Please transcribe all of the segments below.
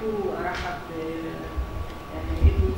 معاكم وارحب بابني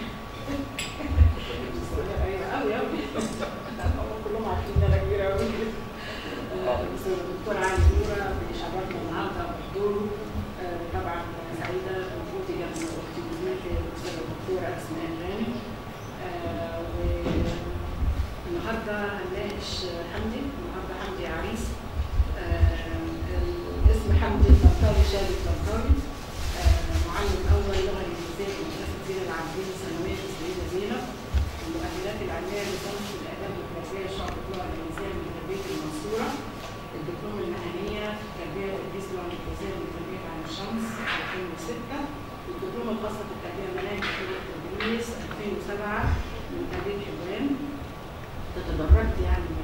ايوه قوي قوي كلهم عارفين ان انا كبيره قوي الاستاذ الدكتور علي نوره بيشرفنا النهارده بحضوره آه، طبعا سعيده بوجودي جنب اختي وزميلتي الاستاذه الدكتوره اسماء غانم آه، والنهارده هنناقش حمدي النهارده حمدي عريس آه، الاسم حمدي الطنطاوي شادي الطنطاوي آه، معلم اول لغه انجليزيه في مدرسه زين العابدين الثانويه في السيده زينب المؤهلات العلميه لصنف الاداب والتربيه شعب اللغه الانجليزيه من تربيه المنصوره الدبلوم المهنيه في التربيه والتدريس اللغه الانجليزيه من تربيه عين الشمس 2006 والدبلوم الخاصه في التربيه المناهج في التدريس 2007 من تربيه حلوان تتدرجت يعني من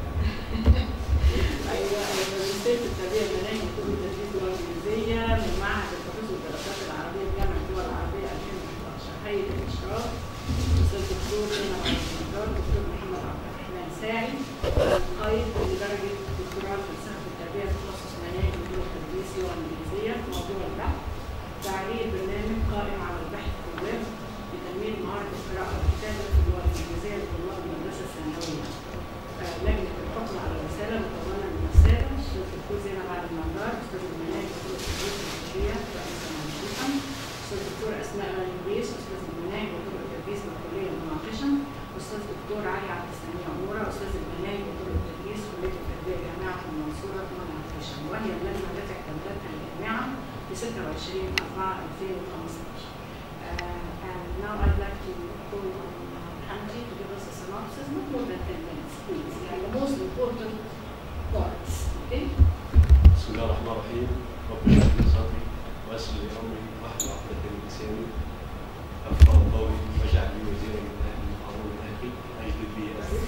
ايوه انا ماجستير في التربيه المناهج وكل تدريس اللغه الانجليزيه من معهد البحوث والدراسات العربيه بجامعه الدول العربيه 2011 هيئه الاشراف الاستاذ الدكتور زينب عبد الجبار الدكتور محمد عبد الرحمن ساعي قيد لدرجه دكتوراه فلسفه التربيه تخصص مناهج وطرق تدريس اللغه الانجليزيه في موضوع البحث تعليق برنامج قائم على البحث في الويب لتنميه مهاره القراءه والكتابه في اللغه الانجليزيه لطلاب المدرسه الثانويه آه، لجنه الحكم على الرساله مكونه من الساده الاستاذ الدكتور زينب عبد المنار استاذ المناهج وطرق التدريس الفكريه رئيسا منشوطا استاذ الدكتور اسماء الانجليز استاذ المناهج وطرق التدريس بكليه مناقشا استاذ الدكتور علي عبد السميع عموره استاذ المناهج وطرق التدريس كليه التربيه جامعه المنصوره مناقشا وهي اللجنه التي اعتمدتها الجامعه في 26 4 2015 Uh, and now I'd like to call on uh, Hamdi to give us a synopsis, not more than 10 minutes, please. Yeah, the most important parts, okay? بسم الله الرحمن الرحيم رب اشرح لي صدري ويسر لي امري واحلل عقدة من لساني افقه قولي واجعل لي وزيرا من اهلي هارون من اخي اجدد به اسري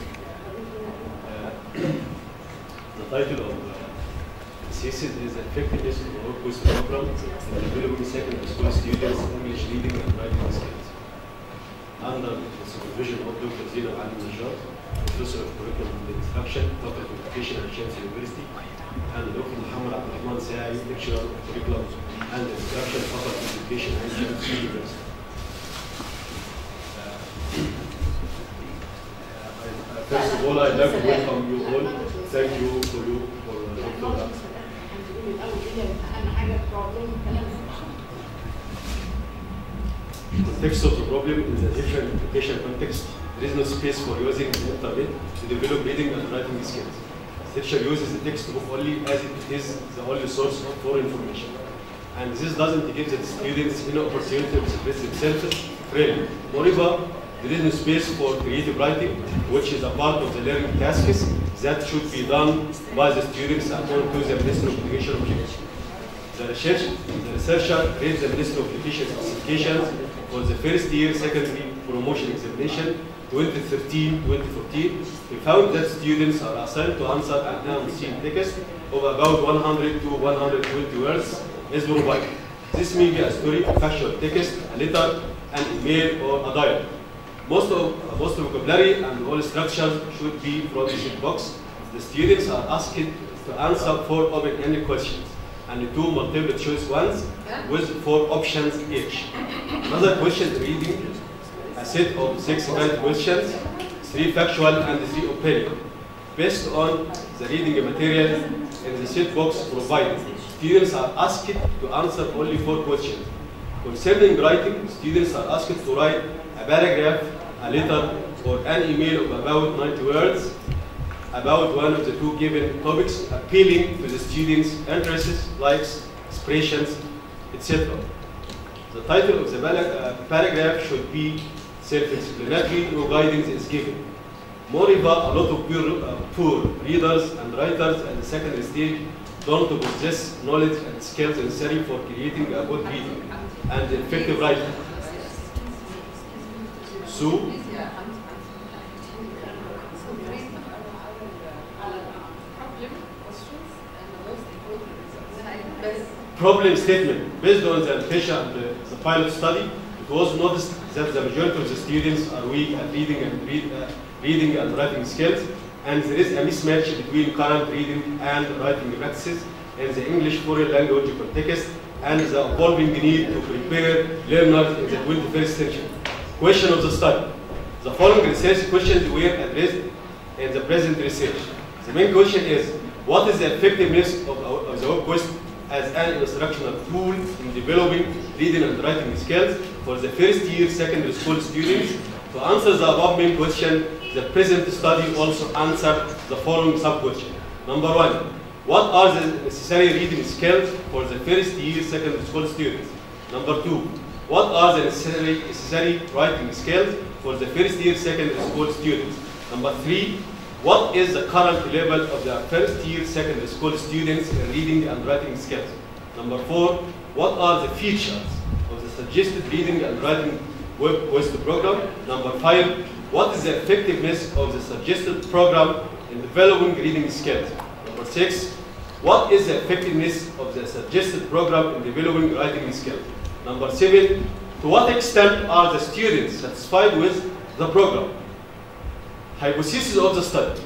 The title of uh, the thesis is Effectiveness of the Work Quiz Program in Developing Secondary School Students English Reading and Writing Skills. Under the supervision of Dr. Zina Ali Najjar, Professor of Curriculum and Instruction, Faculty of Education at Chance University, and Dr. Muhammad Abdulrahman Sa'i, Lecturer of Curriculum and Instruction, Faculty of Education at Chance University. Uh, First of all, I'd like to welcome you all. Thank you for you for يعني uh, نقطة Dr. بس احنا بنقول الأول كده أهم حاجة problem كلام context of the problem in the different education context, there is no space for using the internet to develop reading and writing skills. Teacher uses the textbook only as it is the only source of for information. And this doesn't give the students any opportunity to express themselves freely. Moreover, there is no space for creative writing, which is a part of the learning tasks that should be done by the students according to the Ministry of Education objectives. The research, the researcher reads the Ministry of Education specifications for the first year secondary promotion examination 2013-2014. We found that students are assigned to answer an unseen text of about 100 to 120 words is provided. This may be a story, a factual text, a letter, an email, or a dialogue. Most of most vocabulary and all structures should be from the sheet box. The students are asked to answer four open-ended questions and two multiple choice ones with four options each. Another question reading a set of six guide questions, three factual and three opinion. Based on the reading material in the set box provided, students are asked to answer only four questions. Concerning writing, students are asked to write a paragraph, a letter, or an email of about 90 words about one of the two given topics, appealing to the students' interests, likes, expressions, etc. The title of the para- uh, paragraph should be self-explanatory, no guidance is given. Moreover, a lot of poor, uh, poor readers and writers at the secondary stage don't possess knowledge and skills necessary for creating a good reading and effective writing. So, problem statement. Based on the Pesha and the, the pilot study, it was noticed that the majority of the students are weak at reading and read, uh, reading and writing skills, and there is a mismatch between current reading and writing practices in the English foreign language context and the evolving need to prepare learners in the 21st century. Question of the study. The following research questions were addressed in the present research. The main question is, what is the effectiveness of, our- of the web quest as an instructional tool in developing reading and writing skills for the first year secondary school students? To answer the above main question, the present study also answered the following sub-question. Number one, what are the necessary reading skills for the first year secondary school students? Number two, what are the necessary, necessary writing skills for the first year secondary school students? Number three, what is the current level of the first year secondary school students in reading and writing skills? Number four, what are the features of the suggested reading and writing web quest program? Number five, what is the effectiveness of the suggested program in developing reading skills? Number six, what is the effectiveness of the suggested program in developing writing skills? Number seven, to what extent are the students satisfied with the program? Hypothesis of the study.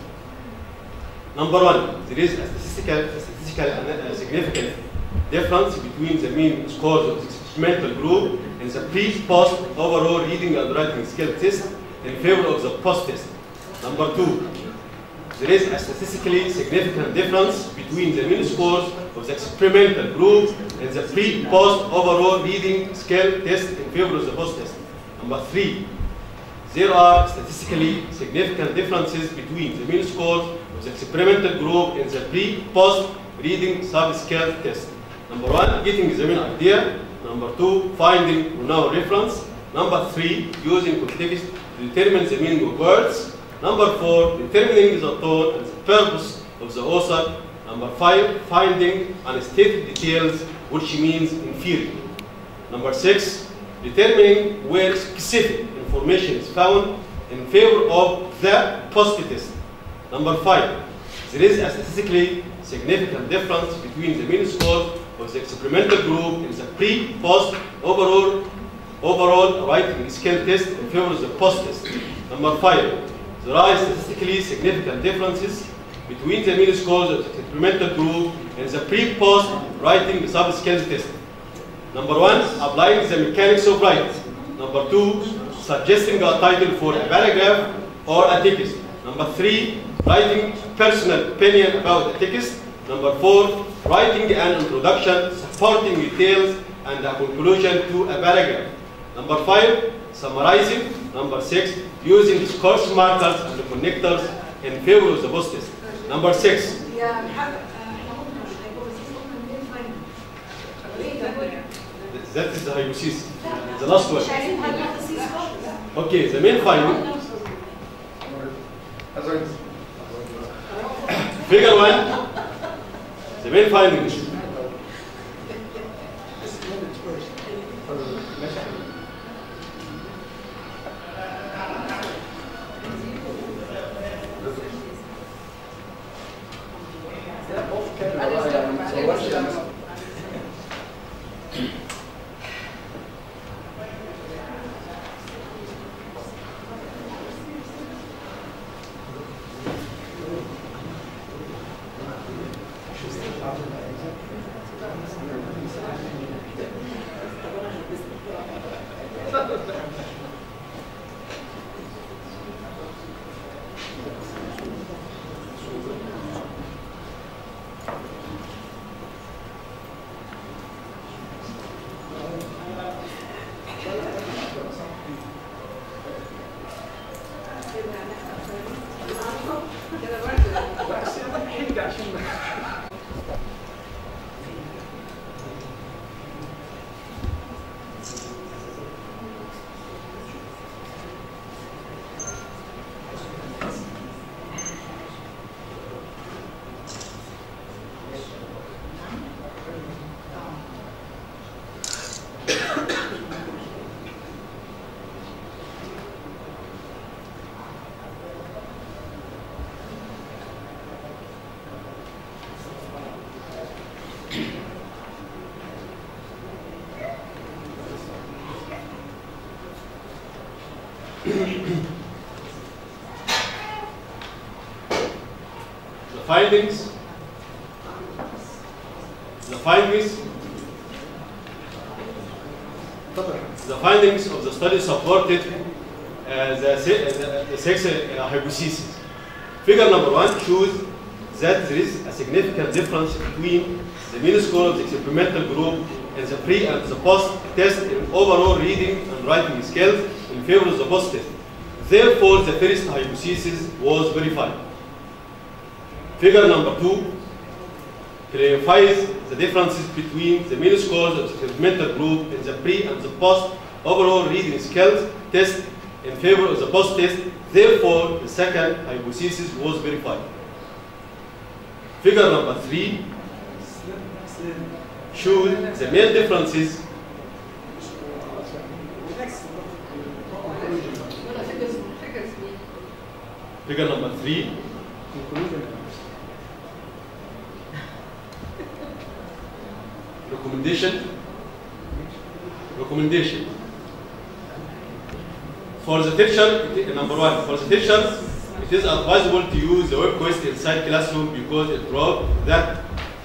Number one, there is a statistical, statistical uh, significant difference between the mean scores of the experimental group and the pre-post overall reading and writing skill test in favor of the post test. Number two, there is a statistically significant difference between the mean scores of the experimental group and the pre-post overall reading skill test in favor of the post test. Number three, there are statistically significant differences between the mean scores of the experimental group and the pre-post reading sub-scale test. Number one, getting the main idea. Number two, finding renowned reference. Number three, using context to determine the meaning of words. Number four, determining the tone and the purpose of the author. Number five, finding unstated details, which means inferior. Number six, determining where specific information is found in favor of the post test. Number five, there is a statistically significant difference between the mean scores of the experimental group in the pre-post overall overall writing skill test in favor of the post test. Number five, there are statistically significant differences between the mean scores of the experimental group and the pre-post writing sub-skills test. Number one, applying the mechanics of writing. Number two, suggesting a title for a paragraph or a text. Number three, writing personal opinion about the text. Number four, writing an introduction supporting details and a conclusion to a paragraph. Number five, summarizing. Number six, using course markers and connectors in favor of the post test. Number six, يا محمد احنا ممكن الهيبوثيسيس ممكن منين فاهم؟ ليه ده؟ that is the hypothesis. The last one. مش عايزين هيبوثيسيس خالص Okay, the main finding. Figure one. The main findings. The findings. The findings. The findings of the study supported uh, the, se- the, the sex uh, hypothesis. Figure number one shows that there is a significant difference between the mean score of the experimental group and the pre and the post test in overall reading and writing skills in favor of the post test. Therefore, the first hypothesis was verified. Figure number two clarifies the differences between the mean scores of the experimental group in the pre and the post overall reading skills test in favor of the post test. Therefore, the second hypothesis was verified. Figure number three shows the main differences ولا figures figures me. Figure number three. Recommendation. Recommendation. For the teacher, it- number one, for the teacher, it is advisable to use the web quest inside classroom because it proves that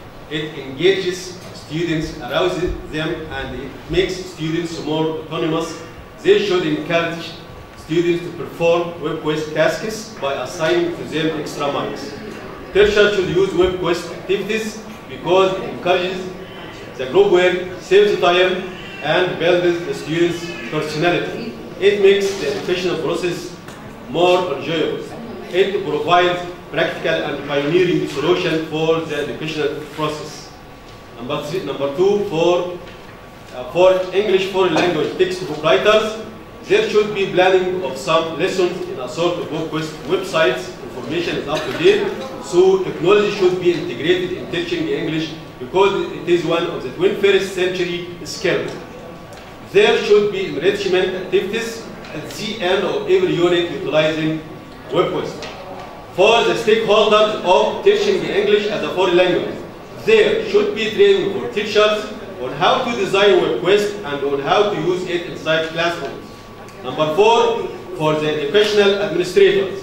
it engages students, arouses them, and it makes students more autonomous. They should encourage students to perform web quest tasks by assigning to them extra marks. Teacher should use web quest activities because it encourages the group work, saves time, and builds the students' personality. It makes the educational process more enjoyable. It provides practical and pioneering solution for the educational process. Number three, number two, for uh, for English foreign language textbook writers, there should be planning of some lessons in a sort of book with websites. Information is up to date, so technology should be integrated in teaching English because it is one of the 21st century skills. There should be enrichment activities at the end of every unit utilizing WebQuest. For the stakeholders of teaching English as a foreign language, there should be training for teachers on how to design WebQuest and on how to use it inside classrooms. Number four, for the educational administrators,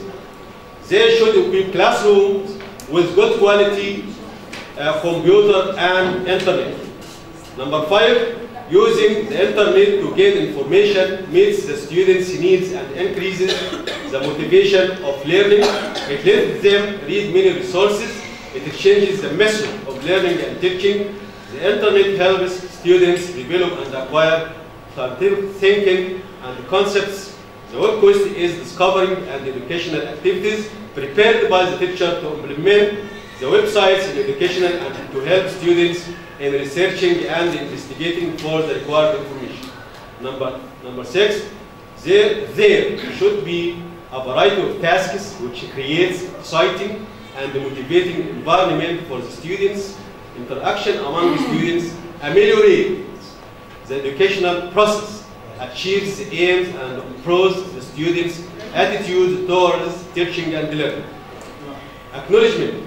they should equip classrooms with good quality uh, computer and internet. Number five, using the internet to gain information meets the students' needs and increases the motivation of learning. It lets them read many resources. It changes the method of learning and teaching. The internet helps students develop and acquire scientific thinking and concepts. The web quest is discovering and educational activities prepared by the teacher to implement the websites in educational and to help students in researching and investigating for the required information. Number, number six, there, there should be a variety of tasks which creates exciting and motivating environment for the students, interaction among the students, ameliorates the educational process, achieves the aims and improves the students' attitude towards teaching and learning. Acknowledgement.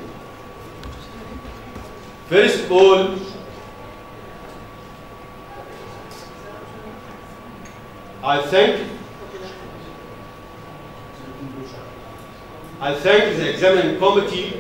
First of all, I thank I thank the examining committee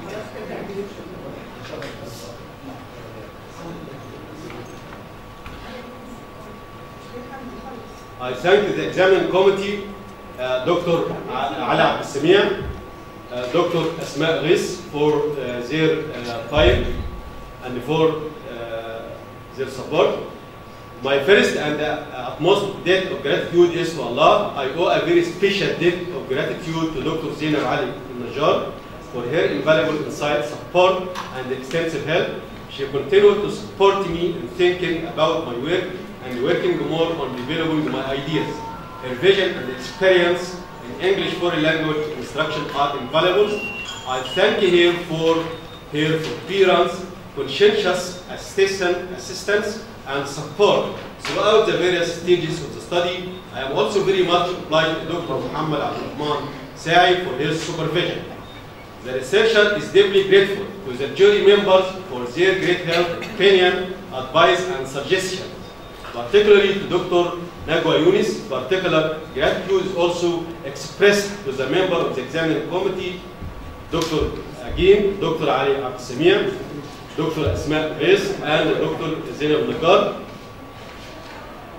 I thank the examining committee, uh, Dr. Ala Abdessamia, uh, Dr. Asma Ghis for uh, their uh, time and for uh, their support. My first and uh, utmost debt of gratitude is to Allah. I owe a very special debt of gratitude to Dr. Zainab Ali Najjar for her invaluable insight, support, and extensive help. She continued to support me in thinking about my work and working more on developing my ideas. Her vision and experience in English foreign language instruction are invaluable. I thank her for her forbearance, conscientious assistance, assistance and support throughout the various stages of the study. I am also very much obliged to Dr. Muhammad Abdulrahman Sa'i for his supervision. The researcher is deeply grateful to the jury members for their great help, opinion, advice, and suggestions. Particularly to Dr. Nagwa Yunis, particular gratitude is also expressed to the member of the examining committee, Dr. Again, Dr. Ali Abdessamia, Dr. Asma Ghiz, and Dr. Zainab Nagar.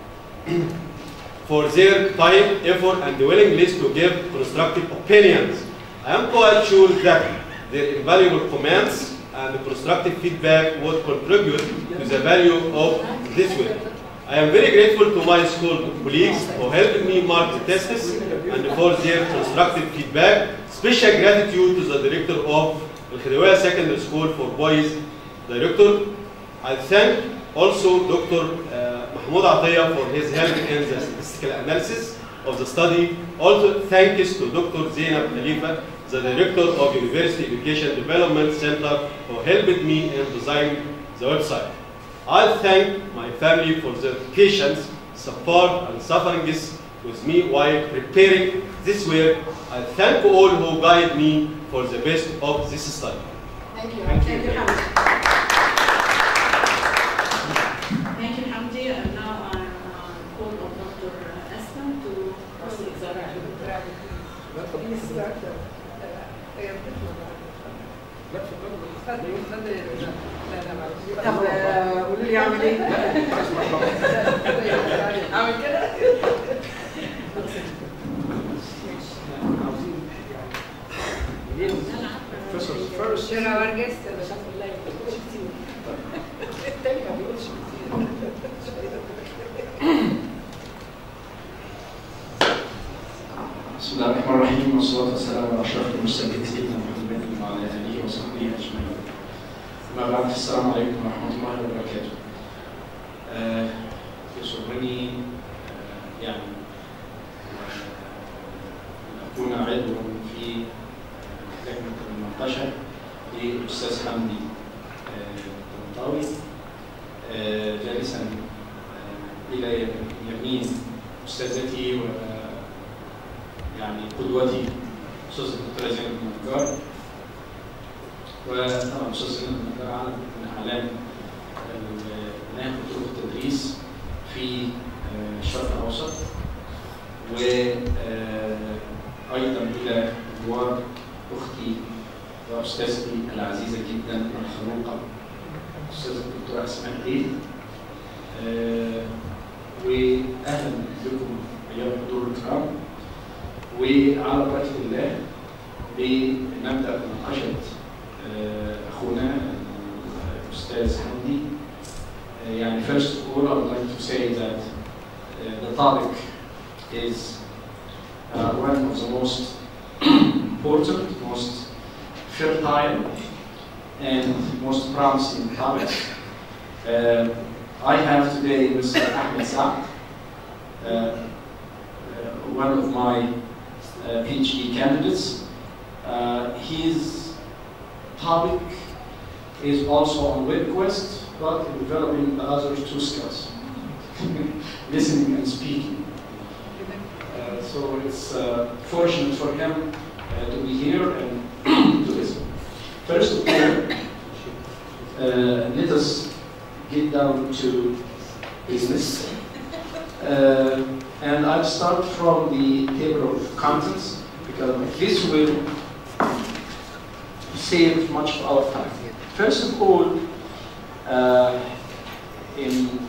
for their time, effort, and willingness to give constructive opinions. I am quite sure that their invaluable comments and constructive feedback would contribute to the value of this work. I am very grateful to my school colleagues who helped me mark the tests and for their constructive feedback. Special gratitude to the director of Al Khidawaya Secondary School for Boys Director. I thank also Dr. Uh, Mahmoud Ataya for his help in the statistical analysis of the study. Also, thanks to Dr. Zainab Khalifa, the Director of University Education Development Center, who helped me in designing the website. I thank my family for their patience, support, and sufferings with me while preparing this work. I thank all who guide me for the best of this study. Thank you. Thank Thank you. you, Hamdi. Thank you, Hamdi. And now I uh, call on Dr. Aslan to proceed. طب آه، قولوا لي اعمل ايه؟ اعمل كده؟ First, first, شنو ورجس التاني ما بيقولش كتير بسم الله الرحمن الرحيم والصلاة والسلام على أشرف المرسلين سيدنا محمد وعلى آله وصحبه أجمعين. أما بعد السلام عليكم ورحمة الله وبركاته. آه، يسرني آه، يعني آه، أن أكون عضوا في آه، لجنة المناقشة للأستاذ حمدي آه، طنطاوي آه، جالسا آه، إلى يمين أستاذتي و يعني قدوتي استاذ الدكتوره زينب النجار وطبعا استاذ زينب النجار عالم من اعلام مناهج طرق التدريس في آه، الشرق الاوسط وايضا الى جوار اختي واستاذتي العزيزه جدا الخلوقه الاستاذه الدكتوره اسماء عيد آه، واهلا بكم ايها الحضور الكرام وعلى بركة الله بنبدأ مناقشة آه، أخونا الأستاذ حمدي آه، يعني first of all I would like to say that uh, the topic is uh, one of the most important, most fertile and most promising topics. Uh, I have today Mr. Ahmed Saad, uh, uh, one of my uh, PhD candidates. Uh, his topic is also on WebQuest, but in developing the other two skills, listening and speaking. Uh, so it's uh, fortunate for him uh, to be here and to listen. First of all, uh, let us get down to business. Uh, and I'll start from the table of contents because this will save much of our time. First of all, uh, in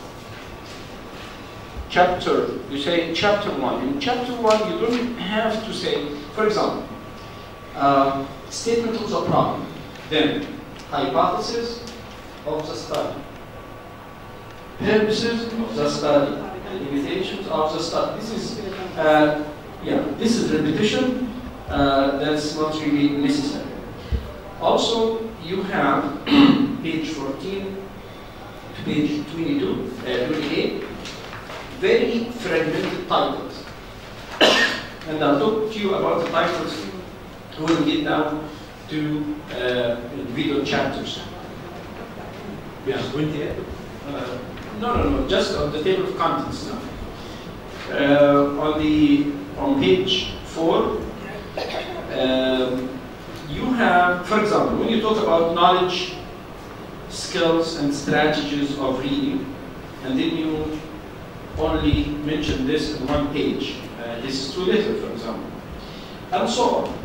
chapter, you say chapter one. In chapter one, you don't have to say, for example, uh, statement of the problem, then hypothesis of the study, purposes of the study, and limitations of the study. This is, uh, yeah, this is repetition. Uh, that's not really necessary. Also, you have page 14 to page 22, uh, 28, very fragmented titles. and I'll talk to you about the titles when we get down to uh, individual chapters. Yeah, 28. Uh, no, no, no, just on the table of contents now. Uh, on the on page four, um, you have, for example, when you talk about knowledge, skills, and strategies of reading, and then you only mention this in one page. Uh, this is too little, for example, and so on.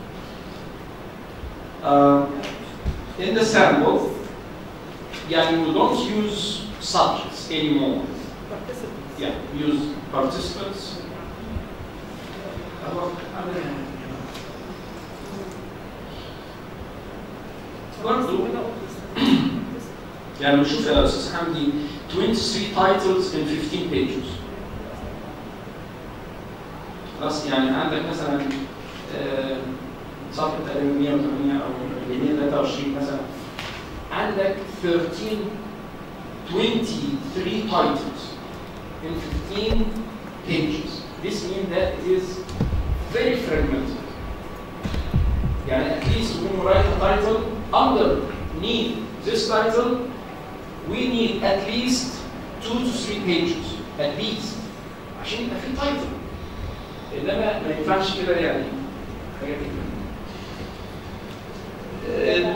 Uh, in the sample, yeah, you don't use subjects anymore. Yeah. use participants أهو عامل إيه؟ برضه يعني بنشوف يا استاذ حمدي 23 titles in 15 pages خلاص يعني عندك مثلا آه، صفحه تقريبا 108 او 123 مثلا عندك 13 23 titles in 15 pages this means that it is very fragmented يعني at least when you write a title underneath this title we need at least two to three pages at least عشان يبقى في تايتل انما ما ينفعش كده يعني حاجات كده آه،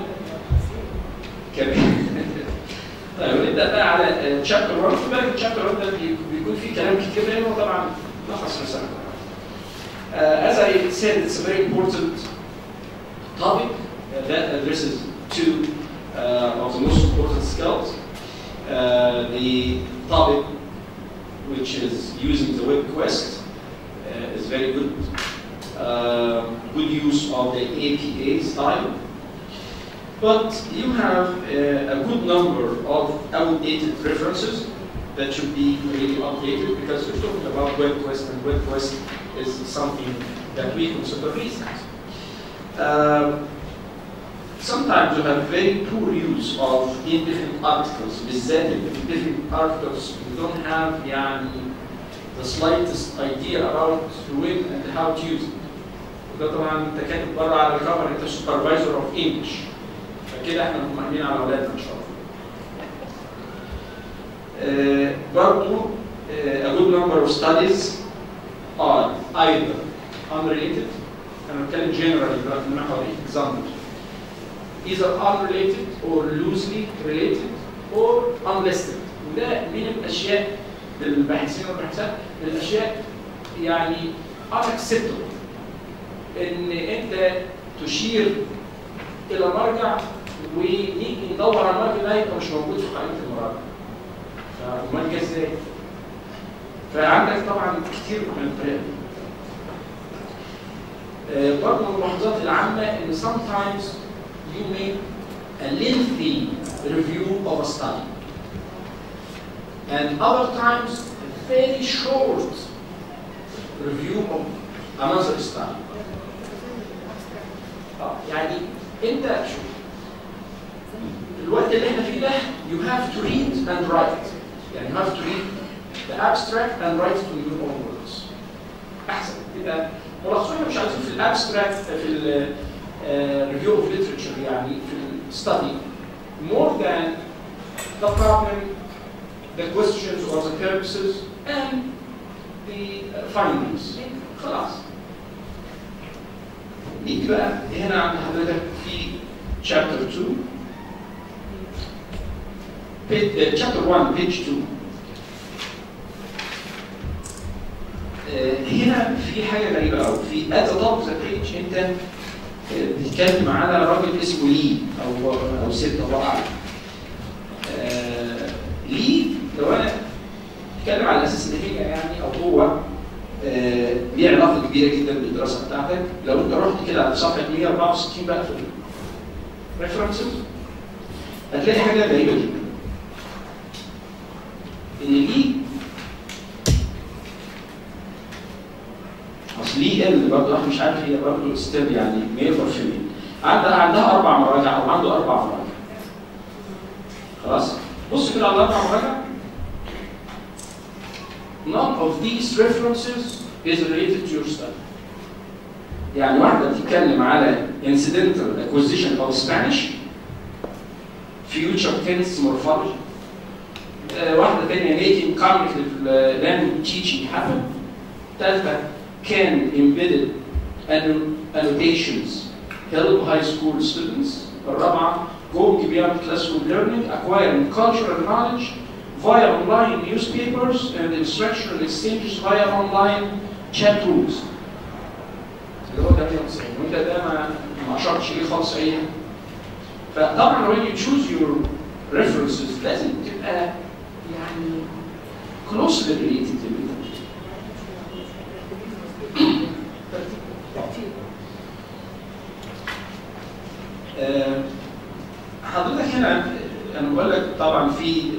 كمان طيب نبدا بقى على تشابتر 1 خد بالك تشابتر 1 ده بي- بيكون فيه كلام كتير لانه طبعا لخص رساله Uh, as I said, it's a very important topic uh, that addresses two uh, of the most important skills. Uh, the topic, which is using the web quest, uh, is very good. Uh, good use of the APA style. But you have uh, a good number of outdated references that should be really updated because we're talking about web quest and web quest is something that we consider recent. Um, sometimes you have very poor use of indifferent articles بالذات indifferent articles you don't have يعني the slightest idea about when and how to use it وده طبعا انت كاتب بره على الكفر انت supervisor of English فكده احنا مطمئنين على اولادنا ان شاء الله Uh, برضو uh, a good number of studies are either unrelated انا بتكلم generally دلوقتي من حوالي example either unrelated or loosely related or unlisted وده من الاشياء للباحثين والباحثات من الاشياء يعني unacceptable ان انت تشير الى مرجع ونيجي ندور على المرجع ده يبقى مش موجود في قائمه المراجع فامال جه ازاي؟ فعندك طبعا كتير من الطريقه دي آه، برضه من الملاحظات العامة إن sometimes you make a lengthy review of a study and other times a very short review of another study. آه، يعني أنت شوف الوقت اللي احنا فيه ده you have to read and write يعني you have to read the abstract and write it in your own words احسن يبقى ملخص احنا مش عايزين في الابستراكت في الريفيو اوف ليترشر يعني في الستدي more than the problem the questions or the purposes and the uh, findings خلاص نيجي بقى هنا عند حضرتك في chapter 2 page, uh, chapter 1 page 2 آه، هنا في حاجه غريبه قوي في at the top of the page انت آه، بتتكلم على راجل اسمه لي او او ست الله اعلم آه، لي لو انا بتكلم على اساس ان هي يعني او هو آه، ليه علاقه كبيره جدا بالدراسه بتاعتك لو انت رحت كده على صفحه 164 بقى في الريفرنسز هتلاقي حاجه غريبه جدا ان ليه اصل ليه ال برضه احنا مش عارف هي برضه ستيل يعني ميل اور فيميل عندها عندها اربع مراجع او عنده اربع مراجع خلاص بص كده على الاربع مراجع none of these references is related to your study يعني واحدة بتتكلم على incidental acquisition of Spanish future tense morphology آه، واحدة تانية making cognitive uh, language teaching happen ثالثة can embedded anno- annotations help high school students الرابعة going beyond classroom learning acquiring cultural knowledge via online newspapers and instructional exchanges via online chat rooms اللي هو 98 وانت ده ما ما اشرتش ليه خالص اي حاجة. فطبعا when you choose your references لازم تبقى يعني closely related to اللي انت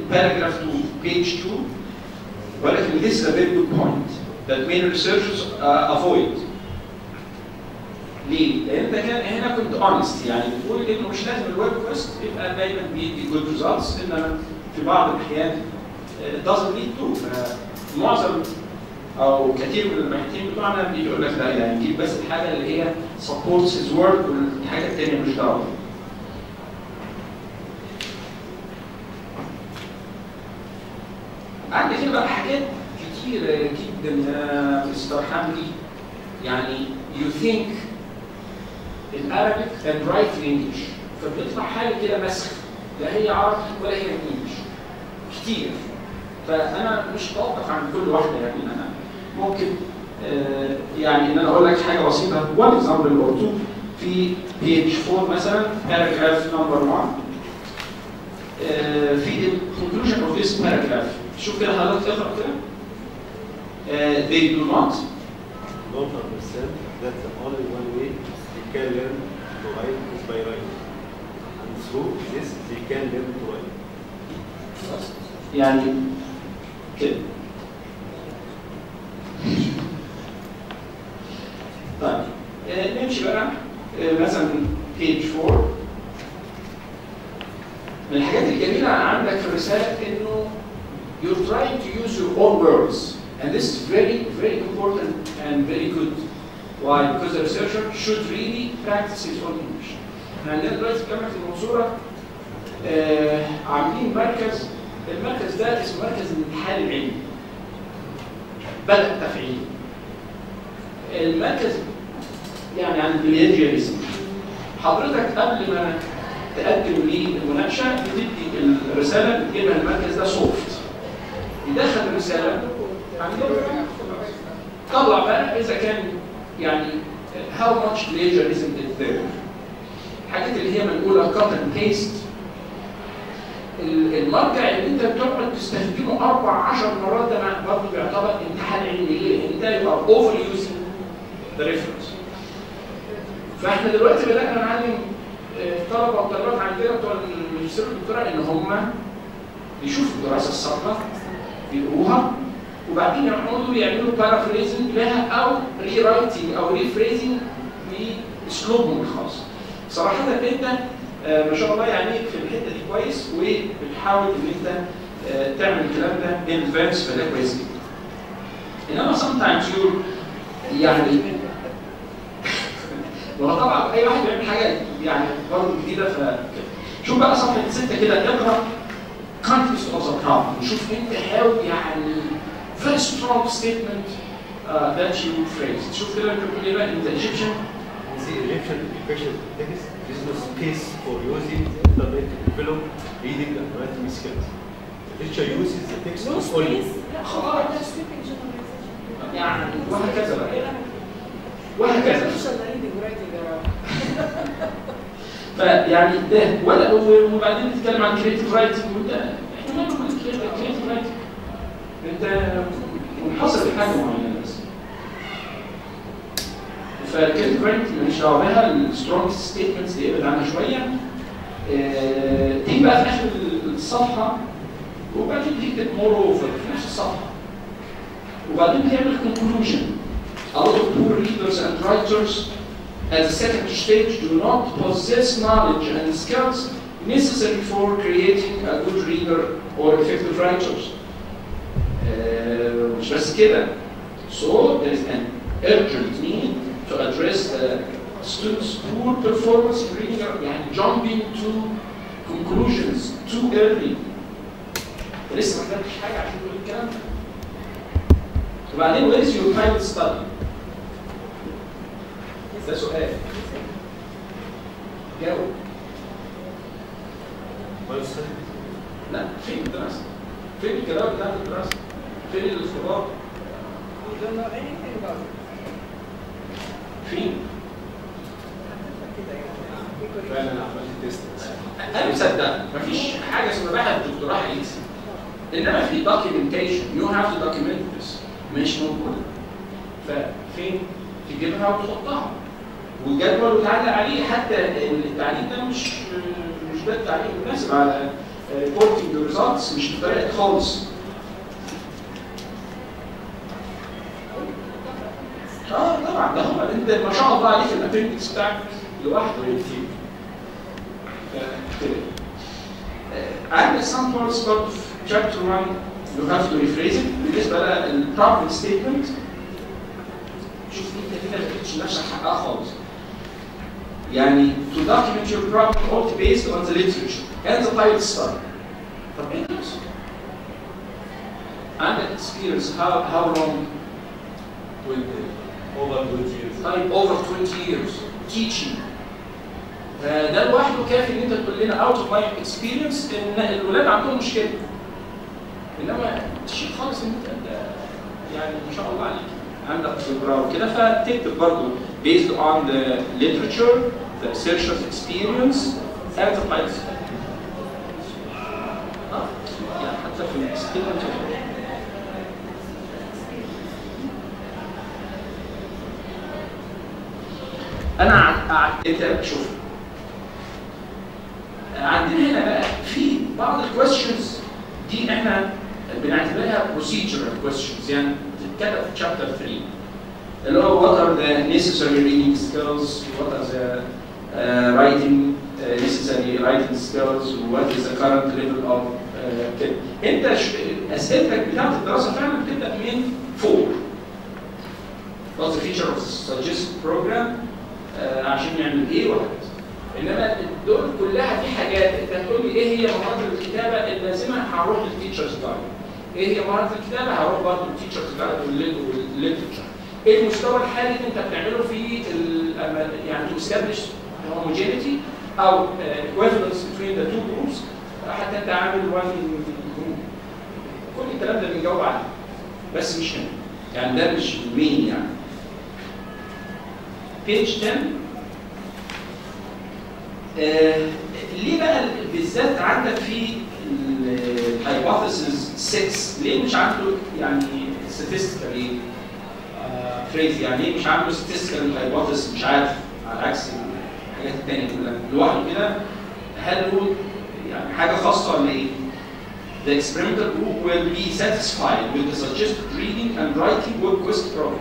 paragraph 2 page 2 ولكن this is a very good point that many researchers uh, avoid ليه؟ لان انت هنا هنا كنت اونست يعني بتقول انه مش لازم الويب كويست يبقى دايما بيدي جود ريزلتس انما في بعض الاحيان it doesn't need to فمعظم او كثير من الباحثين بتوعنا بيقول لك لا يعني جيب بس الحاجه اللي هي supports his work والحاجه الثانيه مش دعوه عندك هنا بقى حاجات كتيرة جدا يا مستر حمدي يعني you think in Arabic and write in English فبيطلع حاجة كده مسخ لا هي عربي ولا هي انجلش كتير فأنا مش بوقف عن كل واحدة يعني أنا ممكن آه يعني إن أنا أقول لك حاجة بسيطة one example or two في page 4 مثلا paragraph number 1 آه في the conclusion of this paragraph شوف كده حضرتك اقرا كده uh, they do not don't understand that the only one way they can learn to write is by writing. And through this they can learn to write. يعني كده طيب آه، نمشي بقى آه، مثلا page 4 من الحاجات الجميلة عندك في الرسالة إنه you're trying to use your own words and this is very very important and very good why because the researcher should really practice his own English احنا عندنا دلوقتي في جامعة المنصورة آه عاملين مركز المركز ده اسمه مركز الامتحان العلمي بدأ تفعيله المركز يعني عن البلياجياليزم حضرتك قبل ما تقدم للمناقشه بتدي الرساله بتجيبها المركز ده سوفت يدخل الرساله عندهم طلع بقى اذا كان يعني how much plagiarism is there الحاجات اللي هي منقوله cut and paste ال- المرجع اللي انت بتقعد تستخدمه اربع عشر مرات ده مع- برضه بيعتبر امتحان علمي ليه؟ لان ده يبقى اوفر يوزنج ذا ريفرنس فاحنا دلوقتي بدانا نعلم آه، طلبه وطالبات عندنا بتوع الماجستير والدكتوراه ان هم يشوفوا الدراسه السابقه يقروها وبعدين يقعدوا يعملوا بارافريزنج لها او ري رايتنج او ريفريزنج باسلوبهم الخاص. صراحه انت آه، ما شاء الله يعني في الحته دي كويس وبتحاول ان انت آه، تعمل الكلام ده ان ادفانس فده كويس جدا. انما sometimes you يعني وهو طبعا اي واحد بيعمل حاجه يعني برضه جديده ف شوف بقى صفحه سته كده اقرا context of the problem شوف انت how يعني very strong statement uh, that you phrase شوف كده انت بتقول ايه بقى انت Egyptian The Egyptian education text is no space for using the internet to develop reading and writing skills. The teacher uses the text نو only. سبيس لا خلاص. ده sweeping generalization. يعني وهكذا بقى وهكذا فيعني ده ولا وبعدين نتكلم عن كريتيف رايتنج وانت احنا مالنا كريتيف رايتنج انت منحصر في حاجه معينه بس فالكريتيف رايتنج ماليش دعوه بها السترونج ستيتمنتس دي ابعد عنها شويه آه، تيجي بقى في اخر الصفحه وبعدين تكتب مور اوفر في نفس الصفحه وبعدين بتعمل conclusion a lot of poor readers and writers at the second stage do not possess knowledge and skills necessary for creating a good reader or effective writers. آه، مش بس كده. So there is an urgent need to address the students' poor performance in reading يعني jumping to conclusions too early. لسه ما كتبتش حاجه عشان تقول الكلام ده. وبعدين where is your pilot study؟ ده سؤال جاوب Well said. لا فين الدراسه؟ فين الكلام بتاع الدراسه؟ فين الاختبار؟ We don't know anything about it. فين؟ كده يعني. فعلا عملت تيست. انا مصدق مفيش حاجه اسمها باحث دكتوراه هيكسب انما في documentation you have to document this مش موجوده ففين تجيبها وتحطها والجدول وتعلق عليه حتى التعليق ده مش مش ده التعليق المناسب على ريبورتنج ريزلتس مش بالطريقه دي خالص اه طبعا ده هم انت ما شاء الله عليك الابندكس بتاعك لوحده كتير كده عندك some parts برضه في chapter 1 you have to rephrase it بالنسبه بقى البروبلم ستيتمنت شوف انت كده ما اديتش لنفسك حقها خالص يعني to document your problem all based on the literature and the pilot study طب ايه ده؟ عندك experience how how long with over 20 years. طيب over 20 years teaching آه، ده لوحده كافي ان انت تقول لنا out of my experience ان الولاد عندهم مشكله انما شيء خالص ان انت أنت يعني ما شاء الله عليك عندك خبره وكده فتكتب برضه based on the literature the researcher's experience and the pilot study. اه يعني حتى في الستيتمنت انا قعدت- قعدت انت شوف عندنا هنا بقى في بعض الكويستشنز دي احنا بنعتبرها procedural questions يعني بتتكتب في chapter 3 اللي هو what are the necessary reading skills what are the uh, writing uh, necessary writing skills what is the current level of uh, كده انت ش- اسئلتك بتاعت الدراسه فعلا بتبدا من فوق What's the feature of the suggested program آه، عشان نعمل ايه وهكذا انما دول كلها في حاجات انت هتقول لي ايه هي مهارات الكتابه اللازمه هروح للتيتشرز جايد ايه هي مهارات الكتابه هروح برضه للتيتشرز جايد والليترشر ايه المستوى الحالي اللي انت بتعمله في ال- يعني to establish homogeneity او uh, equivalence between the two groups حتى انت عامل one group كل الكلام ده بنجاوب عليه بس مش هنا يعني ده مش المين يعني page 10 آه ليه بقى بالذات عندك في الهايبوثيسز 6 ليه مش عنده يعني statistically فريز يعني ايه مش عنده statistical hypothesis مش عارف على عكس الحاجات التانية كلها لوحده كده هل هو يعني حاجة خاصة ولا ايه؟ The experimental group will be satisfied with the suggested reading and writing web quest program.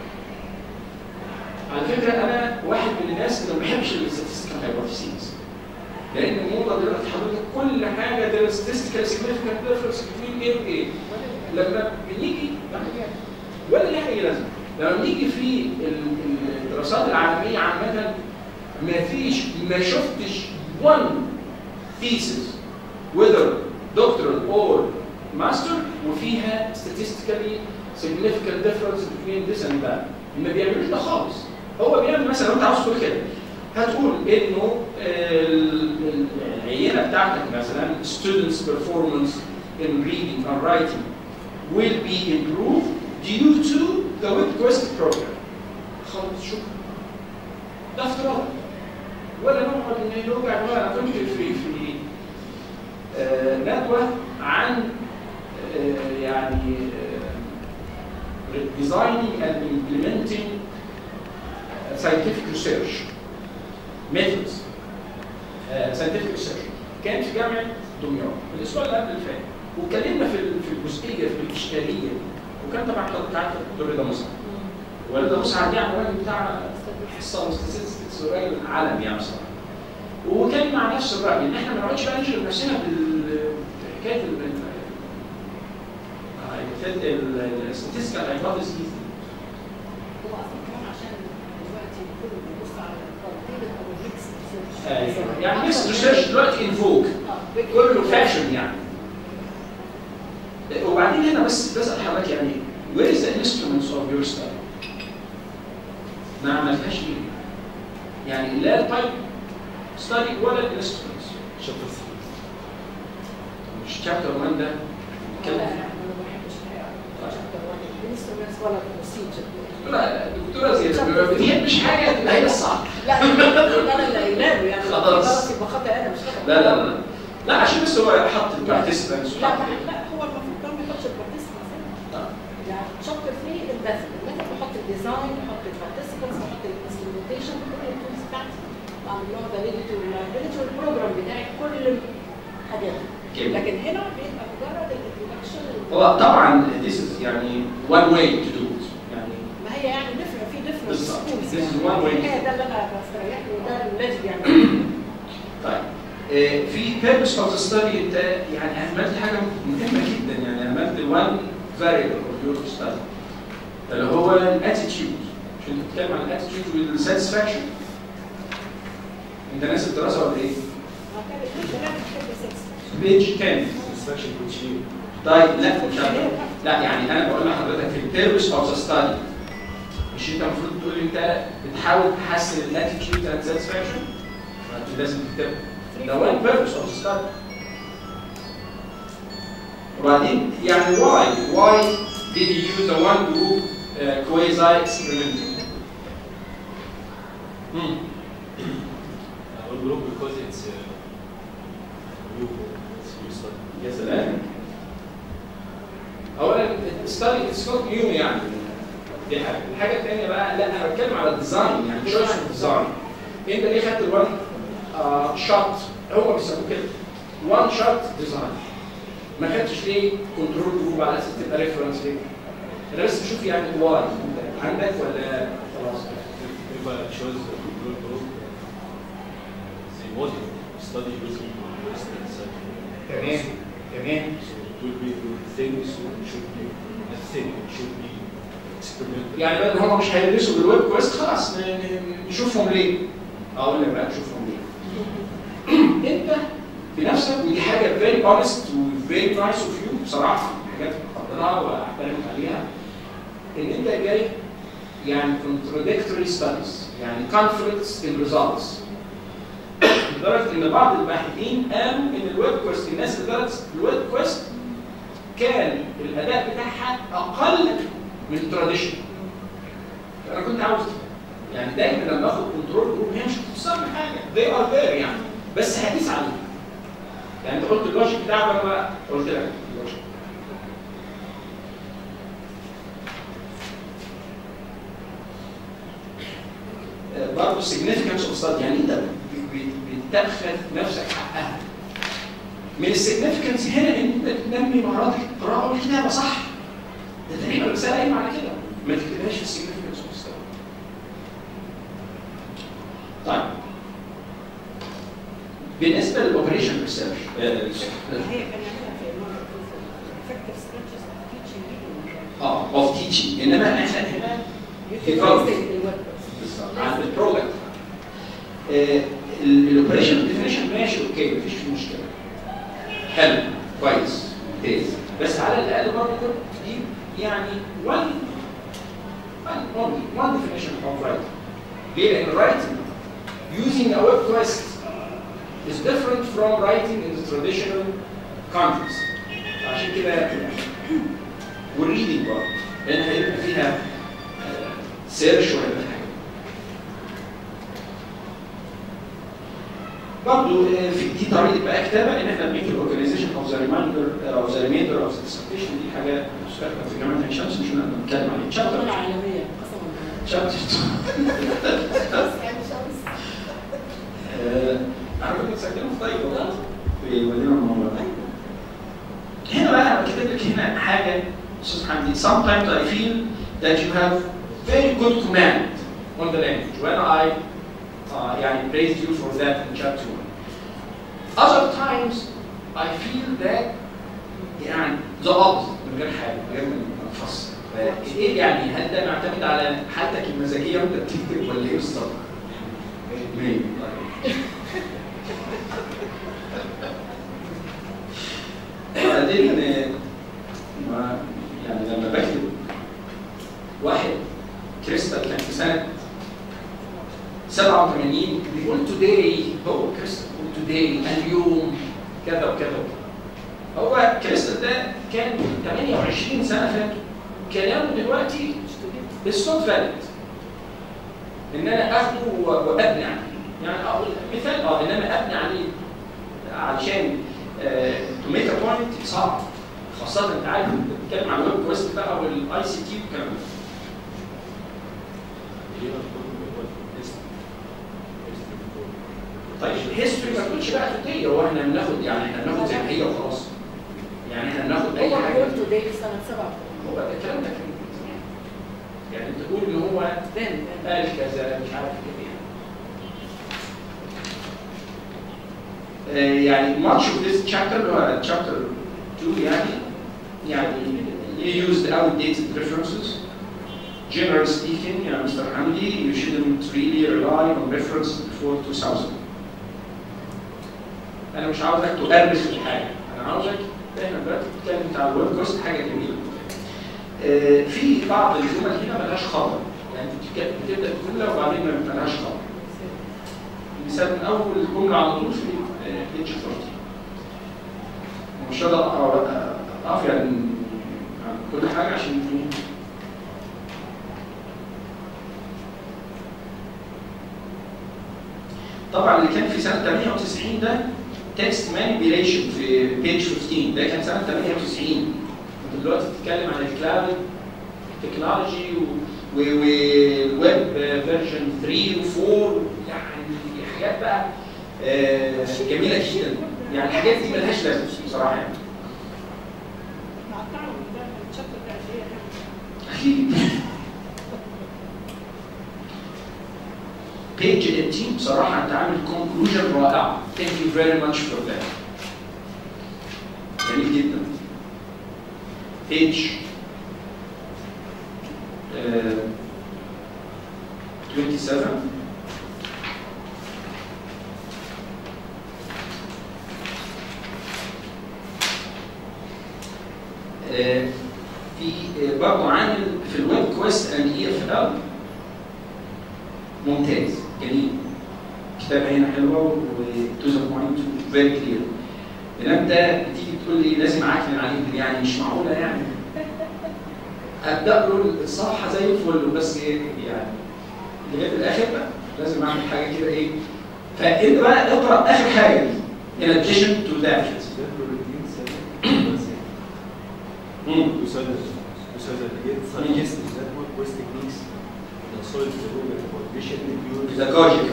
على فكره انا واحد من الناس اللي ما بحبش الستاتستيكال هايبوثيسيز لان الموضه دلوقتي حضرتك كل حاجه ده statistical significant difference between ايه وايه لما بنيجي ولا ليها اي لازمه لما بنيجي في ال- الدراسات العالميه عامه ما فيش ما شفتش one thesis whether doctoral or master وفيها statistically significant difference between this and that ما بيعملوش ده خالص هو بيعمل مثلا لو انت عاوز تقول كده هتقول انه ال- ال- العينه بتاعتك مثلا students performance in reading and writing will be improved due to the web quest program خلاص شكرا ده افتراض ولا نقعد نوجع دماغنا انا كنت في في آه، ندوه عن آه، يعني آه، designing and implementing scientific research methods uh, scientific research كانت في جامعه دمياط الاسبوع اللي قبل اللي فات واتكلمنا في ال- في الجزئيه في الاشكاليه وكان طبعا بتاعت الدكتور رضا مسعد ورضا مسعد يعني راجل بتاع حصه statistics وراجل عالمي يعني بصراحه وكان مع نفس الراي ان احنا ما نقعدش بقى نشغل نفسنا بالحكايه الستاتستيكال هايبوثيسيز دي هو اصلا كمان عشان دلوقتي كله بيبص على التطبيق او الميكس أيوة. يعني ميكس ريسيرش دلوقتي ان فوق كله فاشن يعني وبعدين هنا بس بسال حضرتك يعني where is the instruments of your study؟ ما عملتهاش ليه؟ يعني لا التايب ستادي ولا الانسترومنتس شابتر مش شابتر 1 ده لا بيتكلم لا انا ما بحبش الانسترومنتس ولا البروسيجر لا الدكتوره زياد ما بتحبش حاجه تبقى هي الصح لا انا اللي قايله له يعني خلاص. خلاص يبقى خطا انا مش خطا لا لا لا لا عشان بس هو حط البارتيسيبنتس لا لا لا هو المفروض كمان ما يحطش البارتيسيبنتس يعني شابتر 3 الميثود الميثود بحط الديزاين بحط البارتيسيبنتس بحط الانسترومنتيشن كل التولز بتاعتي بعمل له فاليديتي والفاليديتي والبروجرام بتاعي كل الحاجات دي. كامل لكن هنا بيبقى مجرد الانترودكشن هو طبعا this is يعني one way to do it يعني ما هي يعني different في different بالظبط. schools This is يعني. one way. هي ده اللي انا بستريح له وده اللي لازم يعمله طيب آه، في purpose of the study انت يعني اهملت حاجه مهمه جدا يعني اهملت one variable of your study اللي هو الاتيتيود مش انت بتتكلم عن الاتيتيود والساتسفاكشن انت ناس الدراسه ولا ايه؟ ما كان الكلام بتحب سكس بيج 10 satisfaction continue طيب لا مش عارف. لا يعني انا بقول لحضرتك في البيربس اوف ذا ستادي مش انت المفروض تقول لي انت بتحاول تحسن الاتيتيود اند ساتسفاكشن لازم تكتبه ده هو البيربس اوف ذا ستادي وبعدين يعني why why did you use the one group uh, quasi experimental hmm. one group because it's uh, new it's new study يا سلام اولا الستادي اتس نوت نيو يعني دي حاجه الحاجه الثانيه بقى لا انا بتكلم على الديزاين يعني تشويس اوف ديزاين انت ليه خدت الوان شوت هو بيسموه كده وان شوت ديزاين ما خدتش ليه كنترول جروب على اساس تبقى ريفرنس ليه انا بس بشوف يعني واي انت عندك ولا خلاص if I chose a control group uh, the model study using Western psychology تمام تمام so it will be thin so it should be a thin it should be experimental يعني بقى ان هم مش هيدرسوا بالويب كويست خلاص ن- ن- نشوفهم ليه؟ اقول لك بقى نشوفهم ليه؟ انت بنفسك ودي حاجه فيري اونست وفيري نايس اوف يو بصراحه حاجات بقدرها واحترمك عليها ان انت جاي يعني contradictory studies يعني conflicts in results لدرجه ان بعض الباحثين قالوا ان الويب كويست الناس اللي درست الويب كويست كان الاداء بتاعها اقل من التراديشن انا كنت عاوز كده. يعني دايما لما اخد كنترول جروب هي مش هتخسرني حاجه they are there يعني بس هقيس عليها يعني انت قلت اللوجيك بتاعك وانا بقى قلت لك اللوجيك آه، برضه significance of study يعني انت ب- ب- بتدخل نفسك حقها من السيجنفكنس هنا ان انت تنمي مهارات القراءه والكتابه صح ده تقريبا الرساله قايمه على كده ما تكتبهاش في السيجنفكنس اوف ستادي طيب بالنسبه للاوبريشن ريسيرش هي كان يعملها في effective strategies of teaching reading. اه اوف تيتشنج انما احنا هنا Utilizing Development. the web بالظبط عن البرودكت الاوبريشن ديفينيشن ماشي اوكي مفيش فيه مشكله حلو كويس ممتاز بس على الاقل برضه كنت تجيب يعني one one only one definition of writing ليه؟ لان writing using a web quest is different from writing in the traditional context عشان كده والريدنج برضه لان هيبقى فيها سيرش وهيبقى فيها حاجه برضه في دي طريقه بقى كتابه ان احنا بنيجي الاورجنايزيشن اوف ذا ريمايندر او ذا ريمايندر اوف ذا ديسرتيشن دي حاجه مستخدمه في جامعه عين شمس مش هنقدر نتكلم عليها اللغة شابتر العالمية قسما بالله. شابتر بس يعني شمس. انا كنت ساكنه في طيبه والله. في مدينه المنوره هنا بقى انا بكتب لك هنا حاجه استاذ حمدي sometimes I feel that you have very good command on the language when I uh, يعني praised you for that in chapter 1 other times I feel that يعني the opposite من غير حاجه من غير ما نفصل ايه يعني هل ده معتمد على حالتك المزاجيه وانت بتكتب ولا ايه بالظبط؟ مين؟ بعدين آه، ما- يعني لما بكتب واحد كريستال كان في سنه 87 بيقول توداي هو كريستال بيقول توداي اليوم كذا وكذا وكذا هو كريستال ده كان 28 سنه فاتوا كلامه دلوقتي الصوت فالid ان انا اخده و- وابني عليه يعني اقول مثال اه انما ابني عليه علشان تو ميك ا بوينت صعب خاصه انت عارف انت بتتكلم عن الويب كويست بقى والاي سي تي والكلام ده هنا الكتب هو التست تست طيب الهيستوري ما تقولش بقى توتيه هو احنا بناخد يعني احنا بناخد زي ما هي وخلاص يعني احنا بناخد اي هو حاجه قلته ده سنه 7 هو الكلام ده كان يعني انت تقول ان هو then قال كذا مش عارف كده يعني. آه، يعني much of this chapter اللي هو chapter 2 يعني يعني you used outdated references generally speaking يا مستر حمدي you shouldn't really rely on references before 2000 انا مش عاوزك تؤرخ الحاجه انا عاوزك احنا دلوقتي بنتكلم بتاع الويب كوست حاجه جميله آه، في بعض الجمل هنا ملهاش خبر يعني انت بتتكلم- بتبدا الجمله وبعدين ما ملهاش خبر مثال من اول جمله على طول في بيج 30 مش هقدر اقرا اقف يعني عن كل حاجه عشان إيه؟ طبعا اللي كان في سنه 98 ده تكست مانيبيوليشن في بيج 15 ده كان سنه 98 انت دلوقتي بتتكلم عن الكلاود تكنولوجي والويب فيرجن 3 و4 يعني حاجات بقى آه، جميله جدا يعني الحاجات دي ملهاش لازمه بصراحه يعني مع التعب ده الشابتر ده قد ايه يعني؟ اكيد بيج 18 بصراحه انت عامل كونكلوجن رائعه ثانك يو فيري ماتش فور ذات جميل جدا بيج 27 آه، في آه، برضه عامل في الويب كويست اند اي اف ال ممتاز جميل كتابه هنا حلوه وتو ذا بوينت فيري كلير انما انت بتيجي تقول لي لازم اعكن عليك يعني مش معقوله يعني ابدا له الصفحه زي الفل بس إيه يعني لغايه الاخر بقى لازم اعمل حاجه كده ايه فانت بقى اقرا اخر حاجه دي in addition to that مم. pedagogical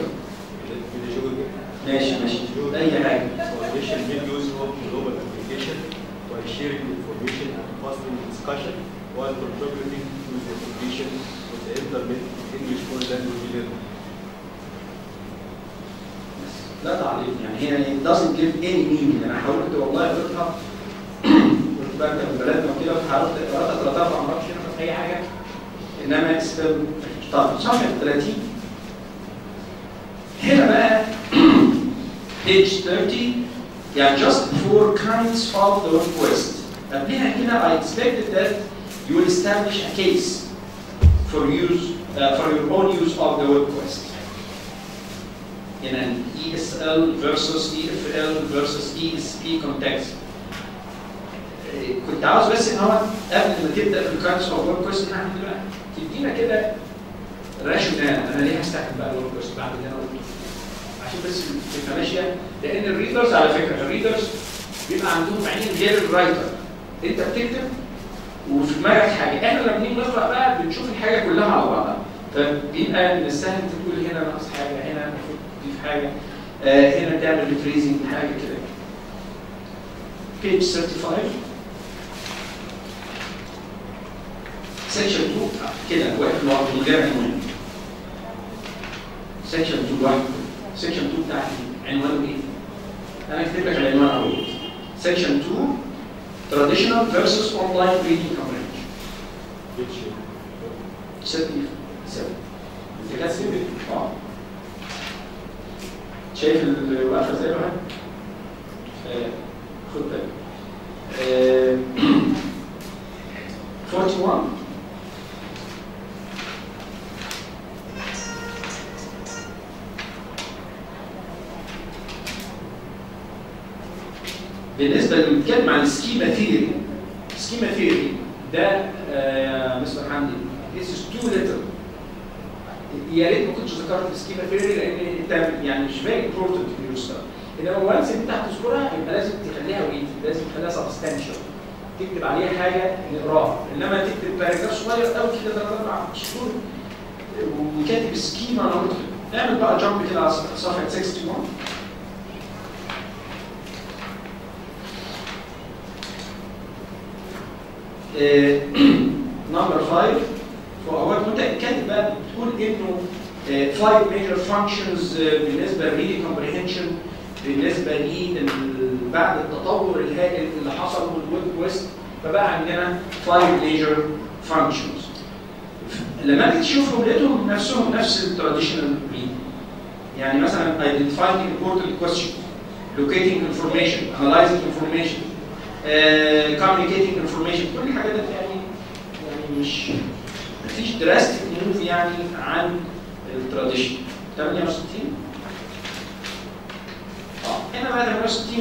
ماشي ماشي اي حاجه Foundation will use of global application by sharing information and fostering discussion while contributing to the application of the internet in English for language learning. لا تعليق يعني هي it doesn't give any meaning انا حاولت والله قريتها كنت بقى في بلدنا وكده وحاولت قريتها ثلاث اربع مرات مش هنعرف اي حاجه انما ستيل طب صفحه 30 هنا بقى page 30 يعني just before clients filed the request قبلها كده I expected that you will establish a case for use uh, for your own use of the request in an ESL versus EFL versus ESP context. إيه، كنت عاوز بس ان هو قبل ما تبدا في الكاينتس اوف ورك كويست نعمل بقى تدينا كده راشونال انا ليه هستخدم بقى الورك كويست بعد اللي انا قلته عشان بس تبقى ماشيه لان الريدرز على فكره الريدرز بيبقى عندهم عين غير الرايتر انت بتكتب وفي دماغك حاجه احنا لما بنيجي نقرا بقى بنشوف الحاجه كلها على بعضها فبيبقى من السهل انت تقول هنا ناقص حاجه هنا المفروض تضيف حاجه آه هنا تعمل ريفريزنج حاجه كده page 35 section 2 كده واقف لوحده من غير عنوان section 2 لوحده section 2 بتاعتي عنوانه ايه؟ انا اكتب لك العنوان اهو section 2 traditional versus online reading comprehension Which, 77 انت كاتب اه شايف الوقفه زي الواحد؟ آه، خد بالك آه، 41 بالنسبه اللي بنتكلم عن السكيما ثيوري سكيما ثيوري ده آه، مستر حمدي this is too little يا ريت ما كنتش ذكرت السكيما ثيوري لان انت يعني مش فيري امبورتنت في يور ستاف انما وانس انت هتذكرها يبقى لازم تخليها ويت لازم تخليها سبستانشال تكتب عليها حاجه نقراها انما تكتب باراجراف صغير قوي كده ثلاث اربع سطور وكاتب سكيما نمط اعمل بقى جامب كده على صفحه 61 نمبر 5 هو انت كاتب بقى بتقول انه 5 ميجر فانكشنز بالنسبه للريدي كومبريهنشن بالنسبه لي بعد التطور الهائل اللي حصل والويب ويست فبقى عندنا 5 ميجر فانكشنز لما جيت تشوفهم لقيتهم نفسهم نفس التراديشنال ريد يعني مثلا identifying important question locating information analyzing information uh, communicating information كل الحاجات دي يعني يعني مش مفيش دراستيك موف يعني عن التراديشن 68 اه هنا بقى 68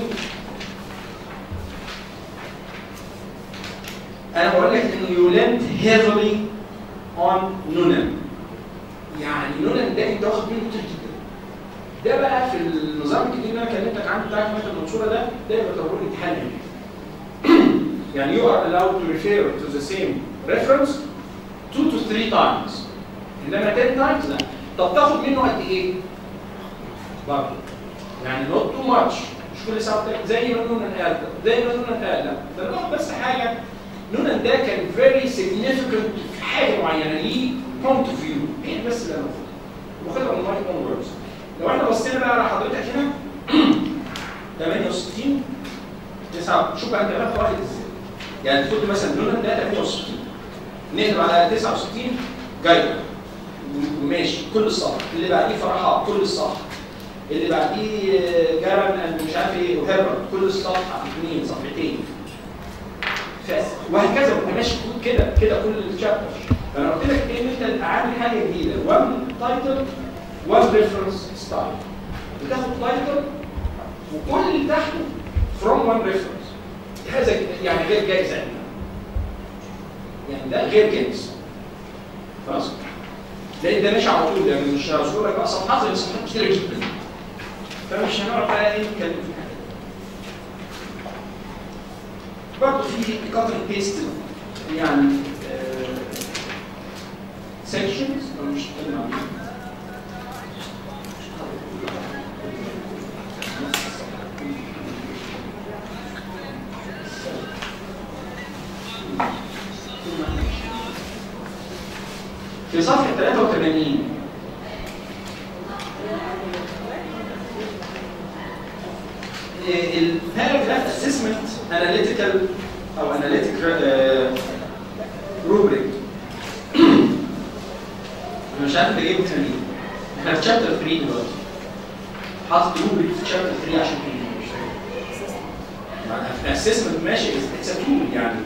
انا بقول لك انه you lent heavily on نونن يعني نونن ده انت واخد منه كتير جدا ده بقى في النظام الجديد اللي انا كلمتك عنه بتاع مثلا المنصوره ده ده يبقى تقول امتحان يعني you are allowed to refer to the same reference two to three times انما 10 times لا طب تاخد منه قد ايه؟ برضه يعني not too much مش كل ساعه بتاعت زي ما نونن قال زي ما نونن قال لا ده ناخد بس حاجه نونن ده كان very significant في حاجه معينه ليه point of view هي بس اللي انا باخدها واخدها من ماي اون ووردز لو احنا بصينا بقى على حضرتك هنا 68 9 شوف بقى انت بقى واحد ازاي يعني تقول لي مثلا نونن ده 68 نقلب على 69 جايبه وماشي كل الصح اللي بعديه فرحات كل الصح اللي بعديه جارن اند مش عارف ايه وهيربرت كل الصفحه اثنين صفحتين وهكذا وانت ماشي كده كده كل الشابتر فانا قلت لك ان انت عامل حاجه جديده وان تايتل وان ريفرنس ستايل بتاخد تايتل وكل اللي تحته فروم وان ريفرنس هذا يعني غير جائز عندنا يعني ده غير جائز خلاص لان ده ماشي على طول يعني مش هذكر لك بقى صفحات زي صفحات كتيره جدا فمش هنعرف بقى ايه نتكلم في حاجه برضه في كاتر بيست يعني سيكشنز لو مش هتكلم عنها في صفحة 83 الباراجراف اسسمنت اناليتيكال او اناليتيك روبريك انا مش عارف بجيبه تاني احنا في شابتر 3 دلوقتي حاطط روبريك في شابتر 3 عشان ايه؟ مش فاهم في اسسمنت ماشي اتس تول يعني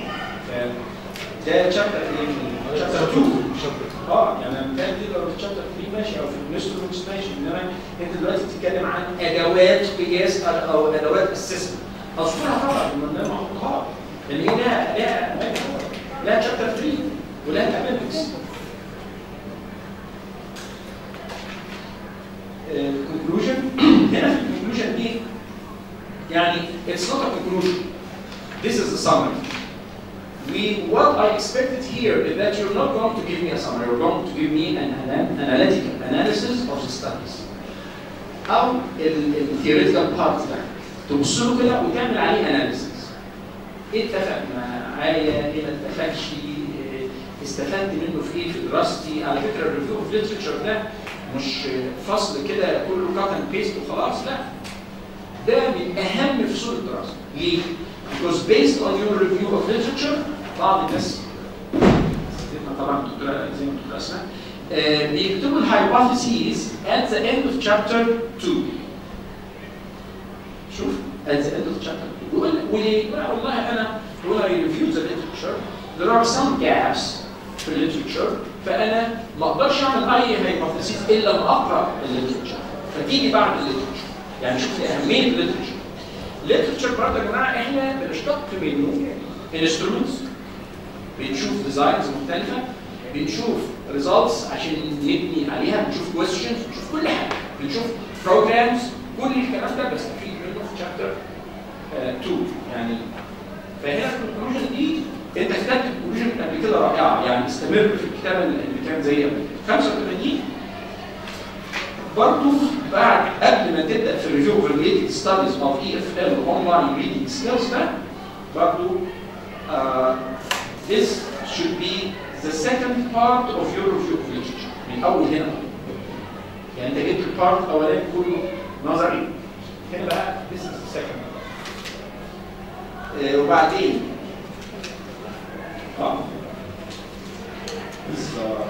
ده شابتر ايه؟ شابتر 2 اه يعني انا متهيألي دي لو في شابتر 3 ماشي او في الانسترومنتس ماشي انما انت دلوقتي بتتكلم عن ادوات قياس او ادوات اسسمنت اذكرها طبعا لما انا ما احطهاش لان هي لها لها لها شابتر 3 ولها ابندكس الكونكلوجن هنا في الكونكلوجن دي يعني it's not a conclusion this is a summary we, what I expected here is that you're not going to give me a summary, you're going to give me an, an analytical analysis of the studies. أو الثيوريتيكال بارت ده تبص له كده وتعمل عليه اناليسيس. ايه اتفق معايا؟ ايه ما اتفقش؟ استفدت منه في ايه في دراستي؟ على فكره الريفيو اوف ليترشر ده مش فصل كده كله كات اند بيست وخلاص لا. ده من اهم فصول الدراسه. ليه؟ because based on your review of literature بعض الناس طبعا الدكتوره زي ما الدكتوره اسماء بيكتبوا الهايبوثيسيز at the end of chapter 2 شوف at the end of chapter 2 يقول وليه؟ يقول والله انا when I review the literature there are some gaps في الليترشر فانا ما اقدرش اعمل اي هايبوثيسيز الا لما اقرا الليترشر فتيجي بعد الليترشر يعني شوف اهميه الليترشر الليترشر برضه يا جماعه احنا بنشتق منه انسترومنتس بنشوف ديزاينز مختلفه بنشوف ريزلتس عشان نبني عليها بنشوف كويستشنز بنشوف كل حاجه بنشوف بروجرامز كل الكلام ده بستفيد منه في شابتر 2 يعني فهنا الكونكلوجن دي انت كتبت الكونكلوجن قبل كده رائعه يعني استمر في الكتابه اللي كان زي قبل كده 85 برضه بعد قبل ما تبدا في الريفيو اوف ريليتد ستاديز اوف اي اف ال اونلاين ريدنج سكيلز ده برضه This should be the second part of your review of literature من اول هنا يعني انت جبت البارت الاولاني كله نظري هنا بقى this is the second آه، وبعدين اه بالظبط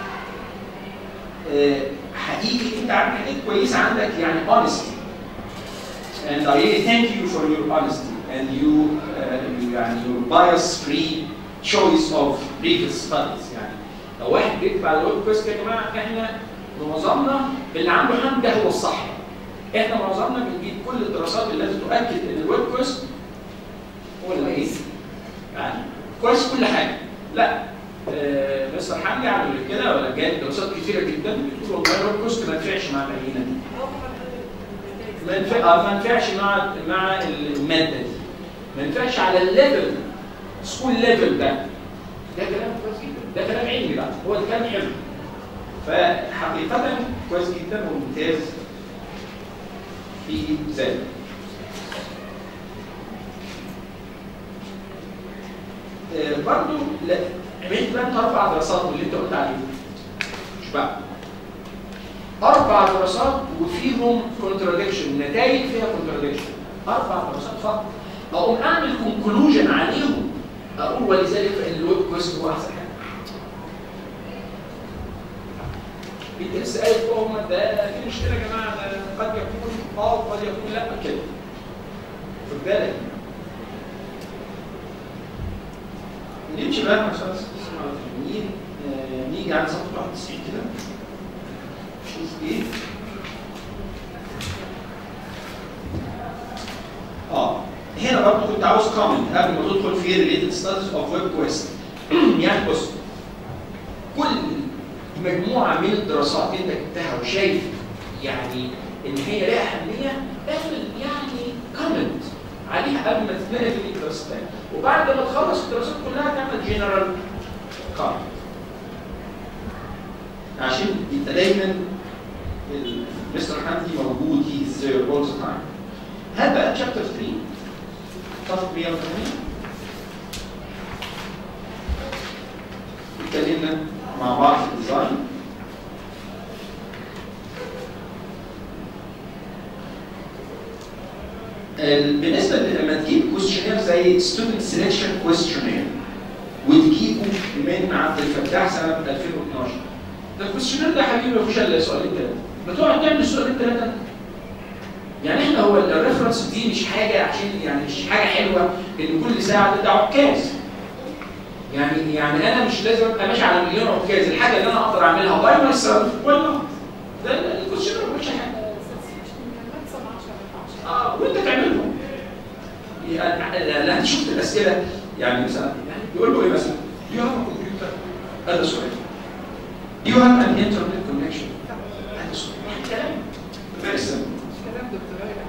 آه، حقيقي انت عندك حاجات كويسه عندك يعني honesty and I really thank you for your honesty and you uh, يعني your bias free choice of previous studies يعني لو واحد بيكتب على الويب كويست يا جماعه احنا معظمنا اللي عنده حمد ده هو الصح احنا معظمنا بنجيب كل الدراسات اللي لازم تؤكد ان الويب كويست هو اللي ايه يعني كويس كل حاجه لا آه، مستر حمدي عمل كده ولا جايب دراسات كتيره جدا بتقول والله الويب كويست ما ينفعش مع المدينه دي ما ينفع- آه، ما ينفعش مع مع الماده دي ما ينفعش على الليفل سكول ليفل ده ده كلام كويس جدا ده كلام علمي بقى هو ده كلام حلو فحقيقة كويس جدا وممتاز في ذلك آه، برضو لا عملت بقى انت اربع دراسات من اللي انت قلت عليهم مش بقى اربع دراسات وفيهم كونتراديكشن نتائج فيها كونتراديكشن اربع دراسات فقط اقوم اعمل كونكلوجن عليهم اقول ولذلك فان الويب كويست هو احسن حاجه انت لسه قايل فوق هم ده في مشكله يا جماعه ده قد يكون اه وقد يكون لا كده خد بالك نمشي بقى مع استاذ اسمع التلميذ آه، نيجي على صفحه 91 كده شوف ايه اه هنا برضه كنت عاوز كومنت قبل ما تدخل في ريليتد ستاديز اوف ويب كويست يعني بص كل مجموعه من الدراسات انت جبتها وشايف يعني ان هي لها اهميه اعمل يعني كومنت عليها قبل ما تتنقل في الدراسه الثانيه وبعد ما تخلص الدراسات كلها تعمل جنرال كومنت عشان يبقى دايما ال- مستر حمدي موجود هي از ذير اول ذا تايم هات بقى شابتر 3 صفحه 180 اتكلمنا مع بعض في الديزاين ال- بالنسبه لما تجيب كويستشنير زي ستودنت سيلكشن كويستشنير وتجيبه من عبد الفتاح سنه 2012 ده الكويستشنير ده يا حبيبي ما فيهوش الا سؤالين ثلاثه بتقعد تعمل سؤالين ثلاثه يعني احنا هو الريفرنس دي مش حاجه عشان يعني مش حاجه حلوه ان كل ساعه ده عكاز يعني يعني انا مش لازم ابقى ماشي على مليون عكاز الحاجه اللي انا اقدر اعملها باي ماي سيلف ولا ده الكويستشنير ما بيقولش حاجه اه وانت تعملهم يعني لا لا، انت شفت الاسئله يعني مثلا يعني يقول له ايه مثلا؟ Do you have a computer؟ هذا سؤال. Do you have an internet connection؟ هذا سؤال. كلام very simple. كلام دكتور رائع.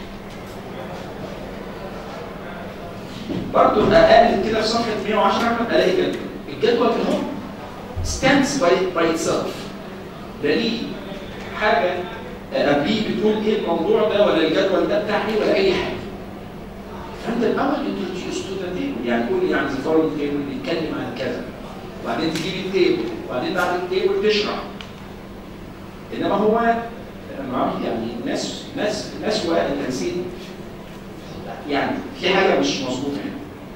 برضه اقل كده في صفحه 110 الاقي جدول. الجدول كده اهو stands by by itself. لا ليه حاجه قبليه بتقول ايه الموضوع ده ولا الجدول ده بتاع ايه ولا اي حاجه. فانت الاول introduce to the table يعني قول يعني the following table بيتكلم عن كذا وبعدين تجيب التيبل وبعدين بعد التيبل تشرح انما هو معرفش يعني ناس ناس ناس انت نسيت يعني في حاجه مش مظبوطه هنا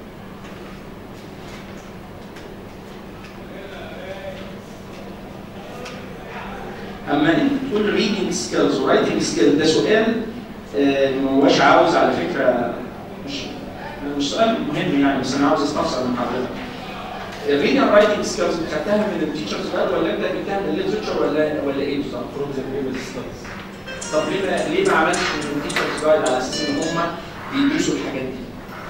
اما انت تقول reading skills و writing skills ده سؤال آه، ما هوش عاوز على فكره مش مش سؤال مهم يعني بس انا عاوز استفسر من حضرتك. الريدنج اند رايتنج سكيلز خدتها من التيشرز جايد ولا انت جبتها من الليترشر ولا ولا ايه بالظبط؟ from the previous studies. طب ليه ما ليه ما عملتش من التيشرز جايد على اساس ان هم بيدرسوا الحاجات دي؟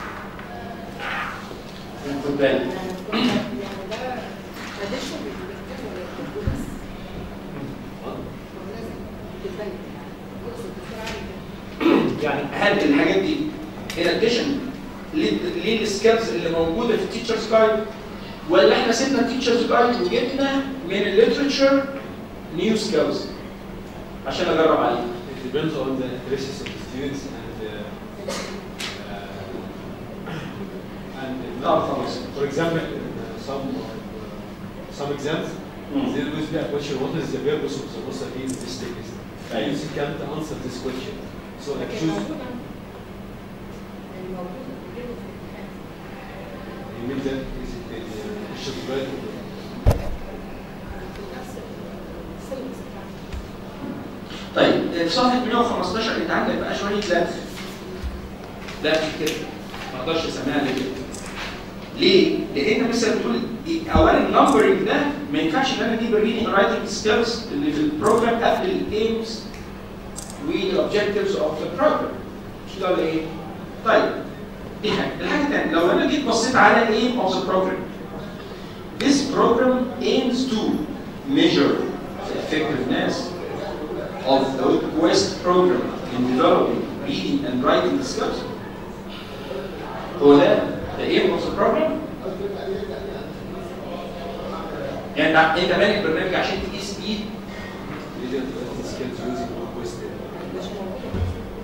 خد بالك يعني ده addition بيكتبه ولا يكتبه بس؟ هو لازم تتبين يعني يقصد دكتور علي كده. يعني هل الحاجات دي in addition للسكيلز اللي موجوده في التيشرز جايد ولا احنا سيبنا التيشرز جايد وجبنا من الليترشر نيو سكيلز عشان اجرب عليها It depends on the interests of the students and uh, uh, and اه خلاص for example, uh, some uh, some exams, Mm. there will be a question: What is the purpose of the Musa in this text? أيوة. You can't answer this question. So like لكن choose. موجودة يعني موجودة بيجيبوا في الامتحان You mean that is it the uh, should write في نفس السيلبس بتاعته طيب في صفحه 115 انت عندك بقى شويه لف لف كده ما اقدرش اسميها ليه كده ليه؟ لان مثلا بتقول إيه؟ اولا النمبرنج ده ما ينفعش ان انا اجيب الريدنج رايتنج سكيلز اللي في البروجرام قبل الايمز والاوبجكتيفز اوف ذا بروجرام مش ده ولا ايه؟ طيب دي حاجه الحاجه الثانيه لو انا جيت بصيت على aim of the program this program aims to measure the effectiveness of the West program in developing reading and writing skills. هو ده the aim of the program؟ يعني انت انت باني البرنامج عشان تقيس بيه reading writing skills using request. مش موجودة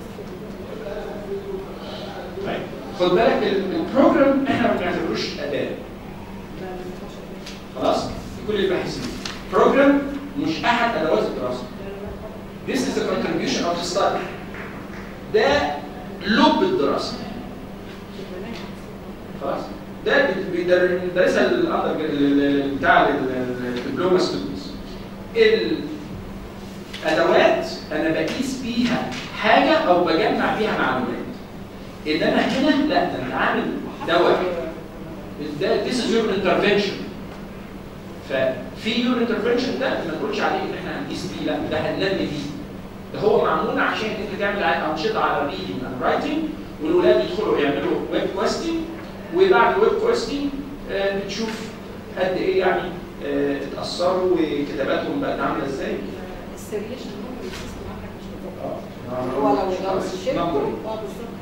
طيب خد بالك ال- البروجرام احنا ما بنعتبروش اداه لا ما ينفعش كده. خلاص في كل الباحثين بروجرام مش احد ادوات الدراسه This is the contribution of the study ده لب الدراسه خلاص ده بت- بيدر- بيدرسها الاندر ال- ال- بتاع الدبلومه ستودنتس الادوات انا بقيس بيها حاجه او بجمع بيها معلومات انما هنا لا ده انا عامل دواء ده this is your intervention ففي your intervention ده ما نقولش عليه ان احنا هنقيس بيه لا ده هننمي بيه ده هو معمول عشان انت تعمل عليه انشطه على الريدنج اند رايتنج والولاد يدخلوا يعملوا ويب كويستنج وبعد الويب كويستنج آه، بتشوف قد ايه يعني آه، اتاثروا وكتاباتهم بقت عامله ازاي السيريشن ممكن يسيستم عندك مش مظبوط اه هو لو درس الشركة Numbering. اه بالظبط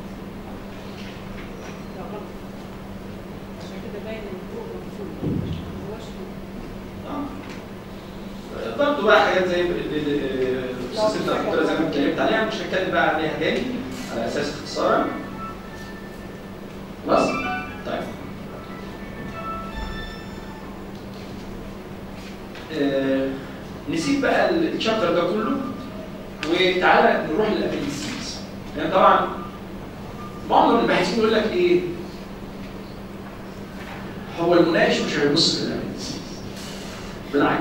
لا غلط عشان كده باين ان فوق مكتوب ما هوش فوق. برضه بقى حاجات زي ال- ال- ال- الاستاذ ستة الدكتوره زي ما اتكلمت عليها مش هنتكلم بقى عليها تاني على اساس اختصارا خلاص؟ طيب آه، نسيب بقى الشابتر ده كله وتعالى نروح للابندسيز يعني طبعا معظم الباحثين يقول لك ايه؟ هو المناقش مش هيبص في الابندسيز بالعكس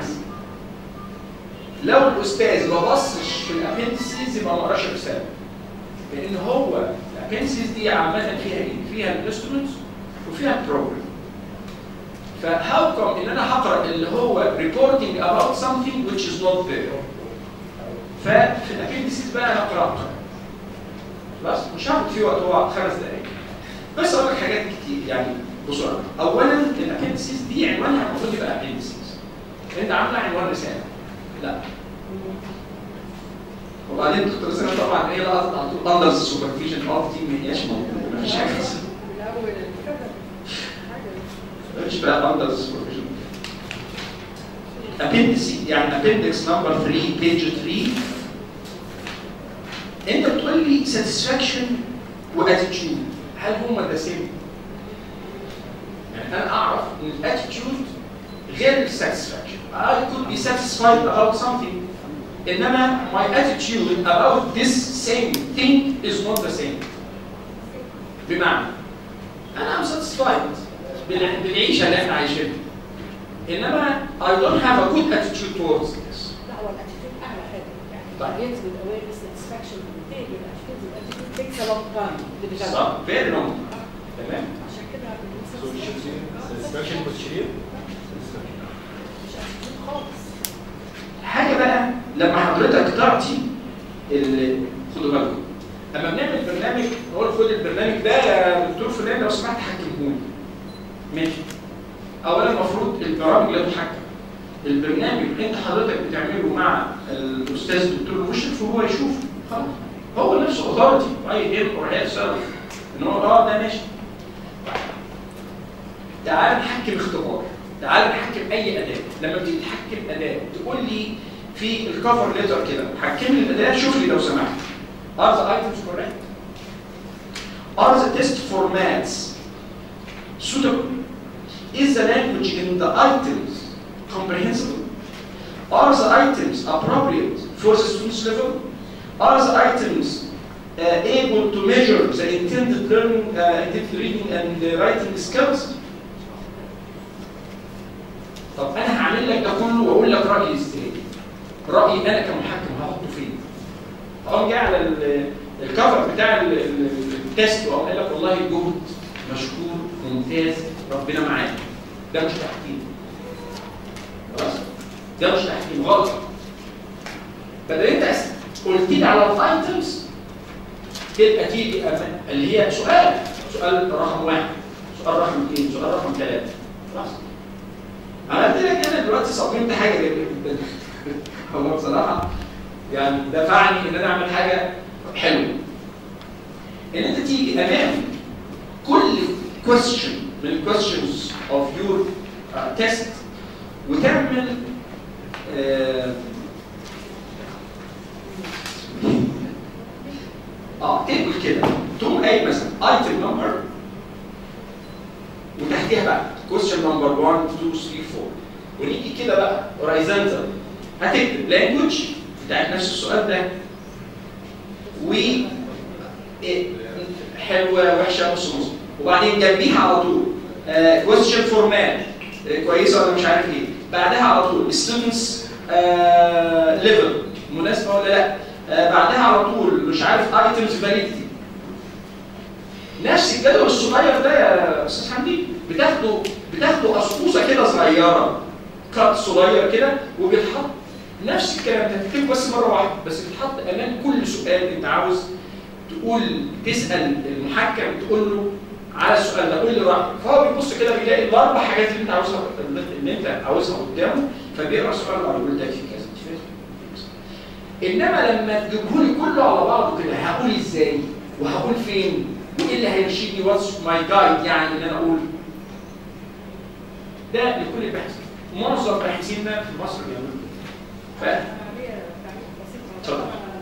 لو الاستاذ ما بصش في الابندسيز يبقى ما قراش الرساله لان هو الابندسيز دي عامه فيها ايه؟ فيها الانسترومنتس وفيها البروجرام فهاو كم ان انا هقرا اللي هو reporting about something which is not there ففي الابندسيز بقى انا قراته خلاص مش هاخد فيه وقت هو خمس دقائق بس اقول لك حاجات كتير يعني بسرعه اولا الابندسيز دي عنوانها المفروض يبقى ابندسيز انت عامله عنوان رساله لا وبعدين دكتور سنة طبعا هي لقطت على طول اندر سوبرفيجن اوف دي ما هياش موجوده مفيش حاجه اسمها الاول الكتب حاجه مفيش بقى اندر سوبرفيجن appendix يعني appendix number 3 page 3 انت بتقول لي satisfaction واتيتيود هل هما ذا سيم؟ يعني انا اعرف ان الاتيتيود غير الساتسفاكشن I could be satisfied about something انما my attitude about this same thing is not the same بمعنى انا am satisfied بالع- بالعيشه اللي احنا عايشينها انما I don't have a good attitude towards this لا هو الاتيتيود اعلى حاجه يعني طيب. audience with awareness satisfaction بالتالي الاتيتيود الاتيتيود takes a long time اللي بجد صح very long تمام عشان كده So we should say satisfaction questionnaire. مش اتيتيود خالص حاجه بقى لما حضرتك تعطي ال- خدوا بالكم اما بنعمل برنامج نقول خد البرنامج ده يا دكتور فلان لو سمحت حكمهولي ماشي اولا المفروض البرامج لا تحكم البرنامج انت حضرتك بتعمله مع الاستاذ الدكتور المشرف وهو يشوف خلاص هو نفسه اوثورتي اي هيم اور هيد سيرف ان هو اه ده ماشي تعال نحكم اختبار تعال نحكم اي اداه لما بتيجي تحكم اداه تقول لي في الكفر ليتر كده حكم لي الاداه شوف لي لو سمحت are the items correct are the test formats suitable is the language in the items comprehensible are the items appropriate for the student's level are the items uh, able to measure the intended learning uh, intended reading and uh, writing skills طب انا هعمل لك ده كله واقول لك رايي ازاي رايي انا كمحكم هحطه فين اقوم جاي على ال- الكفر بتاع ال- ال- التست واقوم قايل لك والله جهد مشكور ممتاز ربنا معاك ده مش تحكيم خلاص ده مش تحكيم غلط بدل انت أس- قلت لي على الايتمز تبقى تيجي أما- اللي هي سؤال سؤال رقم واحد سؤال رقم اثنين سؤال رقم ثلاثه خلاص عملت لك انا دلوقتي صممت حاجه جميله جدا هو بصراحه يعني دفعني ان انا اعمل حاجه حلوه ان انت تيجي امام كل question من الكويستشنز اوف يور تيست وتعمل آه، اه تقبل كده تقوم قايل مثلا ايتم نمبر وتحتيها بقى question number 1 2 3 4 ونيجي كده بقى horizontal هتكتب language بتاعت نفس السؤال ده و إيه، حلوه وحشه نص نص وبعدين جنبيها على طول آه question format آه كويسه ولا مش عارف ايه بعدها على طول students آه level مناسبه ولا لا آه بعدها على طول مش عارف items validity نفس الجدول الصغير ده يا استاذ حمدي بتاخده بتاخده قصقوصه كده صغيره كات صغير كده وبيتحط نفس الكلام ده تكتبه بس مره واحده بس بيتحط امام كل سؤال انت عاوز تقول تسال المحكم تقول له على السؤال ده قول لي رايك فهو بيبص كده بيلاقي الاربع حاجات اللي انت عاوزها اللي انت عاوزها قدامه فبيقرا السؤال ده يقول ده في كذا انما لما تجيبه لي كله على بعضه كده هقول ازاي وهقول فين وايه اللي هيرشدني واتس ماي جايد يعني ان انا اقول ده لكل الباحثين معظم باحثيننا في مصر بيعملوا كده ف اتفضل.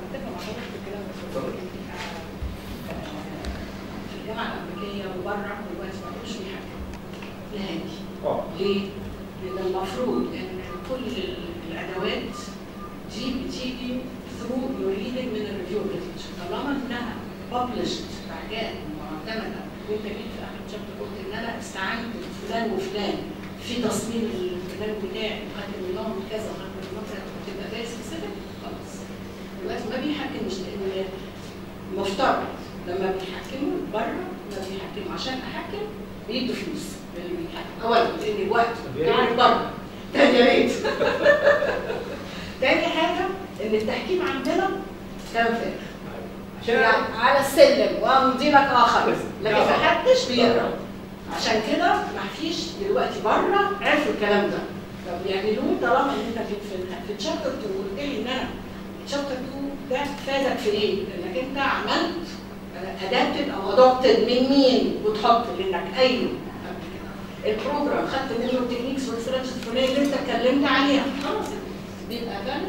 في الجامعه الامريكيه وبره دلوقتي ما بقوش بيحكموا نهائي اه ليه؟ لان المفروض ان كل الادوات دي بتيجي through your reading من الريفيو literature طالما انها published حاجات معتمده وانت جيت في اخر شابتر قلت ان انا استعنت بفلان وفلان في تصميم البرنامج بتاعي وخدت منهم كذا وخدت منهم كذا وتبقى فيري سبيسيفيك خلاص دلوقتي ما بيحكمش لان مفترض لما بيحكموا بره ما بيحكموا عشان احكم بيدوا فلوس للي بيحكم اولا لان وقت قاعد بره تاني يا ريت تاني حاجه ان التحكيم عندنا كلام فارغ يعني على السلم ومديرك اخر لكن ما حدش بيقرا عشان كده ما فيش دلوقتي بره عرفوا الكلام ده فبيعملوه طالما ان انت في في, في تشابتر 2 قلت لي ان انا تشابتر 2 ده فادك في ايه؟ انك انت عملت ادابتد او ادوبتد من مين وتحط لانك قايله قبل كده البروجرام خدت منه التكنيكس والستراتيجيز الفلانيه اللي انت اتكلمت عليها خلاص بيبقى فالid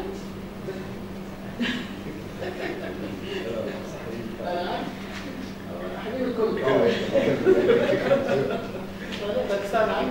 حبيبي الكل بتستنى عنه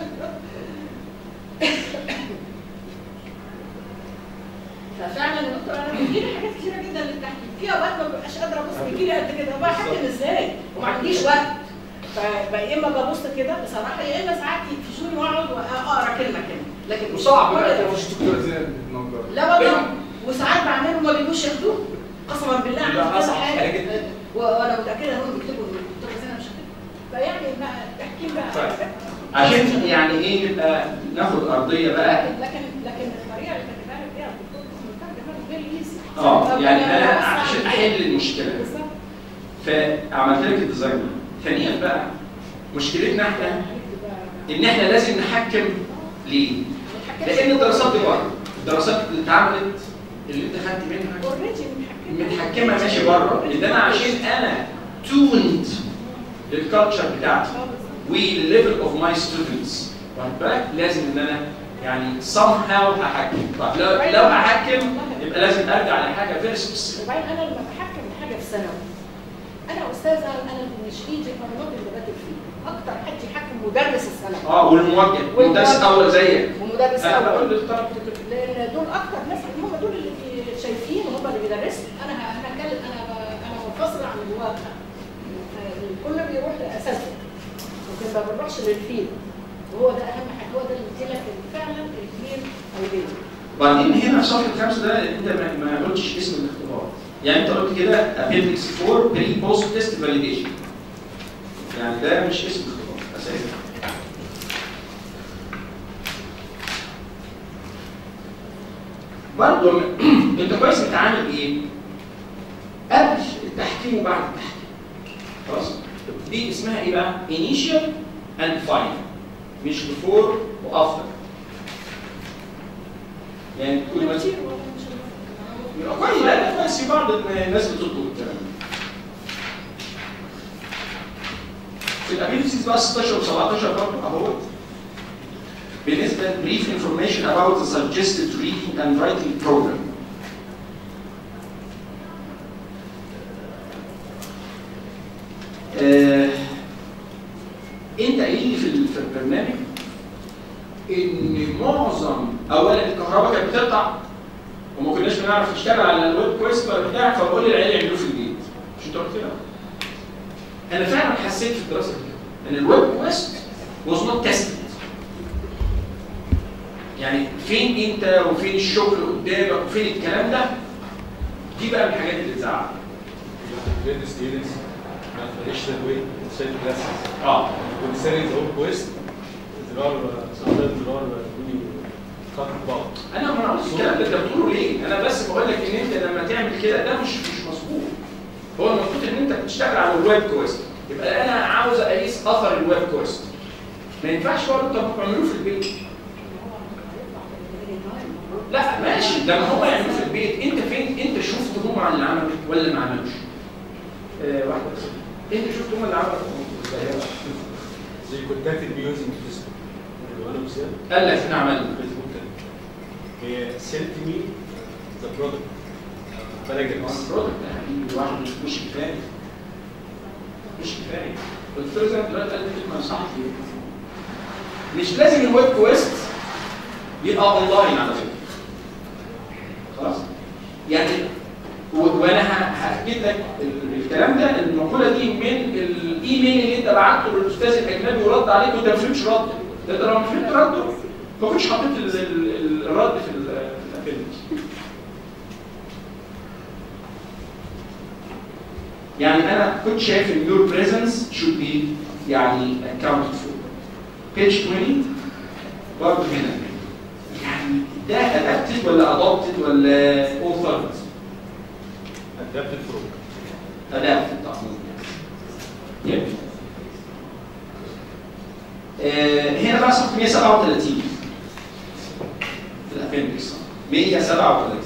ففعلا يا دكتور انا بيجيلي حاجات كتيره جدا للتحكيم في اوقات ما ببقاش قادره ابص بيجيلي قد كده بقى احكم ازاي وما عنديش وقت فبقى يا اما ببص كده بصراحه يا اما ساعات يقفشوني واقعد واقرا كلمه كلمه لكن مش وصعب كل بقى ده. تخش دكتور زي النجار لا والله وساعات بعمله ما بيجوش ياخدوه قسما بالله عندي ده كذا أصعب حاجه حاجة جدا. و- وانا متاكده ان هم بيكتبوا ان الدكتور زينب مش هتكتب فيعني بقى تحكيم بقى طيب. عشان يعني ايه نبقى ناخد ارضيه بقى لكن لكن لكن الطريقه اللي كاتبها لك بيها الدكتور مترجمه فيري ايزي اه يعني انا عشان احل المشكله بالظبط فعملت لك الديزاين ثانيا بقى مشكلتنا احنا ان احنا لازم نحكم ليه؟ لان الدراسات دي بره الدراسات اللي اتعملت اللي انت خدت منها اوريدي متحكمه ماشي بره ان انا عشان انا توند للكالتشر بتاعتي وللليفل اوف ماي ستودنتس واخد بالك لازم ان انا يعني somehow هحكم طب لو لو هحكم يبقى لازم ارجع لحاجه فيري سبيسيفيك وبعدين انا لما بحكم حاجه في ثانوي انا استاذه انا مش ايدي انا اللي بدل فيه اكتر حد يحكم مدرس السنه اه والموجه مدرس اول زيك ومدرس انا بقول اول للطلبه لان دول اكتر ناس هم دول اللي شايفين هم اللي بيدرسوا انا ه- انا هتكلم انا ب- انا منفصله عن الواقع الكل بيروح لاساسه لكن ما بنروحش للفيل وهو ده اهم حاجه هو ده اللي قلت لك إن فعلا الفيل هيبين وبعدين هنا في صفحه خمسه ده انت ما ما قلتش اسم الاختبار يعني انت قلت كده ابندكس 4 بري بوست تيست فاليديشن يعني ده مش اسم الاختبار اساسا برضه انت كويس بتتعامل ايه؟ قبل التحكيم وبعد التحكيم خلاص؟ دي اسمها ايه بقى؟ initial and final مش before وافتر يعني تقول مثلا كتير والله مش عارفة. كويس لا لا كويس في بعض الناس بتطلب الكلام ده. في الابيلتيز بقى 16 و 17 برضه اهو بالنسبه brief information about the suggested reading and writing program آه، انت قايل لي في ال- في البرنامج ان معظم اولا الكهرباء كانت بتقطع وما كناش بنعرف نشتغل على الويب كويست ولا بتاع فبقول للعيال يعملوه في البيت مش انت قلت كده؟ انا فعلا حسيت في الدراسه دي ان الويب كويست was not tested يعني فين انت وفين الشغل قدامك وفين الكلام ده دي بقى من الحاجات اللي تزعل grade the students in a traditional way instead of classes. اه Considering the whole quest, there are uh, sometimes there are uh, really cut about. انا ما قلتش الكلام ده انت بتقوله ليه؟ انا بس بقول لك ان انت لما تعمل كده ده مش مش مظبوط. هو المفروض ان انت بتشتغل على الويب كويست يبقى انا عاوز اقيس اثر الويب كويست. ما ينفعش اقول له طب اعملوه في البيت. لا ماشي لما هم يعملوه في البيت انت فين؟ انت شفت هم اللي عملوا ولا ما عملوش؟ آه واحده بس انت شفت هم اللي عملوا They contacted me using Facebook. وانا مسير قال لك احنا عملنا فيسبوك هي sent me the product paragraphs. البرودكت ده لوحده مش مش كفايه مش كفايه قلت له زي ما دلوقتي قال لي كلمه صح مش لازم الويب كويست يبقى اونلاين على فكره خلاص يعني و- وانا ه- هاكد لك ال- الكلام ده المقوله دي من الايميل اللي انت بعته للاستاذ الاجنبي ورد عليك وانت ما فهمتش رده ده انت لو ما فهمت رده ما كنتش حطيت ال- ال- الرد في ال- في الابندكس يعني انا كنت شايف ان your presence should be يعني accounted for. page 20 برضه هنا يعني ده adapted ولا adopted ولا authored؟ Adapted from. adapted طبعا. يب. آه هنا بقى صفحه 137 في الابندكس 137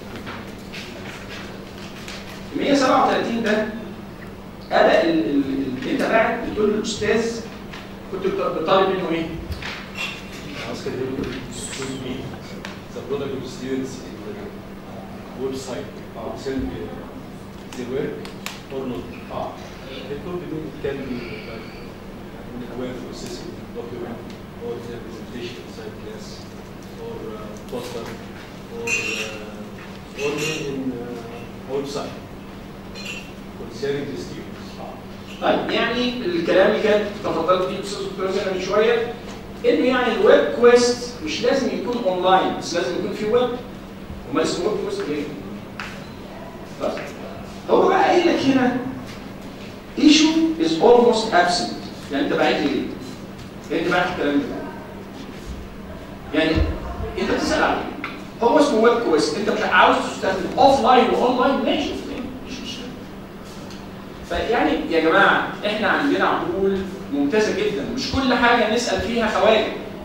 137 ده اداء ال- ال- ال- انت قاعد بتقول للاستاذ كنت بت- بتطالب منه ايه؟ asked him to show me the product of students in the website. Uh, send me the work or not. اه They told me it can be like in a way of processing document or the presentation inside class or uh, poster or uh, or in uh, website concerning the students. طيب يعني الكلام اللي كانت تفضلت فيه الاستاذ دكتور زينب من شويه انه يعني الويب كويست مش لازم يكون اونلاين بس لازم يكون في ويب وما اسمه ويب كويست ليه؟ بس هو بقى قايل لك هنا issue is almost absent يعني انت باعت لي ليه؟ انت باعت الكلام ده يعني انت بتسال عليه هو اسمه ويب كويست انت مش عاوز تستخدم اوف لاين واون لاين ماشي مش مشكله فيعني يا جماعه احنا عندنا عقول ممتازه جدا مش كل حاجه نسال فيها خواجه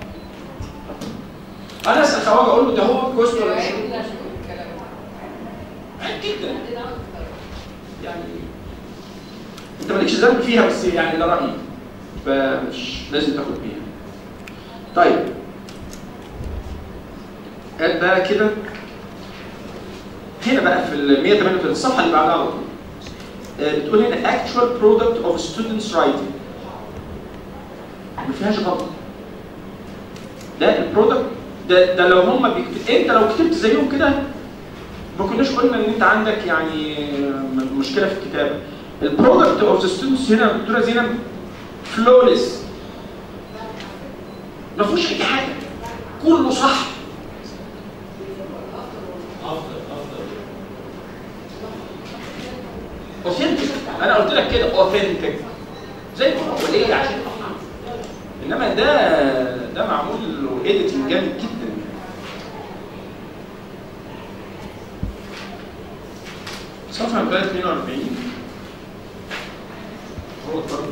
انا اسال خواجه اقول له ده هو كويست ولا مش هو؟ عيب جدا يعني انت مالكش ذنب فيها بس يعني ده رايي فمش لازم تاخد بيها طيب قال بقى كده هنا بقى في ال 138 الصفحه اللي بعدها على طول آه، بتقول هنا actual product of students writing فيهاش غلط ده البرودكت ده ده لو هم بيكتب انت لو كتبت زيهم كده ما كناش قلنا ان انت عندك يعني م- مشكله في الكتابه البرودكت اوف ذا ستودنتس هنا يا دكتوره زينب فلوليس ما فيهوش اي حاجه كله صح افضل افضل اوثنتك انا قلت لك كده اوثنتك زي ما هو ليه عشان انما ده ده معمول له ايديتنج جامد جدا صفحه 42 هو اتفضل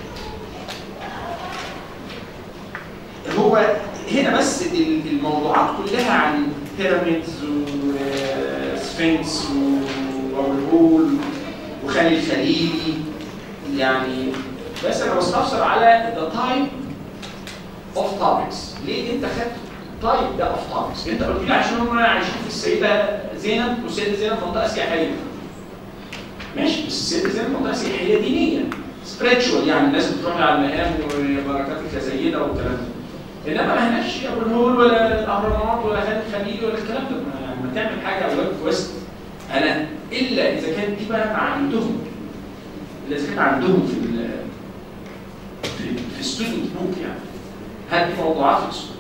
هو هنا بس ال- الموضوعات كلها عن بيراميدز وسفنكس وابو وخالي الخليلي يعني بس انا بستفسر على ذا تايب اوف توبكس ليه انت خدت تايب ده اوف توبكس انت قلت لي عشان هم عايشين في السيده زينب والسيده زينب منطقه سياحيه ماشي بس السيده زينب منطقه سياحيه دينيه سبريتشوال يعني الناس بتروح على المقام وبركات الخزاينه والكلام ده انما ما هناش ابو الهول ولا الاهرامات ولا خالد الخليلي ولا الكلام ده ما- ما تعمل حاجه على ويب كويست انا الا اذا كانت دي بقى عندهم الا اذا كانت عندهم في ال في, في الستودنت بوك يعني هل دي موضوعات في الستودنت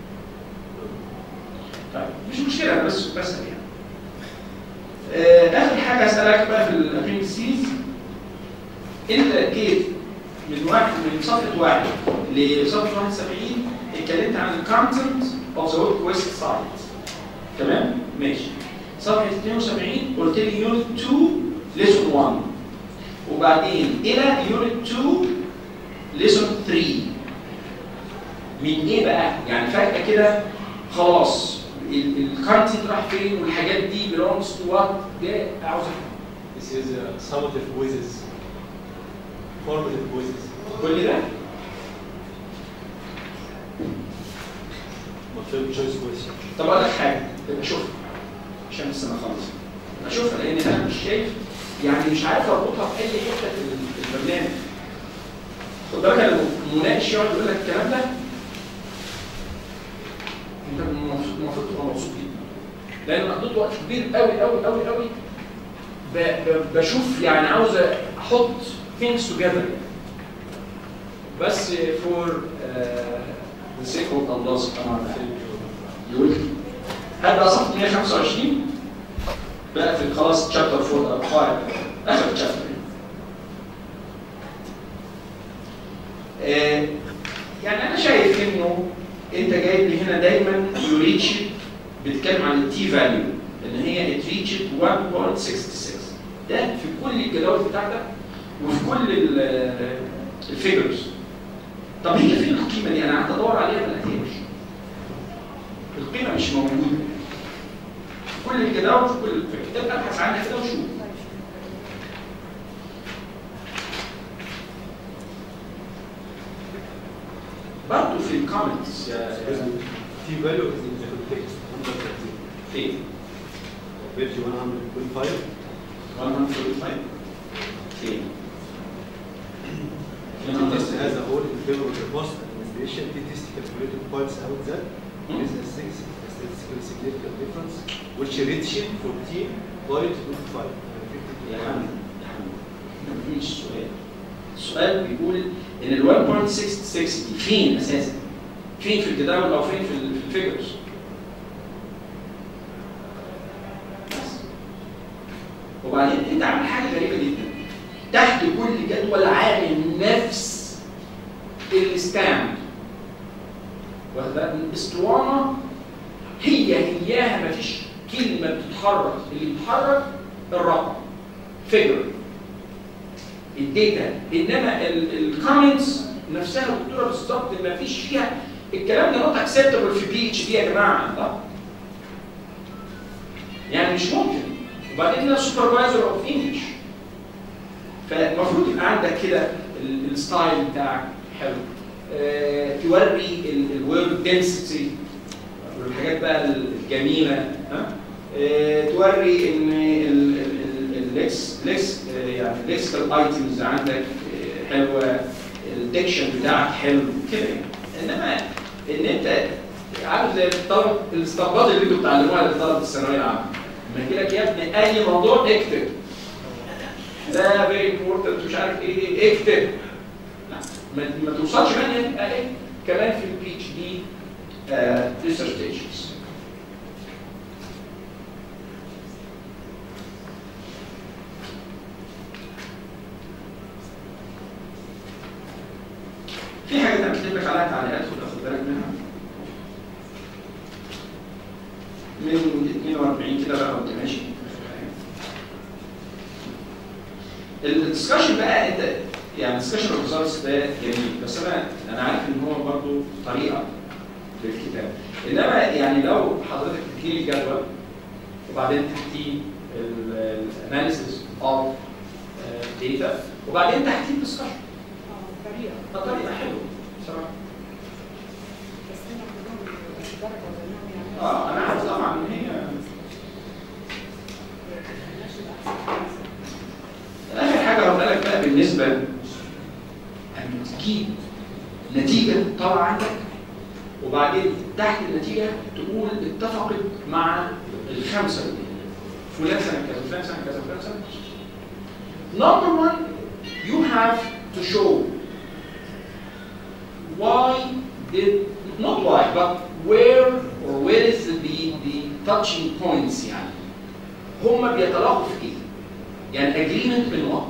طيب مش مشكله انا بس بسال يعني آه، اخر حاجه اسالك بقى في الابرنتسيز انت جيت من واحد من صفحه واحد لصفحه 71 اتكلمت عن الكونتنت اوف ذا ويب كويست سايت تمام ماشي صفحه 72 قلت لي يونت 2 ليسون 1 وبعدين الى يونت 2 ليسون 3 من ايه بقى؟ يعني فجاه كده خلاص الكونتنت راح فين والحاجات دي belongs to what ده عاوز افهم This is uh, summative quizzes. Formative quizzes. كل ده Multiple choice question. طب اقول لك حاجه تبقى شوفها عشان بس انا اخلص اشوفها لان انا مش شايف يعني مش عارف اربطها في اي حته في ال- في البرنامج خد بالك لما المناقش يقعد يقول لك الكلام ده انت المفروض المفروض تبقى مبسوط جدا لان انا قضيت وقت كبير قوي قوي قوي قوي ب- ب- بشوف يعني عاوز احط things together بس for uh, the sake of Allah سبحانه وتعالى يقول هل بقى صفحه 125 بقى في خلاص تشابتر 4 5 اخر تشابتر آه يعني انا شايف انه انت جايب لي هنا دايما يوريتش بيتكلم عن التي فاليو ان هي اتريتش 1.66 ده في كل الجداول بتاعتك وفي كل الفيجرز طب هي فين القيمه دي؟ انا قعدت ادور عليها ما لقيتهاش القيمه مش موجوده كل الجداول في كل في الكتاب ابحث عنها كده وشوف برضه في الكومنتس يا T value is in the context number 13. فين؟ Page 125. 145 فين؟ Test as a whole in favor of the post administration. The test calculated points out that there is a six- a statistically significant difference which reached 14.25. يا حمد يا حمد احنا ما فيش سؤال السؤال بيقول ان ال 1.66 دي فين اساسا؟ فين في الجداول او فين في ال- في الفيجرز؟ بس وبعدين انت عامل حاجه غريبه جدا تحت كل جدول عامل نفس الستاند واخد بالك؟ الاسطوانه هي هياها مفيش كلمه بتتحرك اللي بيتحرك الرقم فيجر الداتا انما الكومنتس نفسها الدكتوره بالظبط ما فيش فيها الكلام ده نوت اكسبتبل في بي اتش دي يا جماعه طب يعني مش ممكن وبعدين انا سوبرفايزر اوف انجلش فالمفروض يبقى عندك كده ال- الستايل بتاعك حلو آه، توري الورد دنسيتي والحاجات بقى الجميله ها آه، توري ان ال- ال- ال- الليكس ليكس آه، يعني ليكسيكال ايتمز عندك آه، حلوه الديكشن بتاعك حلو كده يعني. انما ان انت عارف زي الطلب الاستنباط اللي انتوا بتعلموها لطلبه الثانويه العامه لما يجي لك يا ابني اي موضوع اكتب ده فيري امبورتنت مش عارف ايه اكتب لا ما, ما توصلش بقى ان يبقى ايه كمان في البي اتش دي dissertations في حاجات انا كاتب لك عليها تعليقات وتاخد بالك منها من 42 كده بقى وانت ماشي الدسكشن بقى انت يعني الدسكشن اوف ريزلتس ده جميل بس انا انا عارف ان هو برضه طريقه في الكتاب انما يعني لو حضرتك تجيلي جدول وبعدين تحتيه الاناليسيس اوف داتا وبعدين تحتيه الدسكشن طريقه الطريقه حلوه بصراحه بس انا كلهم درجه وزنهم يعني اه انا عارف طبعا ان هي اخر حاجه هقولها لك بقى بالنسبه ان تجيب نتيجه طالعه عندك وبعدين تحت النتيجه تقول اتفقت مع الخمسه دول. فلان سنه كذا فلان سنه كذا فلان سنه كذا Number one, you have to show why did not why but where or where is the the touching points يعني هم بيتلاقوا في ايه؟ يعني agreement من what؟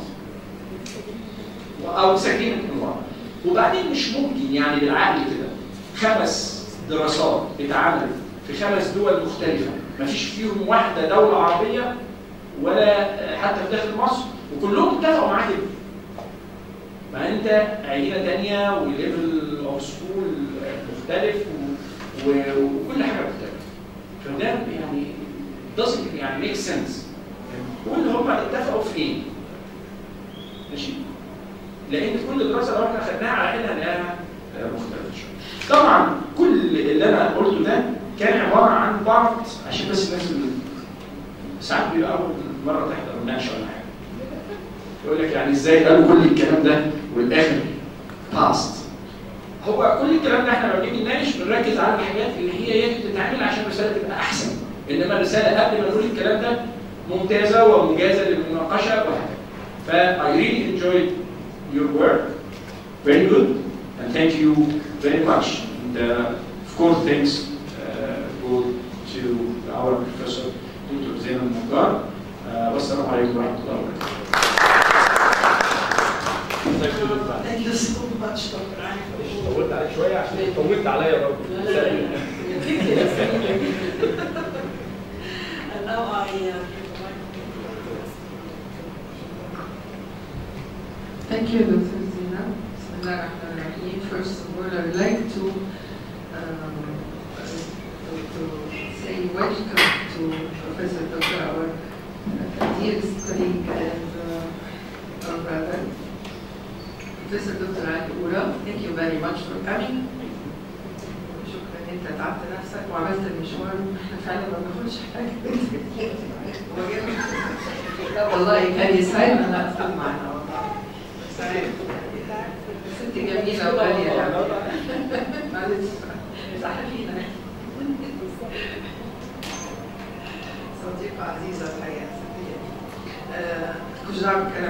او disagreement من what؟ وبعدين مش ممكن يعني بالعقل كده خمس دراسات اتعملت في خمس دول مختلفة مفيش فيهم واحدة دولة عربية ولا حتى في داخل مصر وكلهم اتفقوا معاه كده مع انت عينه تانية وليفل اوف سكول مختلف و... و... وكل حاجه مختلفه فده يعني doesn't يعني make sense كل هم اتفقوا في ايه؟ ماشي؟ لان كل دراسه لو احنا خدناها على انها انها مختلفه شويه. طبعا كل اللي انا قلته ده كان عباره عن بعض عشان بس الناس اللي ساعات بيبقى اول مره تحضر مناقشه ولا حاجه يقول لك يعني ازاي قالوا كل الكلام ده والاخر باست هو كل الكلام ده احنا لما بنيجي نناقش بنركز على الحاجات اللي هي يجب تتعمل عشان الرساله تبقى احسن انما الرساله قبل ما نقول الكلام ده ممتازه ومجازه للمناقشه وهكذا ف I really enjoyed your work very good and thank you very much and uh, of course thanks uh, go to our professor Dr. Zainab Mughar uh, والسلام عليكم ورحمه الله وبركاته Thank you so much, Dr. Ali. طولت عليك شويه عشان طولت عليا برضه لا لا لا ridiculous. And now I uh, Thank you, Dr. Zina. Bismillah ar-Rahman ar-Rahim. First of all, I'd like to, um, to, to say welcome to Professor Dr. our uh, dearest colleague and uh, our brother, Professor Dr. Ali Ula. Thank you very much for coming. شكرا ان انت تعبت نفسك وعملت المشوار احنا فعلا ما بناخدش حاجه لا والله كان يسعدنا ان اكتب معنا والله ست جميلة وغالية أوي. معلش صحفينا صديقة عزيزة الحقيقة ست جميلة آه، مش دعوة بالكلام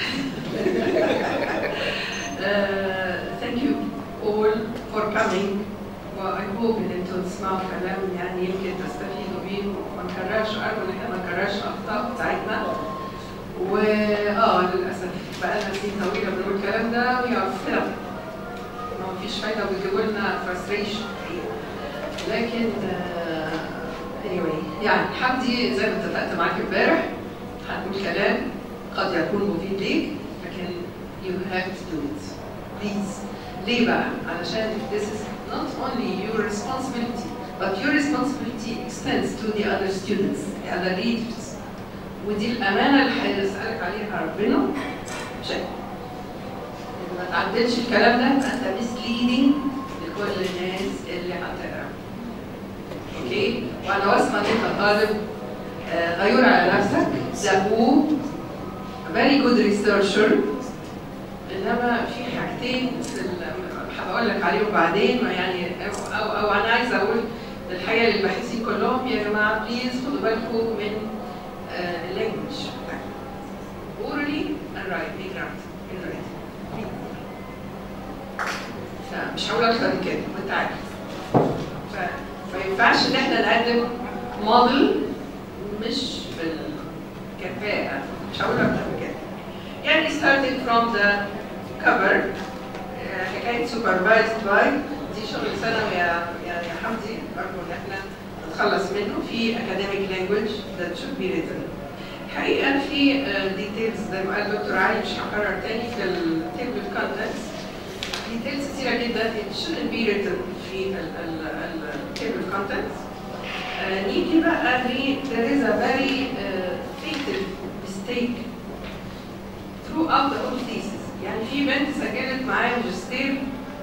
آه، Thank you all for coming وأي هوب إن أنتوا تسمعوا كلام يعني يمكن تستفيدوا بيه وما نكررش أرجو إن إحنا ما نكررش الأخطاء بتاعتنا وآه للأسف بقى لنا سنين طويلة بنقول الكلام ده وي ار فيلم ما فيش فايدة وبيجيبوا لنا frustration لكن آه anyway يعني حمدي زي ما اتفقت معاك امبارح هنقول كلام قد يكون مفيد ليك لكن you have to do it please ليه بقى؟ علشان this is not only your responsibility but your responsibility extends to the other students the other readers ودي الامانه اللي هيسالك عليها ربنا شيء ما تعدلش الكلام ده يبقى انت misleading لكل الناس اللي هتقرا اوكي وانا واثقه ان انت طالب آه، غيور على نفسك ده هو very good researcher ان انما في حاجتين في ال- هبقول لك عليهم بعدين يعني او او, أو انا عايزه اقول الحقيقه للباحثين كلهم يا جماعه بليز خدوا بالكم من اللانجوج اورالي اند رايتنج مش هقول اكتر من كده وانت عارف ف- ما ينفعش ان احنا نقدم موديل مش بالكفاءه مش هقول اكتر من كده يعني starting from the cover آه، حكايه supervised by دي شغل ثانوي يا يا يا حمدي ارجو ان احنا نتخلص منه في academic language that should be written. الحقيقه في ديتيلز زي ما قال دكتور علي مش هكرر تاني في التيبل كونتنتس ديتيلز كتيره جدا it shouldn't be written في التيبل كونتنتس نيجي بقى ل there is a very uh, fatal mistake throughout the whole thesis يعني في بنت سجلت معايا ماجستير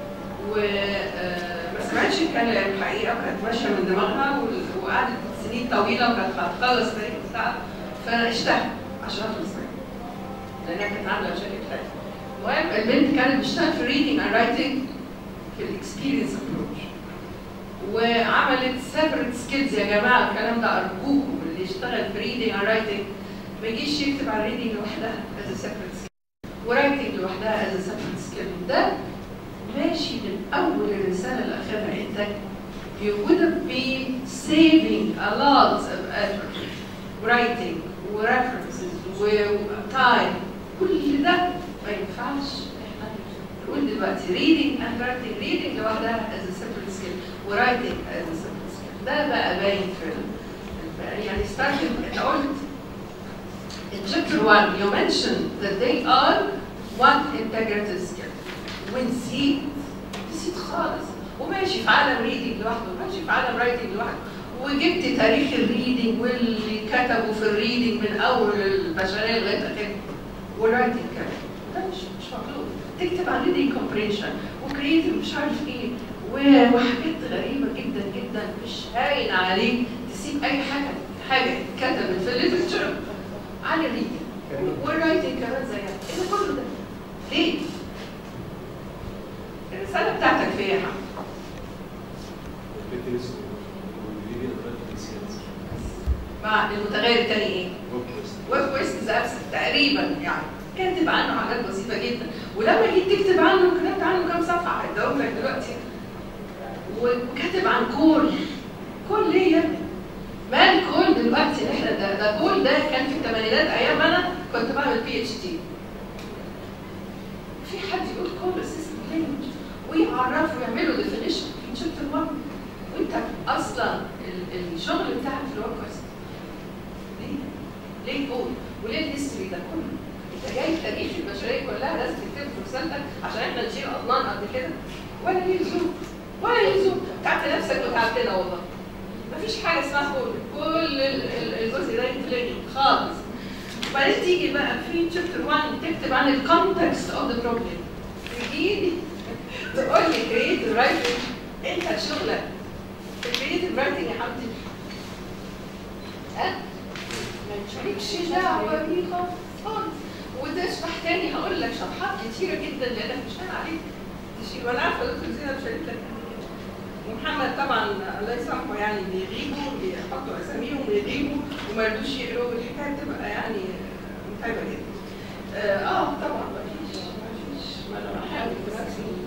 وما سمعتش الكلام الحقيقه وكانت ماشيه من دماغها وال- وقعدت سنين طويله وكانت هتخلص التاريخ بتاعها فاشتهت عشان اخلص منها لانها كانت عامله مشاكل تانية. المهم البنت كانت بتشتغل في الريدنج اند رايتنج في الاكسبيرينس ابروش وعملت سيبريت سكيلز يا جماعه الكلام ده ارجوكم اللي يشتغل في ريدنج اند رايتنج ما يجيش يكتب على الريدنج لوحدها از سيبريت سكيل ورايتنج لوحدها از سيبريت سكيل ده ماشي من اول الرساله لاخرها انت you would have been saving a lot of effort writing references وتايم كل ده ما ينفعش احنا نقول دلوقتي reading and writing reading لوحدها as a separate skill ورايتنج as a separate skill ده بقى باين في ال- يعني starting انت قلت in chapter 1 you mentioned that they are one integrated skill ونسيت نسيت خالص وماشي في عالم ريدنج لوحده وماشي في عالم رايتنج لوحده وجبت تاريخ الريدنج واللي كتبوا في الريدنج من اول البشريه لغايه اخرها والرايتنج كمان ده مش مش مطلوب تكتب عن ريدنج كومبريشن وكريتيف مش عارف ايه و- وحاجات غريبه جدا جدا مش هاين عليك تسيب اي حاجه حاجه اتكتبت في الليترشر عن الريدنج والرايتنج كمان زيها ايه ده كله ده؟ ليه؟ الرساله بتاعتك في ايه يا محمد؟ الفيتنس والريدنج والرايتنج سكيلز مع المتغير الثاني ايه؟ اوكي ويب ويست ابس تقريبا يعني كاتب عنه حاجات بسيطه جدا ولما جيت تكتب عنه كتبت عنه كام صفحه هديهم لك دلوقتي وكاتب عن كول كول ليه يا ابني؟ ما الكول دلوقتي احنا ده ده كول ده كان في الثمانينات ايام انا كنت بعمل بي اتش دي في حد يقول كول اسيستنت لانجوج ويعرفوا يعملوا ديفينيشن في شابتر 1 وانت اصلا ال- الشغل بتاعك في الويب ويست ليه؟ ليه كول؟ وليه الهيستوري ده كله؟ انت جاي تاريخ البشريه كلها لازم تكتبه في رسالتك عشان احنا نشيل اضمان قد كده ولا ليه لزوم ولا ليه لزوم تعبت نفسك وتعبتنا والله مفيش حاجه اسمها كل كل ال- ال- الجزء ده يتلغي خالص وبعدين تيجي بقى في شابتر 1 تكتب عن الكونتكست اوف ذا بروبلم تجيلي تقول لي كريتيف رايتنج انت شغلك الكريتيف رايتنج يا حبيبتي ها مالكش دعوه بيه خالص خالص وتشرح تاني هقول لك شرحات كتيره جدا لانك مش هان عليك تشيل وانا عارفه دكتور زينب شالت لك ومحمد طبعا الله يسامحه يعني بيغيبوا بيحطوا اساميهم ويغيبوا وما يردوش يقروا الحكايه بتبقى يعني متعبه جدا. اه آه، طبعا ما فيش ما فيش ما انا بحاول في نفس ال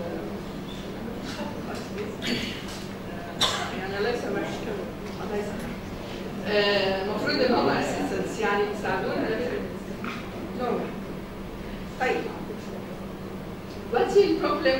آه، يعني الله يسامحك الله يسامحك. آه، المفروض ان هم اسيستنتس يعني بيساعدونا لكن نو طيب What's the problem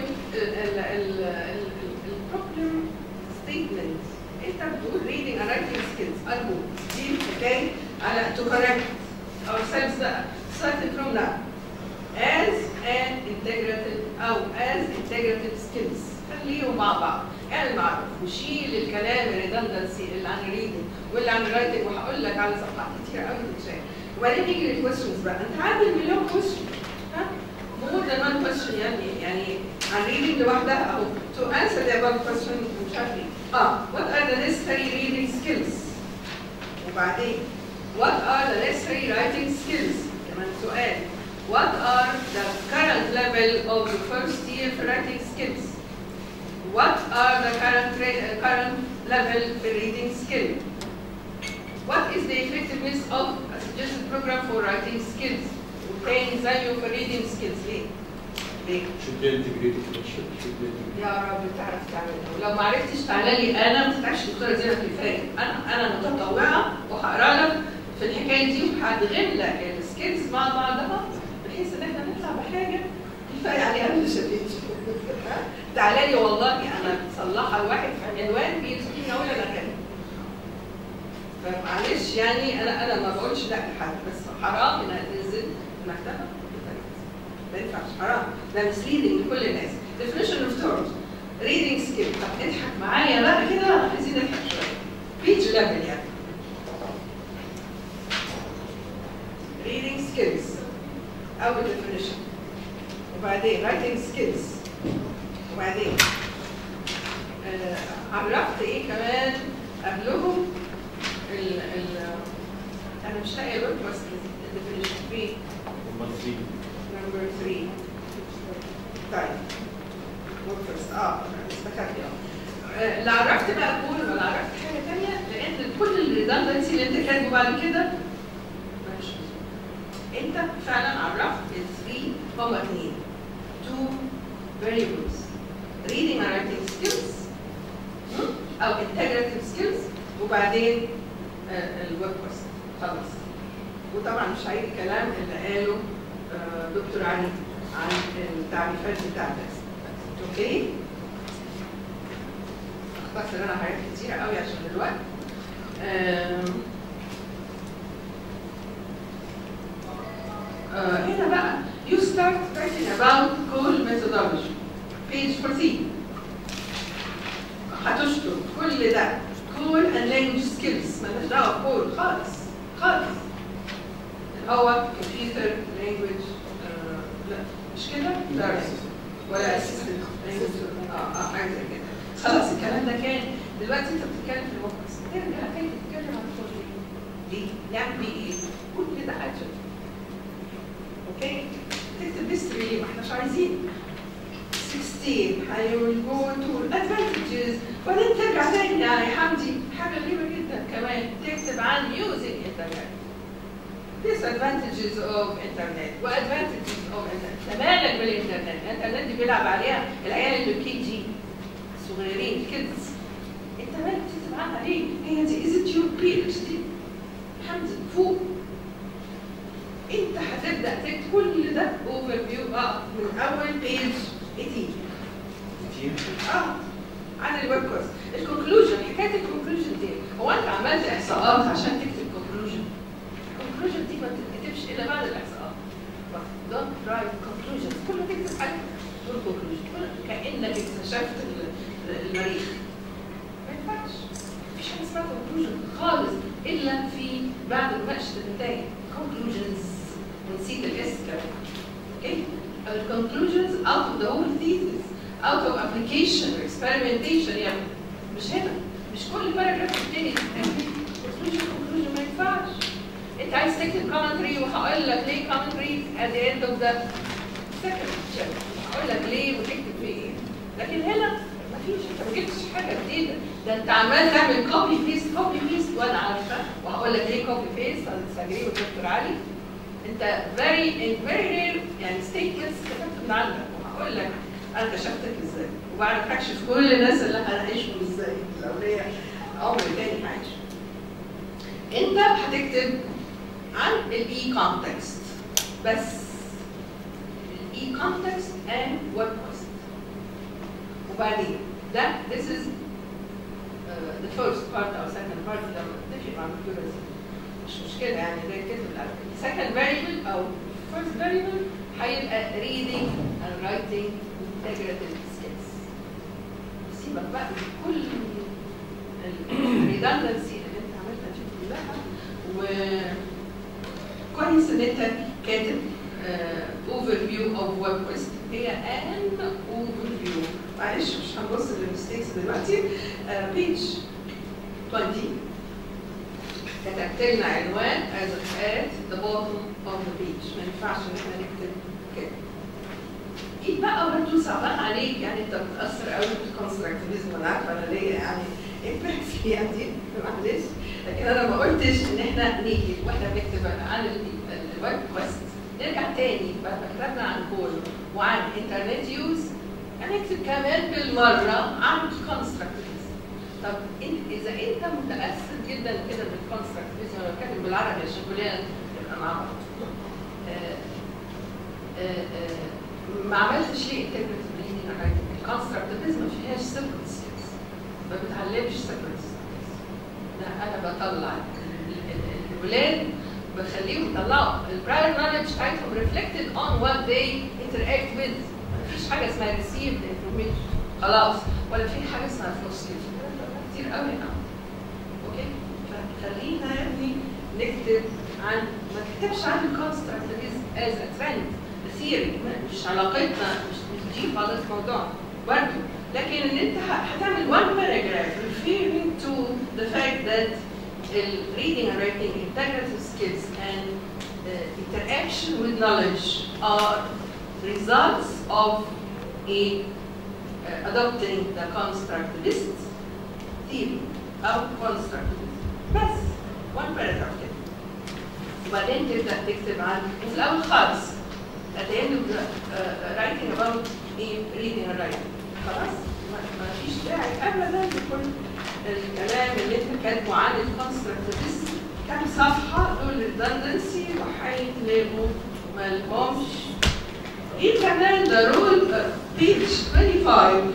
البروبلم ستيتمنت انت بتقول reading and writing skills ارجو دي الحكايه على to correct ourselves بقى starting from now as an integrated او as integrated skills خليهم مع بعض اعمل معروف وشيل الكلام الريدندنسي اللي عن الريدنج واللي عن الرايتنج وهقول لك على صفحات كتير قوي تتشال وبعدين نيجي للكويشنز بقى انت عندك مليون كويشن ها مور ذان وان كويشن يعني يعني عن ريدنج لوحدها اهو تو انسر ذا above question مش عارف ايه اه what are the necessary reading skills وبعدين what are the necessary writing skills كمان سؤال what are the current level of the first year writing skills? What are the current ra- uh, current level reading skill? What is the effectiveness of a suggested program for writing skills? وتاني زيه في reading skills ليه؟ ليه؟ should be integrated should should be integrated يا رب تعرف تعملها ولو ما عرفتش تعالى لي انا ما تتعش دكتوره زينب كفايه انا انا متطوعه وهقرا لك في الحكايه دي وهدغم لك السكيلز مع بعضها بحيث ان احنا نطلع بحاجه كفايه عليها من شديد تعالى لي والله انا مصلحه الواحد في عنوان بيديني اقول انا كده فمعلش يعني انا انا ما بقولش لا لحد بس حرام ان انزل المكتبه ما ينفعش حرام ده misleading لكل الناس definition of terms reading skill طب اضحك معايا بقى كده عايزين نضحك شويه page level يعني reading skills أول definition وبعدين writing skills وبعدين آه عرفت ايه كمان قبلهم ال ال انا مش لاقيه الورد بس definition فين number three number three طيب workforce اه افتكرت اه لا عرفت بقى كول ولا عرفت حاجه ثانيه لان كل الريدندنسي اللي انت كاتبه بعد كده ماشي انت فعلا عرفت الثري هما اثنين two variables reading and writing skills م? او integrative skills وبعدين الورك خلاص وطبعا مش هيجي الكلام اللي قاله آه، دكتور علي عن التعريفات بتاعت اوكي اختصر انا حاجات كتيرة قوي عشان الوقت آم، آه، هنا بقى you start writing about call methodology page 14 هتشطب كل ده call and language skills مالناش دعوه بكول خالص خالص هو كمبيوتر لانجوج لا مش كده؟ لا ولا اسيستنت اه اه حاجه زي كده خلاص الكلام ده كان دلوقتي انت بتتكلم في الوقت ترجع تاني تتكلم عن الشغل ليه؟ نعمل بيه ايه؟ كل ده حاجه اوكي؟ تكتب هيستوري ليه؟ ما احناش عايزين 16 هيقول جو تو الادفانتجز وبعدين ترجع تاني يا حمدي حاجه غريبه جدا كمان تكتب عن يوزنج انترنت disadvantages of internet وادفانتجز of internet انت مالك بالانترنت الانترنت دي بيلعب عليها العيال اللي كي جي صغيرين كيدز انت مالك تكتب عنها ليه؟ هي دي از ات يور بي اتش دي حمدي فوق انت هتبدا تكتب كل ده اوفر فيو اه من اول بيج 18 اه عن الويب كورس الكونكلوجن حكايه الكونكلوجن دي هو انت عملت احصاءات عشان تكتب كونكلوجن الكونكلوجن دي ما بتتكتبش الا بعد الاحصاءات دونت رايت كونكلوجن كله تكتب حاجه تقول كونكلوجن كانك اكتشفت ال- المريخ ما ينفعش مفيش حاجه اسمها كونكلوجن خالص الا في بعد مناقشه النتائج كونكلوجنز ونسيت الاس كمان اوكي الكونكلوجنز اوت اوف ذا هول thesis out of application or experimentation يعني مش هنا مش كل باراجراف التاني conclusion conclusion ما ينفعش انت عايز تكتب commentary وهقول لك ليه commentary at the end of the second chapter هقول لك ليه وتكتب فيه ايه لكن هنا مفيش انت ما جبتش حاجه جديده ده انت عمال تعمل كوبي بيست كوبي بيست وانا عارفه وهقول لك ليه كوبي بيست انا تستجري والدكتور علي انت very in very rare يعني statements كتبت من عندك وهقول لك انا كشفتك ازاي وبعرف اكشف كل الناس اللي هنعيشهم ازاي لو ليا عمر تاني هعيش انت هتكتب عن الاي كونتكست بس الاي كونتكست اند وورد كوست وبعدين ده this is uh, the first part او second part لما تتفق مع الدكتور مش مشكله يعني ده الكتب الاول second variable او first variable هيبقى reading and writing integrative skills سيبك بقى من كل الريدندنسي اللي انت عملتها دي كلها وكويس ان انت كاتب اوفر فيو اوف ويب كويست هي ان اوفر فيو معلش مش هنبص للمستيكس دلوقتي بيج 20 كتبت هات لنا عنوان as at the bottom of the page ما ينفعش ان احنا نكتب كده اكيد بقى برضه صعبان عليك يعني انت متاثر قوي بالكونستراكتيفيزم انا عارفه انا ليا يعني امباكت فيها دي معلش لكن انا ما قلتش ان احنا نيجي واحنا بنكتب عن الويب كويست نرجع تاني بعد ما كتبنا عن كول وعن انترنت يوز هنكتب كمان بالمره عن الكونستراكتيفيزم طب إن- اذا انت متاثر جدا كده بالكونستراكتيفيزم انا بتكلم بالعربي عشان كلنا نبقى مع بعض آه، آه، آه، ما عملتش ليه انتجريتيف ريدنج الكونستراكتيفيزم ما فيهاش سيكرت سكيلز ما بتعلمش سيكرت سكيلز ده انا بطلع ال- ال- الولاد بخليهم يطلعوا البراير نولج بتاعتهم reflected on what they interact with مفيش حاجه اسمها received information خلاص ولا في حاجه اسمها فلوس كتير قوي نعم اوكي فخلينا يا ابني نكتب عن ما تكتبش عن الكونستراكتيفيزم از ا ترند ثيوري مش علاقتنا مش مش دي خالص موضوع برضه لكن ان انت ه- هتعمل one paragraph referring to the fact that the reading and writing integrative skills and uh, interaction with knowledge are results of a uh, adopting the constructivist theory أو constructivism بس one paragraph كده وبعدين تبدأ تكتب عن وفي الأول خالص at the end of the uh, writing about a reading and writing خلاص ما ما فيش داعي أبدا لكل الكلام اللي أنت كاتبه عن الكونستراكتيفيزم كام صفحة دول redundancy وهيتلغوا مالهمش ايه كمان ده رول بيج 25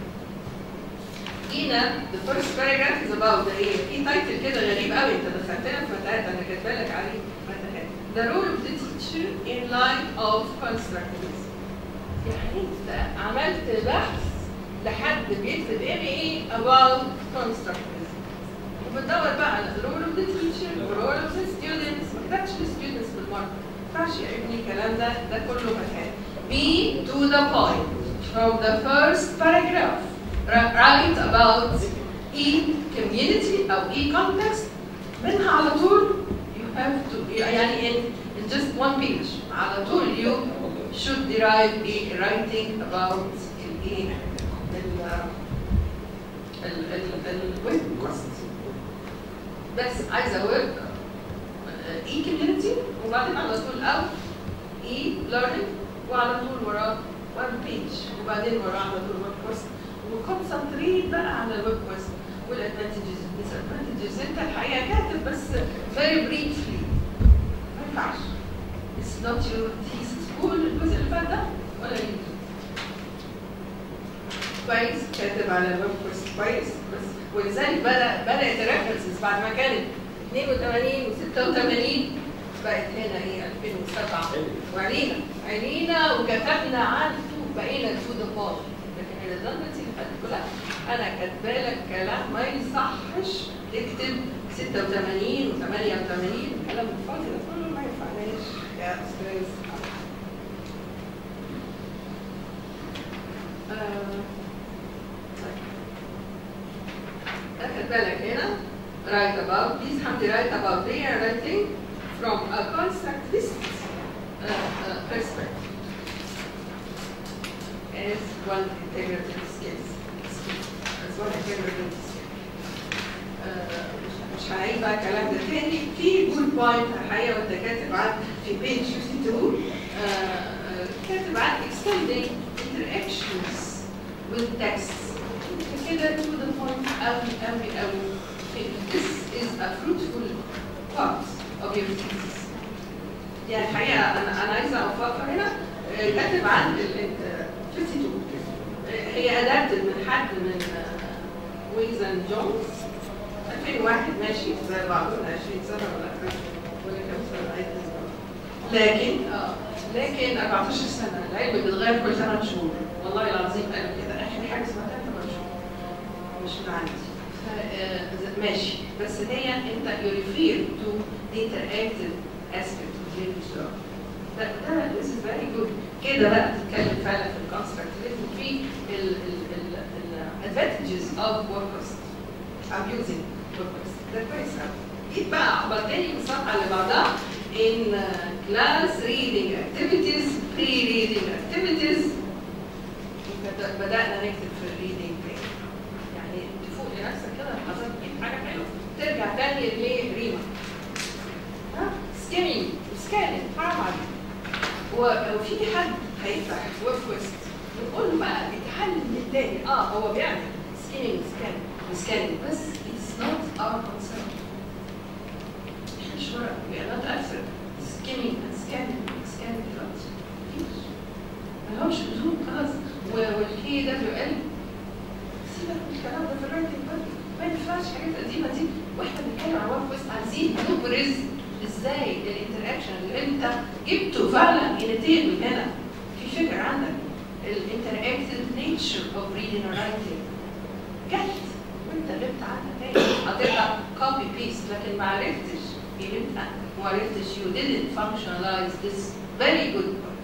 هنا the first paragraph is about the ايه في تايتل كده غريب قوي انت دخلتنا في متاهات انا كاتبه لك عليه متاهات the role of the teacher in light of constructivism يعني انت عملت بحث لحد بيكتب ام ايه about constructivism وبتدور بقى على the role of the teacher the role of the students ما كتبتش الستودنتس بالمره ما ينفعش يا ابني الكلام ده ده كله متاهات be to the point from the first paragraph Ri- write about e-community أو e-context منها على طول you have to يعني in, in just one page على طول you should derive a writing about الايه ال ال الويب كوست بس عايزه ويب اي كوميونتي وبعدين على طول او اي ليرنينج وعلى طول وراه ويب بيج وبعدين وراه على طول ويب كوست وكونسنتريت بقى على الويب كوست والادفانتجز والديسادفانتجز انت الحقيقه كاتب بس very briefly ما ينفعش It's not your thesis كل الجزء اللي فات ده ولا يمكن كويس كاتب على الويب كويس كويس بس ولذلك بدا بدات الريفرنسز بعد ما كانت 82 و86 بقت هنا ايه 2007 وعلينا علينا وكتبنا عن بقينا تو ذا بول لكن الريدندنسي اللي فاتت كلها انا كاتبه لك كلام ما يصحش تكتب 86 و88 الكلام الفاضي ده كله ما ينفعناش يا استاذ آه. أخد بالك هنا write about please حمدي write about they are writing from a constructivist uh, uh, perspective as one integrative skills as one integrative skill آه، مش- مش هعيد بقى الكلام ده تاني في جود بوينت الحقيقه وانت كاتب عن في بيج 52 آه، آه، كاتب عن extending interactions with texts كده to the point قوي قوي قوي this is a fruitful part of your thesis يعني الحقيقه انا انا عايزه اوفقها هنا آه، كاتب عن ال- ال- 52 آه، هي ادابتد من حد من ويز اند جونز 2001 ماشي زي بعضهم 20 سنه ولا ولا كام سنه عايز لكن اه لكن 14 سنه العلم بيتغير كل 8 شهور والله العظيم قالوا كده اخر حاجه سمعتها 8 شهور مش من عندي ف- آه، ماشي بس هي انت you refer to the interactive aspect of your job ده ده this is very good كده بقى تتكلم فعلا في الكونستراكتيفيزم في ال ال ال ال advantages of workers abusing workers ده كويس قوي جيت بقى عبرتني من الصفحه اللي بعدها in uh, class reading activities pre-reading activities بد- بدأنا نكتب في الريدنج يعني تفوق لنفسك كده لحظات تجيب حاجة حلوة ترجع تاني لريما ها سكيمينج وسكاننج حرام عليك و- وفي حد هيفتح ويب كويست نقول له بقى اتحلل من التاني اه هو بيعمل سكيمينج سكاننج وسكاننج بس it's not our concern احنا مش ورق we are not expert skimming and scanning scanning دلوقتي مفيش ملهمش لزوم خلاص و- والكي دبليو ال سيبك من الكلام ده في الرايتنج برضه ما ينفعش حاجات قديمه دي واحنا بنتكلم عن ويب كويست عايزين نبرز ازاي الانتراكشن اللي انت جبته فعلا ينتهي من هنا في فكره عندك الانتراكتيف نيتشر اوف ريدنج اور رايتنج جت وانت غبت عنها تاني هتبقى كوبي بيست لكن ما عرفتش قيمتها ما عرفتش you didn't functionalize this very good book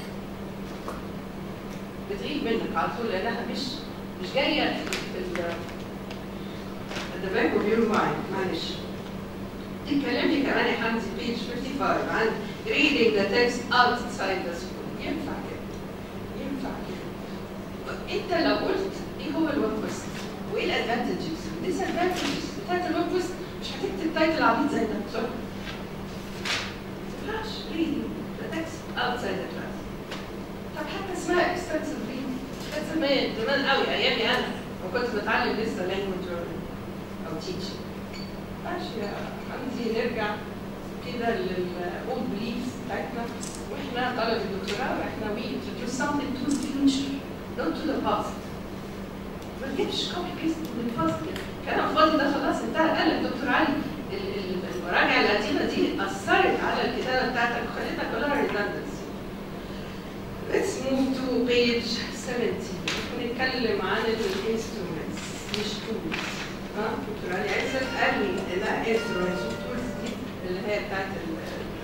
بتغيب منك على طول لانها مش مش جايه في في ال at the back of your mind معلش تتكلمي كمان يا حمدي page 55 عن reading the text outside the school ينفع كده ينفع كده انت لو قلت ايه هو الويب كويست وايه الادفانتجز والديس ادفانتجز بتاعت الويب كويست مش هتكتب تايتل عبيط زي ده بسرعه ما تنفعش reading the text outside the class طب حتى اسمها extensive reading كانت زمان زمان قوي ايامي انا وكنت بتعلم لسه language learning او teaching ماشي يا حمدي نرجع كده للاولد بليفز بتاعتنا واحنا طلب الدكتوراه احنا we introduce something to the future not to the past ما تجيبش كوبي بيست من الباست كده كلام فاضي ده خلاص انتهى قال الدكتور علي ال- ال- المراجع القديمه دي اثرت على الكتابه بتاعتك وخلتها كلها redundancy Let's move to page 70 ونتكلم عن الانسترومنتس مش tools ها دكتور علي عزت قال لي انها instruments والتولز دي اللي هي بتاعت ال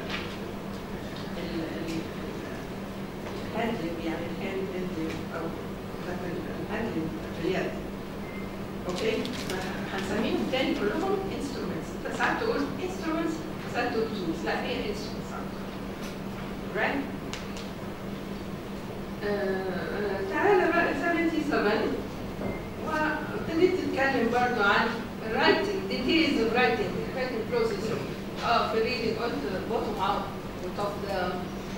ال- ال- الهاندلنج يعني الهاند هاندلنج او بتاعت الهاندلنج باليد اوكي هنسميهم تاني كلهم انسترومنتس انت ساعات تقول انسترومنتس ساعات تقول tools لا هي انسترومنتس right آه، تعالى بقى 77 وابتديت تتكلم برضو عن الرايتنج ديتيلز اوف رايتنج الرايتنج بروسيس اه في الريدنج قلت بوتوم اوت وتوب داون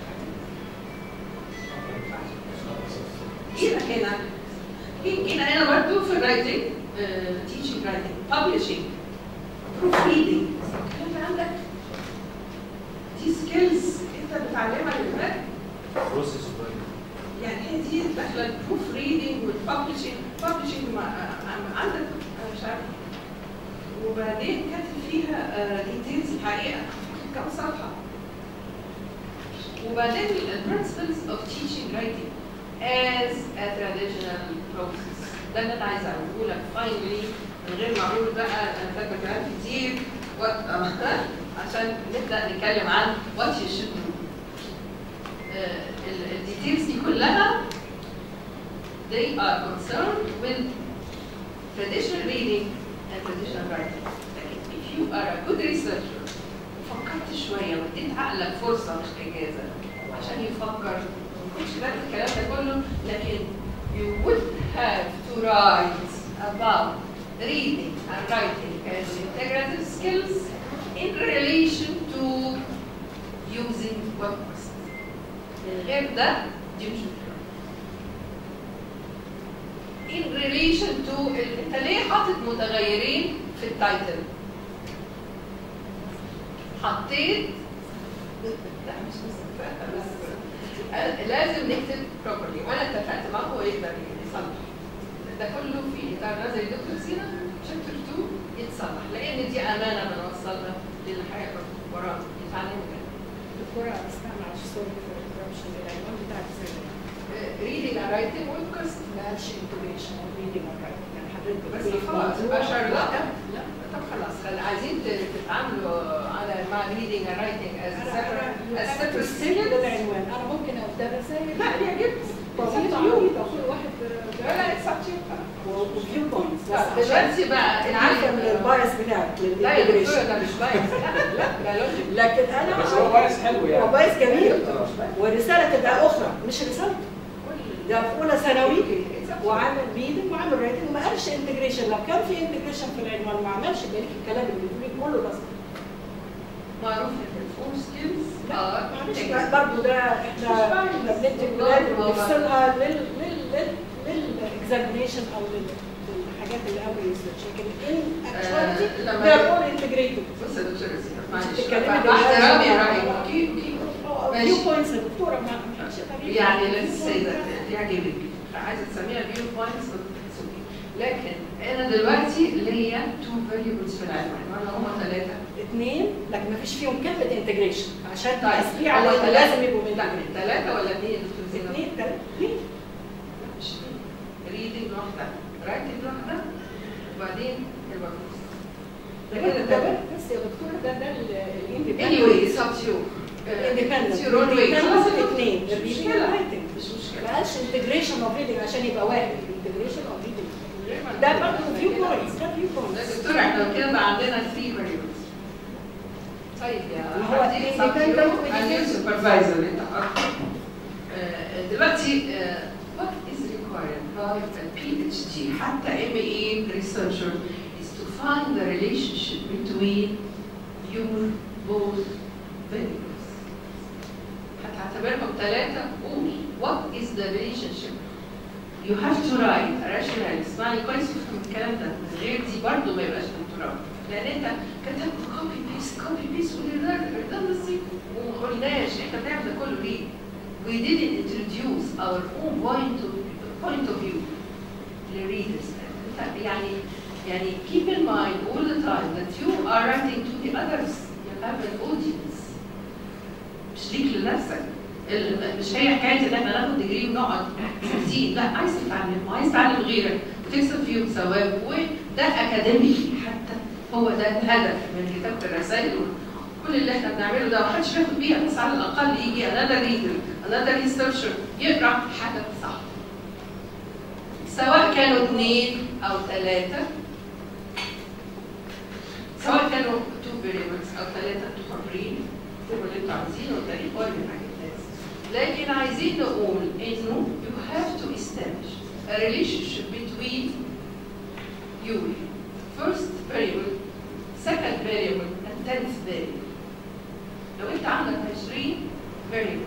جينا هنا جينا هنا برضو في الرايتنج تيتشنج رايتنج ببلشنج بروف ريدنج الكلام عندك دي سكيلز انت بتعلمها للولاد بروسيس يعني هي دي داخله البروف ريدنج والببلشنج ببلشنج عندك انا مش عارفه وبعدين كاتب فيها ديتيلز الحقيقه كم صفحه وبعدين البرنسبلز اوف تيتشنج رايتنج as a traditional process ده اللي انا عايزه اقوله لك فاينلي من غير ما اقول بقى انا فاكره كلام كتير what عشان نبدا نتكلم عن what you should do الديتيلز دي كلها they are concerned with traditional reading and traditional writing لكن if you are a good researcher فكرت شوية واديت عقلك فرصة مش إجازة عشان يفكر ما كنتش بقى الكلام ده كله لكن you would have to write about reading and writing as integrative skills in relation to using web questions. من غير ده دي مش مشكلة. in relation to ال- انت ليه حاطط متغيرين في التايتل؟ حطيت لا مش مستفاده بس آه، لازم نكتب properly وانا اتفقت معاه هو يقدر يصلح ده كله في اطار نظري دكتور سينا شابتر 2 يتصلح لان دي امانه بنوصلها للي هياخد وراه يتعلموا منها دكتورة اسمها معلش سوري في الانتربشن العنوان بتاعك زي ريدنج اند رايتنج والكاست ما قالش انتوبيشن او ريدنج او رايتنج يعني حضرتك بس بتقولي خلاص موضوع بشر لا واحدة. لا طب خلاص خل... عايزين ت- تتعاملوا على مع reading and writing as انا separate as انا separate تفسير students العنوان انا ممكن ادرس زي لا يعجبني طبيعي عريضة كل واحد لا لا اتس اب وفيو بوينتس لا دلوقتي بقى انا عارفه من البايس بتاعك لا يا دكتوره للintegration. ده مش بايظ لا لا لوجيك لكن انا بس هو بايس حلو هو يعني بايس جميل آه. ورساله تبقى اخرى مش رسالته ده في اولى ثانوي وعامل ريدنج وعامل رايتنج وما قالش انتجريشن لو كان في انتجريشن في العنوان ما عملش بقيه الكلام اللي بيقوله كله بس معروف ان الفور سكيلز اه معلش بقى برضه ده احنا احنا بندي الولاد ونفصلها لل لل لل للاكزامينيشن او لل- للحاجات اللي قبل الريسيرش لكن ان اكشواليتي آه، لما- ده اول انتجريتد بص يا دكتوره زينب معلش بتتكلمي مع دلوقتي احترامي عن- رايك اوكي اوكي فيو ماشي. بوينتس يا دكتوره ما ما حدش يقدر يفهم. يعني let's say that يعجبك عايزه تسميها فيو بوينتس لكن انا دلوقتي ليا تو فاريبلز في العنوان ولا هم ثلاثه اثنين لكن ما فيش فيهم كلمه انتجريشن عشان طيب تسبيع هو على ثلاثة. لازم يبقوا من لا ثلاثه ولا اثنين يا دكتور زينب؟ اثنين ثلاثه اثنين مش ريدنج لوحدها رايتنج لوحدها وبعدين الوركس ده ده كده ده تمام بس يا دكتوره ده ده anyway it's up to you Uh, الاندبندنت it's your own way خلاص الاثنين مش الريدنج مشكلة والرايتنج مش مشكلة ما قالش انتجريشن اوف ريدنج عشان يبقى واحد انتجريشن اوف ريدنج ده برضه فيو بوينتس ده فيو ده بوينتس دكتور احنا كده بقى عندنا 3 variables طيب يا ما هو حبيبي independent سبتيو و and independent. supervisor انت حر آه، دلوقتي آه، what is required by a PhD حتى MA researcher is to find the relationship between your both variables هتعتبرهم ثلاثة قول what is the relationship you have to write a rationale اسمعني كويس وافهم الكلام ده من غير دي برضه ما يبقاش دكتوراه لان انت كتبت كوبي بيست كوبي بيست redundancy وما قلناش احنا بنعمل ده كله ليه؟ we didn't introduce our own point of point of view للreaders انت يعني يعني keep in mind all the time that you are writing to the others you have an audience مش ليك لنفسك ال- مش هي حكايه ان احنا ناخد ديجري ونقعد ساكتين لا عايز تتعلم وعايز تعلم غيرك وتكسب فيهم ثواب وده اكاديمي حتى هو ده الهدف من كتابه الرسائل كل اللي احنا بنعمله ده محدش بياخد بيها بس على الاقل يجي another reader another researcher يقرا حاجه صح سواء كانوا اثنين او ثلاثه سواء كانوا two variables او ثلاثه انتوا حرين اكتبوا اللي انتوا عايزينه والتاريخ ولا حاجه لكن عايزين نقول انه you have to establish a relationship between you first variable second variable and tenth variable لو انت عندك 20 variable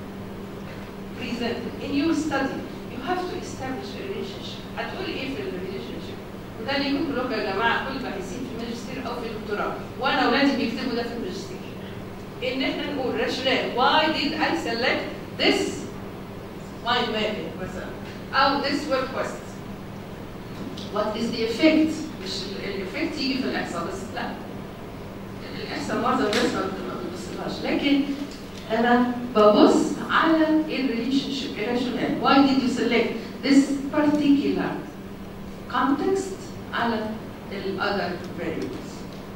presented in your study you have to establish a relationship هتقول ايه في الريليشن وده اللي يكون كلكم يا جماعه كل الباحثين في الماجستير او في الدكتوراه وانا اولادي بيكتبوا ده في الماجستير ان احنا نقول rationale why did I select this mind mapping مثلا او this request what is the effect مش الايفكت يجي في الاحصاء بس لا الاحصاء معظم الناس ما ما بتبصلهاش لكن انا ببص على الريليشن شيب الراشونال why did you select this particular context على ال other variables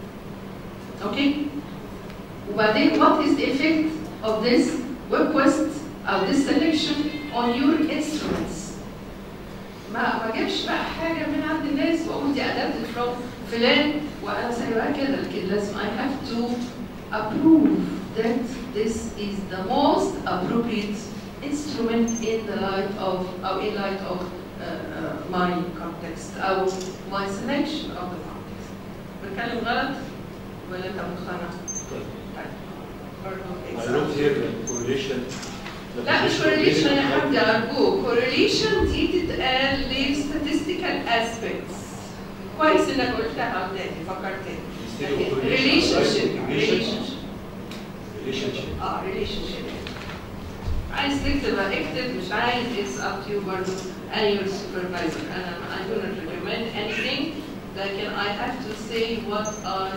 اوكي وبعدين what is the effect of this request of this selection on your instruments ما ما اجيبش بقى حاجه من عند الناس واقول دي adapted from فلان وانا سايبها كده لكن لازم I have to approve that this is the most appropriate instrument in the light of or in light of uh, uh, my context او my selection of the context بتكلم غلط ولا انت مقتنع؟ طيب برضه I wrote here the correlation. the لا مش position correlation يا between- حمدي ارجوك correlation دي تتقال ل statistical aspects كويس انك قلتها قدامي فكرتني Instead of لكن correlation, relationship right? relationship Relationship. اه relationship عايز تكتب اكتب مش عايز it's up to you برضه and your supervisor انا I do not recommend anything لكن I have to say what I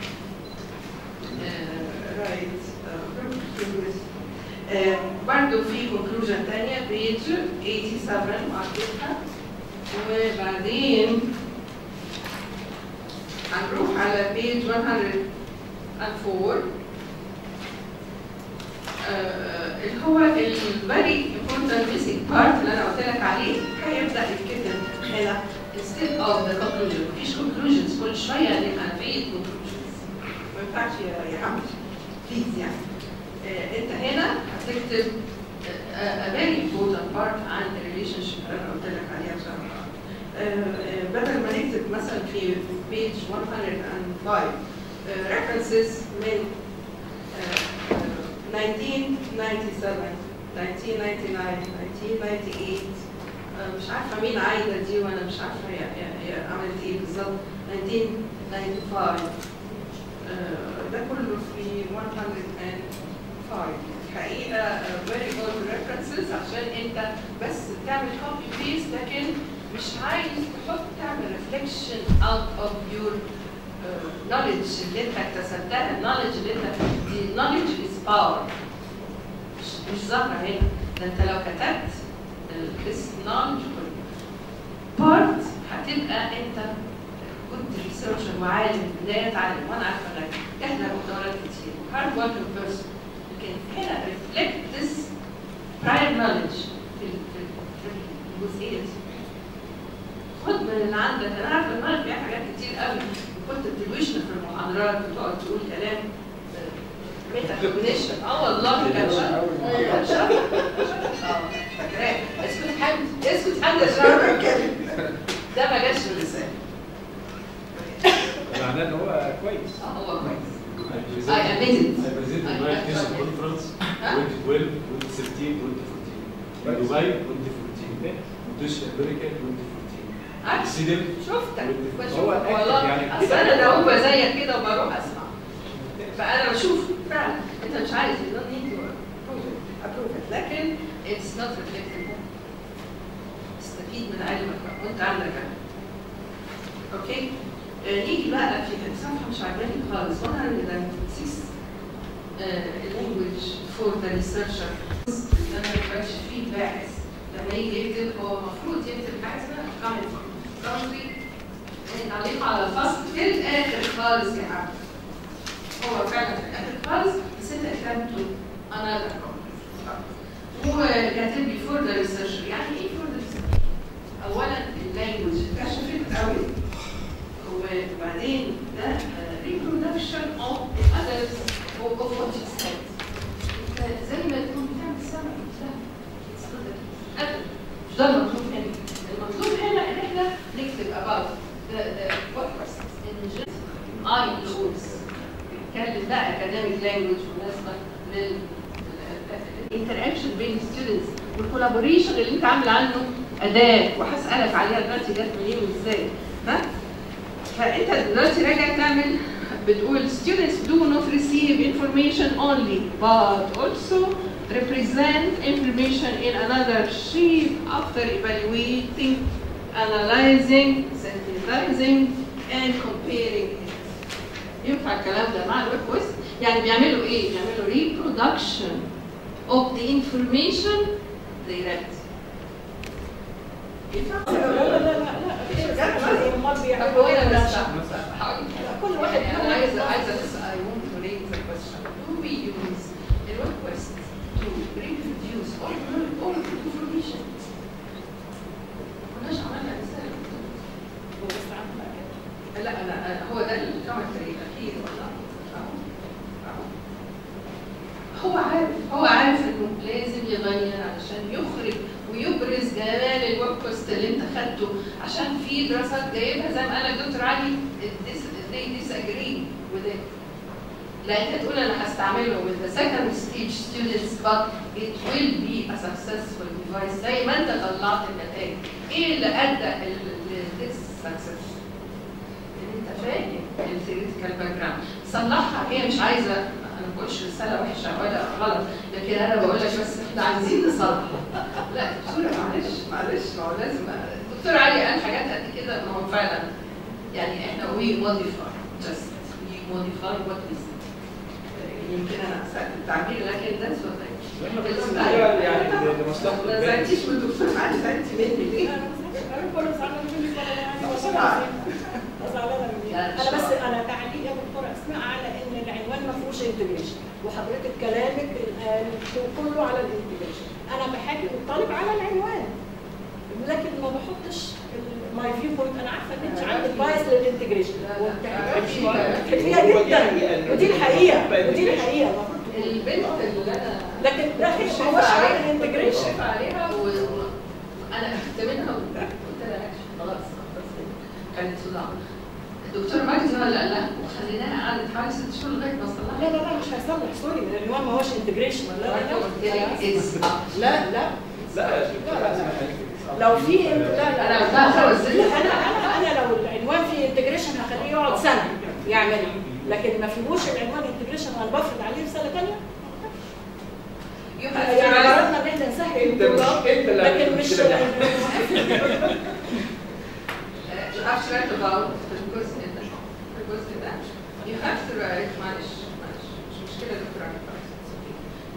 uh, write uh, آه، برضه في conclusion تانية page 87 معطيتها وبعدين هنروح على page 104 آه، اللي هو ال very important important missing part اللي انا قلت لك عليه هيبدا يتكتب هنا instead of the conclusion مفيش conclusions كل شويه نبقى في conclusions ما ينفعش يا يا حمد بليز يعني آه، انت هنا هتكتب آه، a very important part عن الريليشن شيب اللي انا قلت لك عليها بصراحه آه، آه، بدل ما نكتب مثلا في page 105 آه، references من آه، آه، 1997 1999 1998 آه، مش عارفه مين عايده دي وانا مش عارفه هي هي- هي عملت ايه بالظبط 1995 آه، ده كله في 105 حقيقه آه، very good references عشان انت بس تعمل copy paste لكن مش عايز تحط تعمل reflection out of your uh, knowledge اللي انت اكتسبتها knowledge اللي انت دي knowledge is power مش مش ظاهره هنا ده انت لو كتبت ال- this knowledge part هتبقى انت كنت ريسيرشر وعالم بدايه تعلم وانا عارفه انك احنا مقدرات كتير hard working person لكن هنا reflect this prior knowledge في ال- في ال- في الجزئيه دي خد من اللي عندك انا عارفه دماغك فيها حاجات كتير قوي وكنت بتدوشنا في المحاضرات وتقعد تقول كلام ميتا كوجنيشن اه والله كان شرط كان شرط اه فاكراه اسكت حمد اسكت حمد عشان اعرف اتكلم ده ما جاش من لساني معناه ان هو كويس اه هو كويس I I presented admitted. I presented I- my I- thesis okay. conference Huh? 2012, 2013, 2014. In Dubai 2014. British America 2014. عارف Sweden شفتك هو بشوف أكتر والله يعني اصل انا دوبه زيك كده وبروح اسمع فانا بشوف فعلا انت مش عايز you don't need to approve it, approve it. لكن it's not reflected استفيد من علمك بقى وانت عندك علم اوكي آه، نيجي بقى في صفحه مش عجباني خالص 106 language for the researcher انا ما بقتش فيه باحث لما يجي يكتب هو المفروض يكتب حاجه اسمها comment country نعلق على الفصل في الاخر خالص يا عم هو فعلا في الاخر خالص بس انت كتبته انا هو كاتب لي فور ذا ريسيرش يعني ايه فور ذا ريسيرش؟ اولا اللانجوج اتكشفت قوي وبعدين ده reproduction of others of of what you said انت زي ما تكون بتعمل سمع لا it's not that. أبدا. مش ده المطلوب هنا المطلوب هنا ان احنا نكتب about the the what persons in general I includes نتكلم بقى academic language مناسبة لل الانتراكشن بين الستودنتس والكولابوريشن اللي انت عامل عنه اداه وهسالك عليها دلوقتي جت منين وازاي ها فانت دلوقتي راجع تعمل بتقول students do not receive information only but also represent information in another sheet after evaluating analyzing synthesizing and comparing it ينفع الكلام ده مع الويب كويست يعني بيعملوا ايه بيعملوا reproduction of the information they read ينفع لا لا لا لا لا امال طب بيعملوا هو ايه انا ولا بس لا؟ هقول كل واحد يعني انا له عايزه نظام. عايزه بس I want to raise the question do we use the request to reproduce all all the information كناش عملنا رساله هو بس عامل كده. لا لا هو ده الكومنتري الاخير ولا أهو. أهو. هو عارف هو عارف انه لازم يغير علشان يخرج ويبرز جمال الويب كوست اللي انت خدته عشان في دراسات جايبها زي ما قال الدكتور علي this- they disagree with it لا انت تقول انا هستعمله with the second stage students but it will be a successful device زي ما انت طلعت النتائج ايه اللي ادى ل ل- this success ان انت فاهم الثيوريتيكال باك جراوند صلحها هي مش عايزه انا ما بقولش رساله وحشه ولا غلط لكن انا بقول لك بس احنا عايزين نصلح لا دكتوره معلش معلش ما هو لازم الدكتور علي قال حاجات قد كده ما هو فعلا يعني احنا وي موديفاي جاست وي موديفاي وات وي يمكن انا اسات التعبير لكن ده سؤال يعني لمصلحه ما الباقي. زعلتيش من الدكتور علي زعلتي مني ليه؟ انا كله زعلان مني والله يعني والله العظيم. زعلانه مني لا، انا بس شكراً. انا تعليق يا دكتوره اسماء على ان العنوان ما فيهوش انتجريشن وحضرتك كلامك الآن كله على الانتجريشن انا بحاكي الطالب على العنوان لكن ما بحطش ماي فيو بوينت انا عارفه ان انت عندك بايس للانتجريشن كتير جدا ودي الحقيقه ودي الحقيقه المفروض تكون. البنت اللي انا لكن ده مش شايفة هوش على عليها- الانتجريشن شايفة عليها و- وانا اخدت منها وقلت لها اكشن خلاص خلاص كانت صداع الدكتور مجدي هو اللي قال لها وخليناها قعدت حوالي ست شهور لغايه ما لا صلحت لا لا مش هيصلح سوري العنوان ما هوش انتجريشن لا لا قلت لك لا is up. لا لا لا لو في لا لا أنا قلتها خمس لا انا انا انا لو العنوان فيه انتجريشن هخليه يقعد سنه يعمل لكن ما فيهوش العنوان انتجريشن انا بفرض عليه في سنه ثانيه You have to يعني write- قررنا ان احنا نسهل انت مش البطولات انت اللي لكن مش uh, you have to write about في الجزء ده في الجزء ده you have to write معلش معلش مش مشكلة دكتور عبد الباسط it's okay.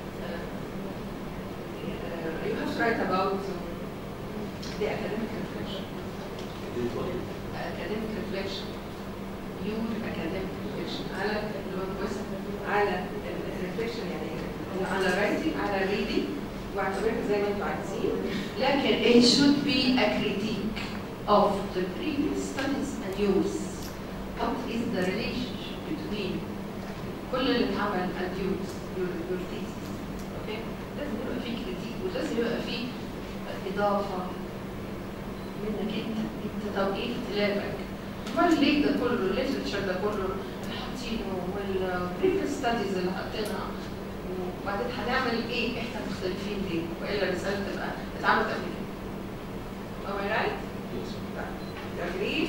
Uh, uh, you have to write about the academic reflection academic reflection your academic reflection على اللي هو الجزء على الريفليكشن يعني ايه؟ على writing على reading واعتبرها زي ما انتوا عايزين لكن it should be a critique of the previous studies and use what is the relationship between كل اللي اتعمل and use your, your thesis okay لازم يبقى في كريتيك ولازم يبقى في اضافه منك انت انت توجيه اختلافك امال ليه ده كله الليترشر ده كله اللي حاطينه والبريفيس ستاديز اللي حاطينها وبعدين هنعمل ايه احنا مختلفين ليه والا الرساله تبقى اتعملت قبل كده Am I right؟ agree؟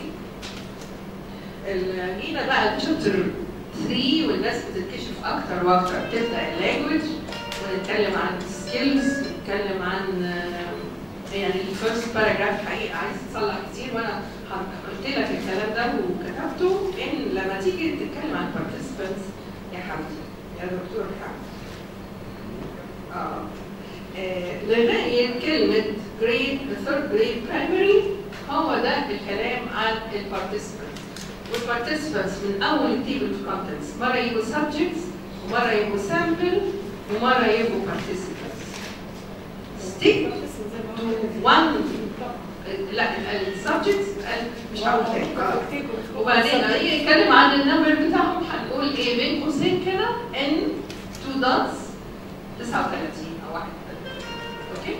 ال- جينا بقى الشابتر 3 والناس بتتكشف اكتر واكتر بتبدا اللانجوج ونتكلم عن سكيلز ونتكلم عن آه، يعني الفيرست باراجراف حقيقه عايز تصلح كتير وانا ح- قلت لك الكلام ده وكتبته ان لما تيجي تتكلم عن participants يا حمدي يا دكتور حمدي اه آه، لغايه كلمه جريد ثيرد جريد برايمري هو ده الكلام عن البارتيسيبنتس والبارتيسيبنتس من اول التيبل اوف كونتنتس مره يبقوا subjects ومره يبقوا sample ومره يبقوا participants stick to one لا السبجكتس مش هقول تاني وبعدين لما يجي يتكلم عن النمبر بتاعهم هنقول ايه بين قوسين كده ان تو دوتس 39 او 31 اوكي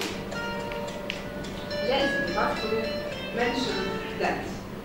لازم you have to mention that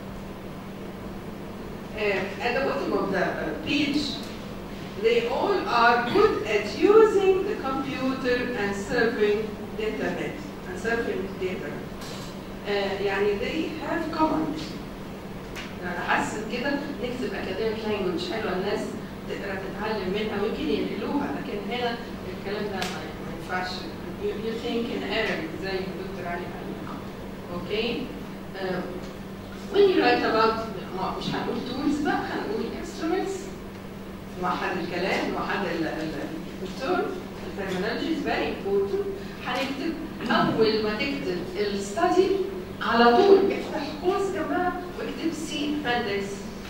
uh, at the bottom of the uh, page they all are good at using the computer and surfing the internet and surfing the internet uh, يعني they have common يعني حاسس كده نكتب اكاديميك لانجوج حلوه الناس تقرا تتعلم منها ويمكن ينقلوها لكن هنا الكلام ده ما ما ينفعش you, you think in Arabic زي ما الدكتور علي قال اوكي uh, when you write about ما- مش هنقول tools بقى هنقول instruments موحد الكلام موحد ال- ال- الدكتور الترمينولوجي is very important هنكتب اول ما تكتب الستادي على طول افتح قوس جنبها واكتب سي appendix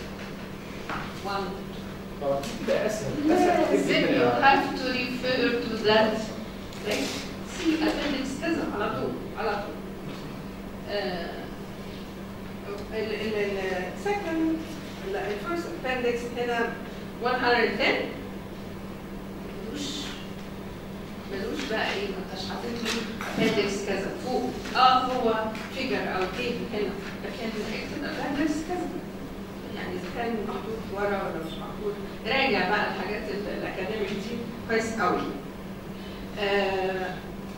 1 ده اسهل Then اسهل كتير you جدا have to refer to that text. See appendix كذا على طول على طول. آه، ال ال ال second ال ال first appendix هنا 110 ملوش ملوش بقى ايه ما انتش حاطط له appendix كذا فوق اه هو figure او table هنا لكن اكتب appendix كذا يعني اذا كان محطوط ورا ولا مش محطوط راجع بقى الحاجات ال- الاكاديميك دي كويس قوي. آه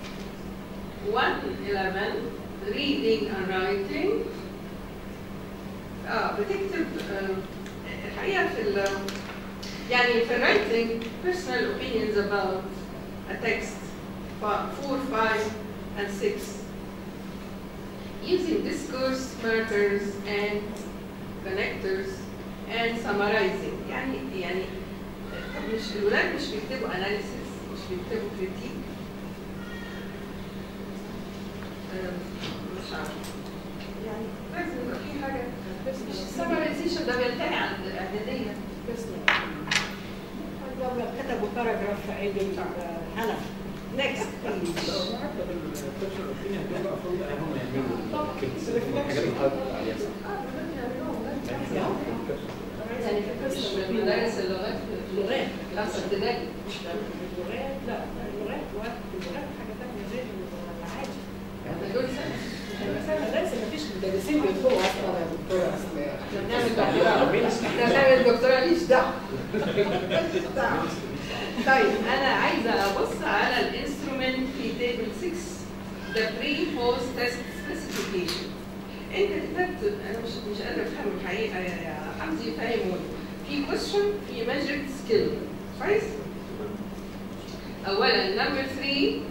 111 reading and writing اه بتكتب آه الحقيقه في ال يعني في الرايتنج personal opinions about a text 4, 5 and 6 using discourse markers and connectors and summarizing يعني يعني طب مش الولاد مش بيكتبوا analysis مش بيكتبوا critique أم، مش عارفة يعني لازم يبقى في حاجة مش summarization ده بينتهي عند الإعدادية لو كتبوا باراجراف في عيد الهنا نكست لو حتى بالكوتشر اوبينيون ده المفروض هم يعملوا الحاجات اللي حضرتك عليها يعني مش من مدارس اللغات اللغات خمسة ابتدائي اللغات لا اللغات وقت اللغات حاجه ثانيه غير العادي ده دول سنة مثلا مدارس ما فيش مدرسين بيدخلوا اصلا يا دكتوره احنا بنعمل دكتوراه احنا بنعمل دكتوراه ماليش دعوة ماليش دعوة طيب انا عايزة ابص على الانسترومنت في تيبل 6 the pre post test specification انت كتبت انا مش مش قادرة افهم الحقيقة يا يا حمدي فاهموني في question في measured skill كويس اولا number 3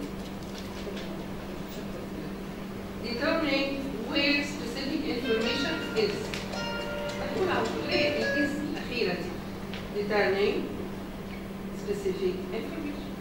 determining where specific information is هتقول على طول ايه الاسم الاخيره دي determining specific information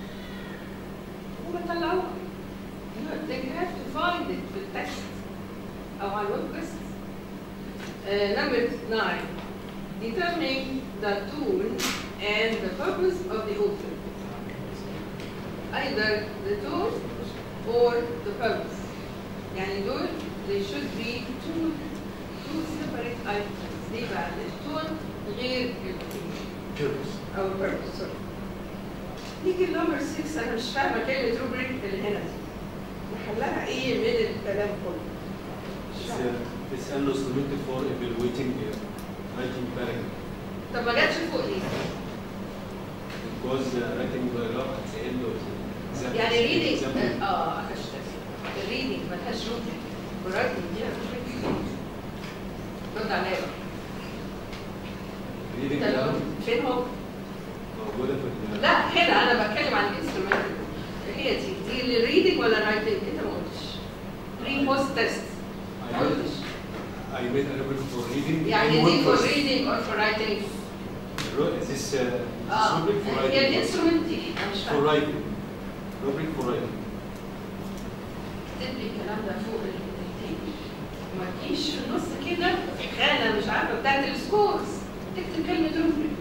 هم طلعوها No, they have to find it في التكست او على الويب كويست uh, number nine determining the tool and the purpose of the author either the tool or the purpose يعني دول they should be two two separate items ليه بقى؟ التون غير التون او purpose sorry نيجي لنمبر 6 انا مش فاهمه كلمه روبريك اللي هنا دي محلها ايه من الكلام كله؟ مش It's, فاهمة. uh, it's an instrument for evaluating uh, writing paragraph. طب ما جاتش فوق ليه؟ Because uh, writing paragraph at the end of the exam. يعني ريدنج example. اه قفشت الريدنج ملهاش روبريك والرايتنج دي روبريك رد عليا بقى. reading ده aloud فين هو؟ موجودة في ال- لا هنا انا بتكلم عن الانسترومنت هي دي دي الريدنج ولا الرايتنج انت ما قلتش بري بوست تيست I ما made, قلتش I made a report for reading. يعني and دي one فور first. ريدنج اور فور رايتنج Ro- This uh, this اه rubric for هي writing. الانسترومنت دي انا مش For فاهمه writing. Rubric for writing. اكتب لي الكلام ده فوق التيبل ما تجيش في النص كده في خانه مش عارفه بتاعت السكورز تكتب كلمه روبريك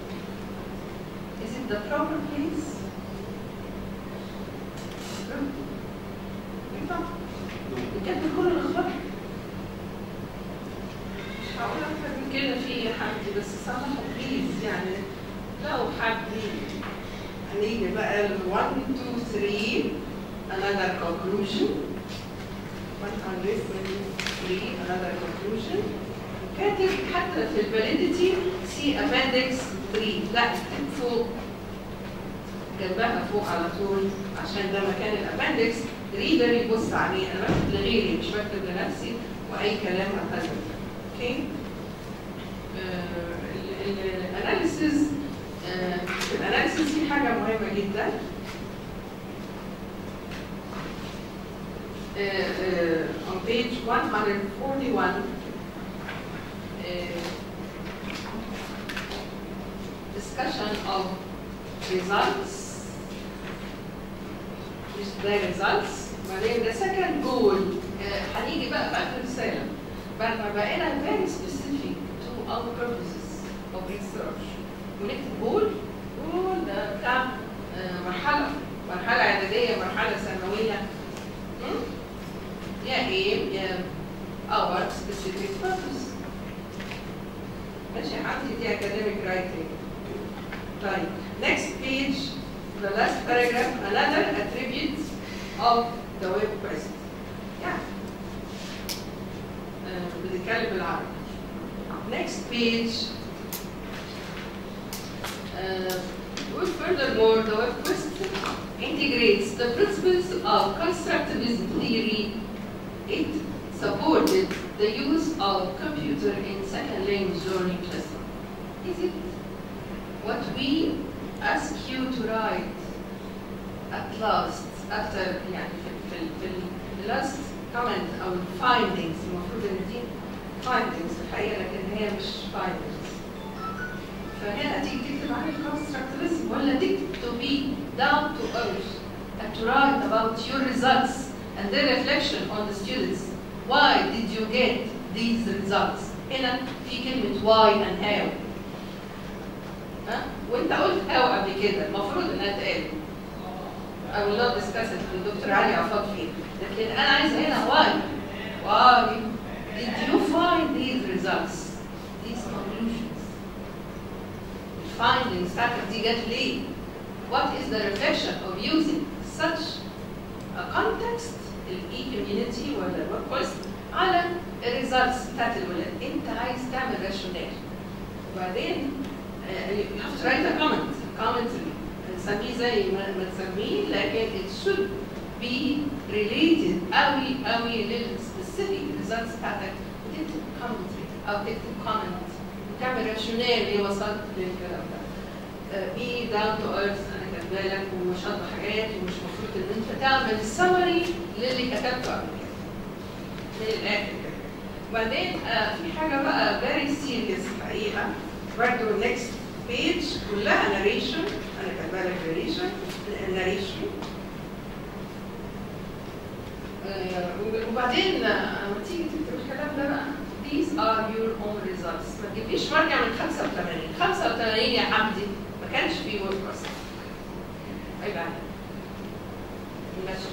Is it the proper place? ينفع؟ بجد كل الاخبار مش هقول اكتر من كده في حد بس سامحوا بليز يعني لو حد هنيجي بقى ال 1 2 3 another conclusion 123 another conclusion كاتب حتى في الفاليديتي سي appendix 3 لا اكتب فوق جنبها فوق على طول عشان ده مكان الابندكس ريدر يبص عليه انا بكتب لغيري مش بكتب لنفسي واي كلام اعتذر اوكي الاناليسيز في الاناليسيز في حاجه مهمه جدا uh, uh, on page 141 uh, discussion of results مش ده results بعدين the second goal uh, هنيجي بقى في آخر الرسالة بعد ما بقينا very specific to our purposes of research ونكتب goal goal ده بتاع uh, مرحلة مرحلة إعدادية مرحلة ثانوية م? يا aim يا our specific purpose ماشي حاطط دي academic writing طيب next page the last paragraph another attribute of the web quest يعني آه، بنتكلم بالعربي next page uh, well, furthermore the web quest integrates the principles of constructivism theory it supported the use of computer in second language learning classroom is it what we ask you to write at last after يعني في في في ال last comment او findings المفروض ان دي findings الحقيقه لكن هي مش findings فهنا تيجي تكتب عن الكونستراكتيفيزم ولا تكتب to be down to earth and to write about your results and their reflection on the students why did you get these results هنا في كلمة why and how ها وانت قلت او قبل كده المفروض انها تقال I will not discuss it الدكتور علي عفاف فيه لكن انا عايزه هنا why why did you find these results these conclusions findings بتاعتك دي جت ليه what is the reflection of using such a context الاي community ولا الورك بليس على الريزلتس بتاعت الولاد انت عايز تعمل راشونال وبعدين uh, you have to write a comment commentary نسميه زي ما ما تسميه لكن it should be related قوي قوي للسبيسيفيك ريزلتس بتاعتك وتكتب commentary او تكتب comment وتعمل راشونال ليه وصلت للكلام ده بي داون تو ايرث انا كاتبه لك ومش هطلع حاجات ومش المفروض ان انت تعمل سمري للي كتبته قبل كده من الاخر كده وبعدين آه في حاجه بقى فيري سيريس حقيقه برضه نيكست بيج كلها ناريشن انا كاتبه لك ناريشن ناريشن وبعدين آه، لما تيجي تكتب الكلام ده بقى these are your own results ما تجيبليش مرجع من 85 85 يا حمدي ما كانش فيه وورد اصلا عيب عليك ماشي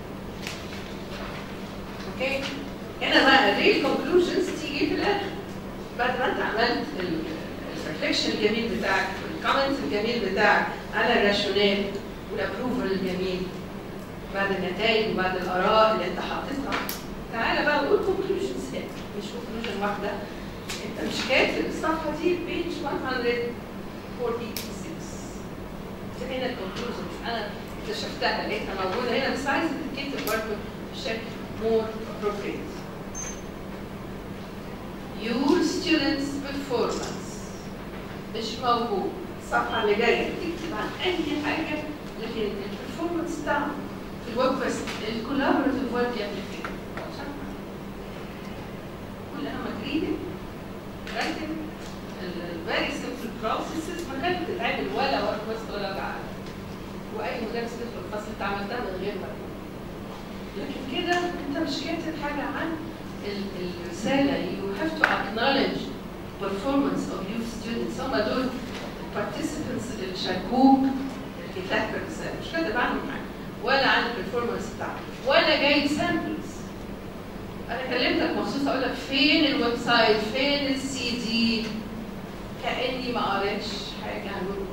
اوكي هنا بقى الريل كونكلوجنز تيجي في الاخر بعد ما انت عملت الريفليكشن الجميل بتاعك والكومنت الجميل بتاعك على الراشونال والابروفل الجميل بعد النتائج وبعد الاراء اللي انت حاططها تعالى بقى وقول كونكلوجنز هنا مش كونكلوجن واحده انت مش كاتب الصفحه دي بيج 146 دي هنا الكونكلوجنز انا اكتشفتها لقيتها موجوده هنا بس عايزه تتكتب برضه بشكل مور appropriate. Your students' performance مش موجود الصفحه اللي جايه تكتب عن اي حاجه لكن البرفورمانس بتاعهم في الويب بس الكولابوريتيف ورك يعمل كده كلها مجريدة رايتنج الفيري سمبل بروسيسز ما كانت بتتعمل ولا ورك بس ولا بعد واي مدرس تدخل الفصل انت عملتها من غير مجهود لكن كده انت مش كاتب حاجه عن ال- الرساله you have to acknowledge performance of your students هم دول participants اللي شاركوك في كتابة الرساله مش كاتب عنهم حاجه ولا عن البرفورمانس بتاعهم ولا جاي سامبلز انا كلمتك مخصوص اقول لك فين الويب سايت فين السي دي كاني ما قريتش حاجه عن الويب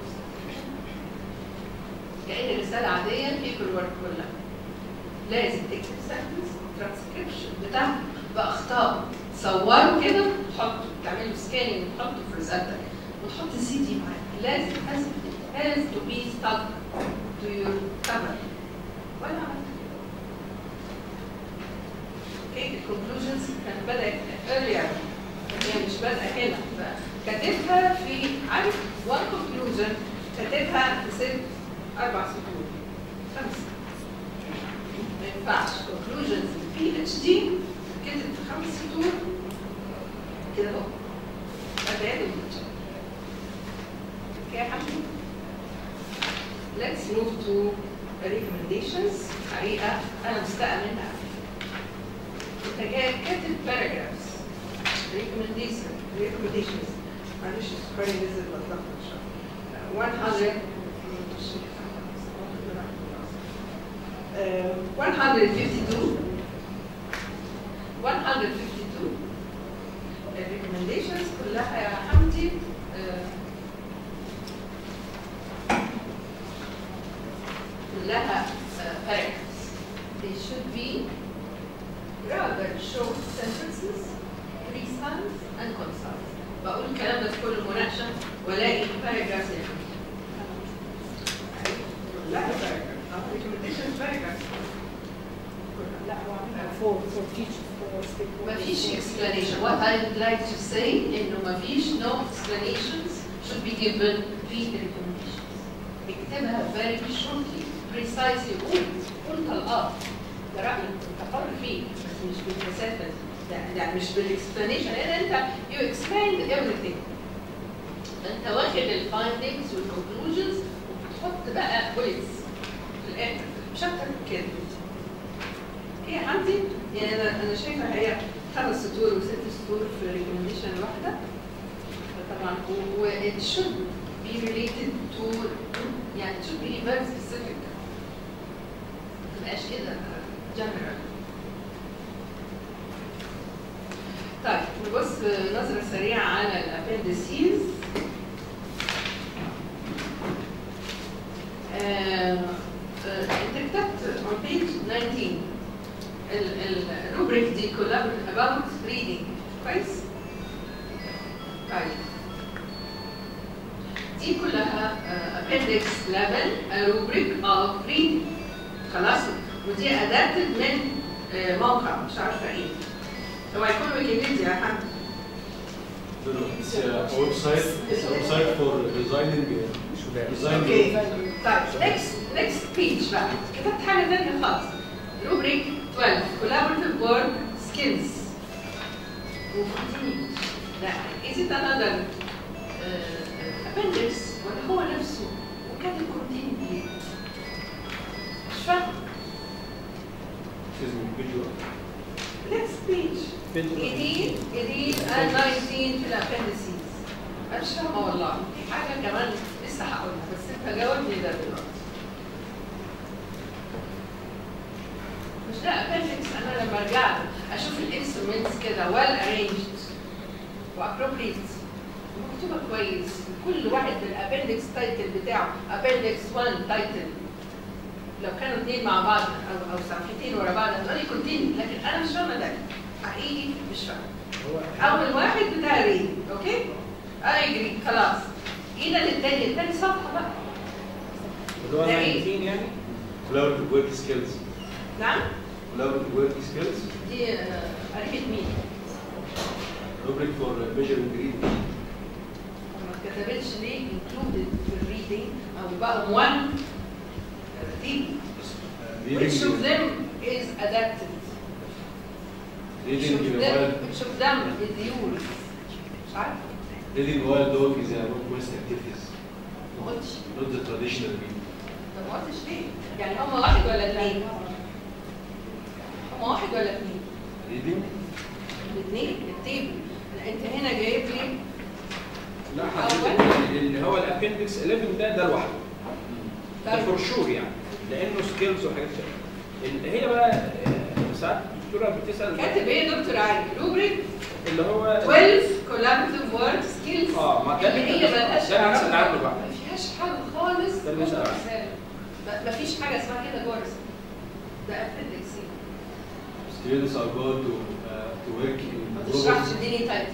كأن الرساله عاديه بيبر ورك كلها لازم تكتب سنتنس ترانسكريبشن بتاعها باخطاء تصوره كده وتحطه تعمله سكاننج وتحطه في رسالتك وتحط سي دي معاه لازم has has to be stuck to your cover ولا عملت كده اوكي الكونكلوجنز كانت بدات earlier هي مش بادئه هنا فكاتبها في عارف وان كونكلوجن كاتبها في ست اربع سطور خمسه ما ينفعش conclusions بي اتش دي كتب في خمس سطور كده اهو ابعاد المنشأ اوكي يا حبيبي let's move to the recommendations حقيقة أنا مستاءة منها أنت جاي كاتب paragraphs recommendation recommendations معلش السكري نزل بالضغط إن شاء الله 100 uh, 152 152 الريكومنديشنز كلها يا حمدي uh, كلها uh, paragraphs they should be rather short sentences precise and concise بقول الكلام ده في كل مناقشه والاقي paragraphs يا حمدي لا paragraph recommendations paragraphs لا هو عاملها فور فور تيشرز فور ستيك مفيش explanation. What I'd like to say إنه مفيش no explanations should be given في the recommendations. اكتبها very shortly, precisely قول قول طلقات. ده رأيي أنت حر فيه بس مش بالكثافة دي. ده, ده مش بالاكسبلانيشن لأن أنت you explained everything. أنت واخد الفايندنجز والكونكلوجنز وبتحط بقى bullets في الآخر مش أكتر من كده. هي عندي يعني انا انا شايفه هي خمس سطور وست سطور في الريكومنديشن الواحده طبعا و it should be be related to يعني it should be very specific ما تبقاش كده general طيب نبص نظرة سريعة على الابندسيز انت كتبت on page 19 الروبريك دي كلها about reading كويس؟ طيب دي كلها appendix 11 a rubric of reading خلاص ودي adapted من آه، موقع مش عارفه ايه هو هيكون ويكيبيديا يا حمد No, no, it's a website. It's a website for designing. uh, Designing. اوكي طيب next next page بقى كتبت حاجه ثانيه خالص روبريك 12 collaborative work skills وكونتينيو لا is it another uh, appendix ولا هو نفسه وكاتب كونتينيو ليه؟ مش فاهم Excuse me, video. next page جديد جديد and 19 في الابندسيز انا مش فاهمه والله في حاجه كمان لسه هقولها بس انت جاوبني ده دلوقتي مش ده ابندكس انا لما رجعت اشوف الانسترومنتس كده ويل ارينجد وابروبريت مكتوبه كويس كل واحد بالابندكس تايتل بتاعه ابندكس 1 تايتل لو كانوا اثنين مع بعض او او صفحتين ورا بعض هتقولي كونتينيو لكن انا مش فاهمه ده حقيقي مش فاهمه اول واحد بتاع ريد اوكي انا يجري خلاص ايدا للتاني التاني صفحه بقى اللي هو ده إيه؟ 19 يعني Collaborative work skills. نعم Collaborative work skills. دي آه، قريبه مين Rubric for uh, measuring reading. ما اتكتبتش ليه included في الريدنج او بقى one reading Uh, which of reading. them is adapted which Reading of uh, them while which of them is yours مش عارفه reading while dog is a northwest activities, ما قلتش not the traditional reading. طب ما قلتش ليه يعني هم واحد ولا اثنين هم واحد ولا اثنين Reading. الاثنين التيبل انت هنا جايب لي لا حضرتك اللي هو الابندكس 11 ده ده لوحده ده طيب فور شور يعني لانه سكيلز وحاجات كده اللي هي بقى آه، ساعات الدكتوره بتسال كاتب ايه يا دكتور علي روبريك اللي هو 12 collaborative work skills اه ما ده اللي هي مالهاش ده اللي هنسال عنه بقى ما فيهاش حاجه خالص ده اللي جوه نسأل عنه. الرسالة. ما- ما فيش حاجه اسمها كده جوه الرسالة. ده appendix Students are going to uh, to work in ما group تشرحش of- اديني تايتل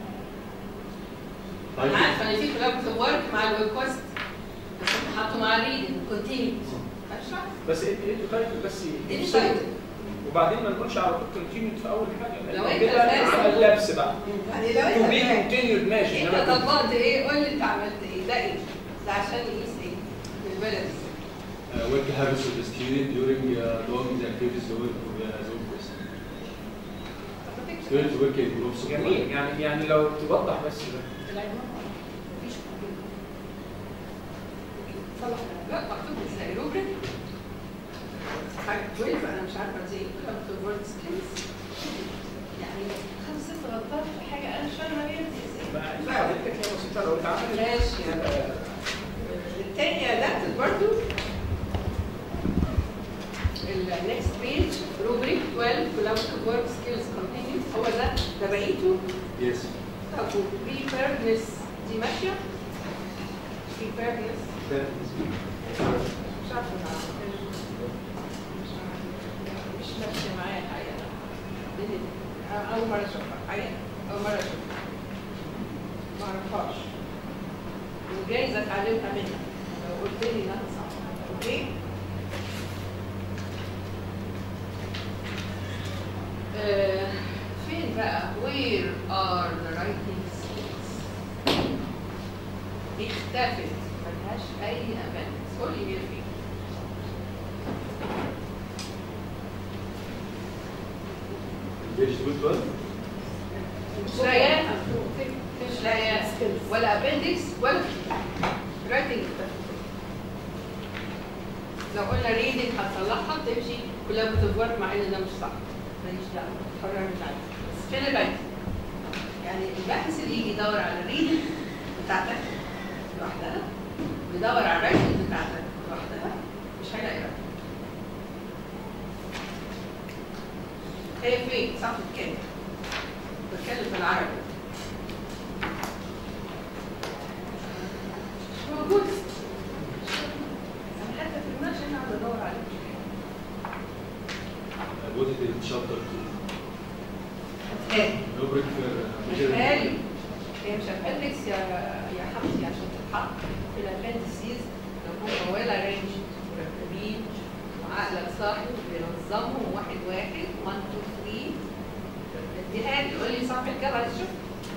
انا Title. عارفه ان في collaborative work مع الريكوست بس انت حاطه مع الريدنج كونتينيو هشرح بس انت انت تايتل بس اديني تايتل وبعدين ما نقولش على طول كونتينيو في اول حاجه لو لأن انت كده فاهم. عمل لبس بقى يعني لو تو بي انت فاهم كونتينيود ماشي انت انما طبقت ايه قول لي انت عملت ايه ده ايه ده عشان يقيس ايه بالبلد Uh, work habits of the student during uh, dog activities the work of uh, the workers. Students work in groups of جميل يعني يعني لو توضح بس ده لا مكتوب ازاي روبريك حاجه 12 انا مش عارفه دي ايه مكتوب وورد سكيلز يعني خمس ست غلطات في حاجه انا مش فاهمه هي دي ازاي ما- لا حضرتك هي بسيطه لو اتعملت ماشي يبقى التاني ادابتد برضو النكست بيج روبريك 12 collaborative work skills continues هو ده ده بقيته Yes. طب preparedness دي ماشيه preparedness مش عارفه أنا مش عارفة. مش ماشيه معايا الحقيقه دي- اول مره اشوفها الحقيقه اول مره اشوفها ما اعرفهاش وجايز اتعلمها منها لو قلت لي انها صح اوكي آه، فين بقى where are the writing skills اختفت ملهاش اي امان قول لي هي فين Page 12. مش لاقياها مش لاقياها ولا ابندكس ولا رايتنج لو قلنا ريدنج هتصلحها تمشي كلها بتتورك مع ان ده مش صح ماليش دعوه حرة مش عارفه بس فين الرايتنج؟ يعني الباحث اللي يجي يدور على الريدنج بتاعتك لوحدها بيدور على الرايتنج بتاعتك لوحدها مش هيلاقي رايتنج هي فين؟ صفحة كام؟ بتكلم بالعربي مش موجود انا حتى في المناقشه انا قاعده ادور عليه What is the chapter هاتهالي two? Rubric for هاتهالي هي مش appendix يا يا حمدي عشان تتحط في الابندسيز لو هم ولا رينج مرتبين وعقلك صاحي بينظموا واحد واحد 1 2 3 اديها لي قول لي صاحب الكام عايز اشوف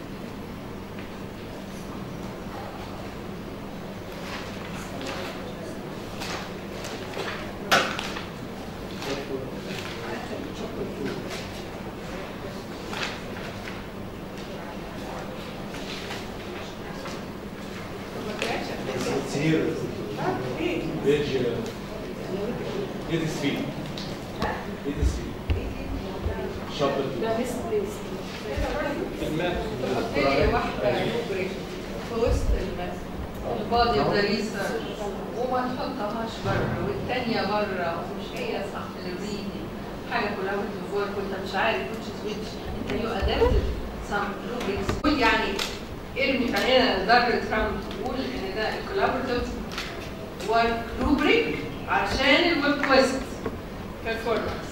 ما كانش appendix. It's here. Page uh, 83. 83. Chapter two. ده مس بليس المات تاني واحدة نوبري في وسط المس البادي الضريسة وما تحطهاش بره والتانية بره ومش هي صح الريدي حاجة كلها بتفورك وانت مش عارف which is which انت يو adapted some rubrics قول يعني ارمي خلينا ضرة ترامب تقول ان ده الكولابوريتيف ورك روبريك عشان الويب كويست performance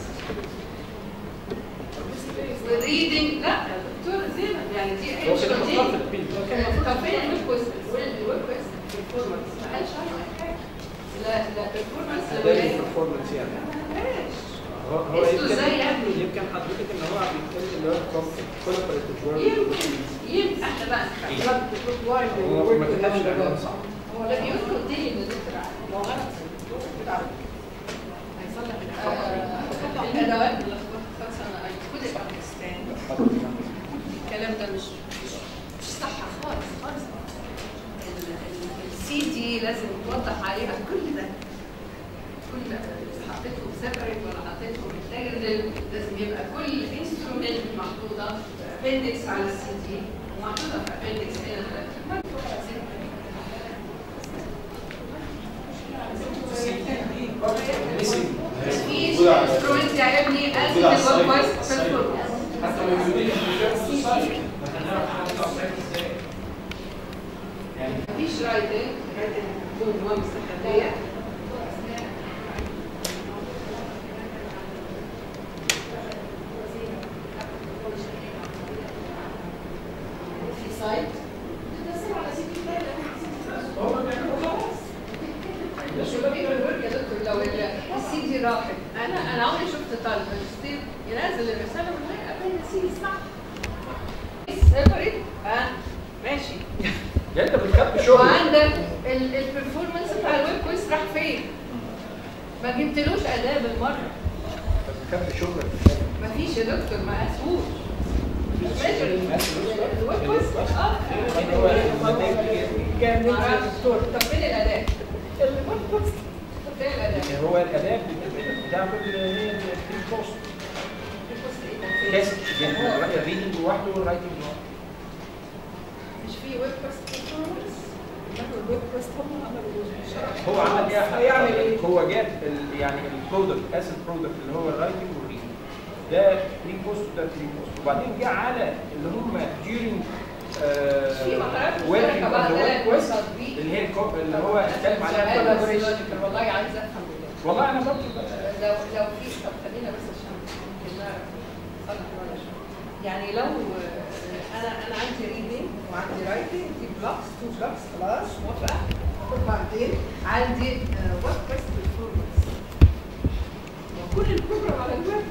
والريدنج لا يا دكتورة زينب يعني دي هو مش كده دي مطلوب في البيل طب فين الويب كويست؟ الويب كويست performance ما قالش عنه أي حاجة لا لا performance ده ولا البرفورمانس يعني ما قالش هو هو اسمه يمكن ازاي يا ابني؟ يمكن حضرتك ان هو بيتكلم اللي هو كولابريتيف يمكن يمكن احنا بقى نفهم. هو ما كتبش العنوان صح هو لا يذكر تاني ان دكتور عادل هو غلط هيصلح الادوات اللي خلاص انا I couldn't understand الكلام ده مش مش مش صح خالص خالص السي دي لازم توضح عليها كل ده كل ده حطيتهم سيبريت ولا حطيتهم انتجرال لازم يبقى كل انسترومنت محطوطه ابندكس على السي دي ومحطوطه في ابندكس هنا مفيش انسترومنت يا ابني از موجودة على الويب السايت. كويست بيرفورمانس مفيش رايتنج رايتنج بدون مهم مستخبيه في سايت تنزل على سي دي مش بيبقى الورك يا دكتور لو السي دي راحت انا انا عمري شفت طالب ماجستير ينزل الرساله من غير ابين سي صح سيبريت اه ماشي يعني انت بتكتب شغل وعندك البرفورمانس بتاع الويب كويس راح فين؟ ما جبتلوش اداه بالمره بتكتب شغلك مفيش يا دكتور ما قاسوش ماشي الويب كويس اه يعني هو النتائج دي معرفش. طب فين الاداه؟ الويب بوست طب فين الاداه؟ يعني هو الاداء بت- بتاع كل هي التيم بوست تيست يعني الريدنج لوحده والرايتنج لوحده مش في ويب كويس performance؟ الويب بوست هم عملوا شرح هو عمل ايه هيعمل ايه؟ هو جاب ال- يعني البرودكت اس البرودكت اللي هو الرايتنج والريدنج ده بري بوست وده بري بوست وبعدين جه على اللي هم during في مهارات working مشتركه on بقى the ثلاث web quest تطبيق اللي هي الكو- اللي هو اتكلم عليها شغال بس collaboration. دلوقتي، والله عايزه افهم دلوقتي. والله انا برضه لو لو في طب خلينا بس عشان يمكن نعرف نصلح الوضع شويه يعني لو آه، انا انا عندي ريدنج وعندي رايتنج دي بلوكس تو بلوكس خلاص موافقه وبعدين عندي ويب كويست performance وكل البروجرام على الويب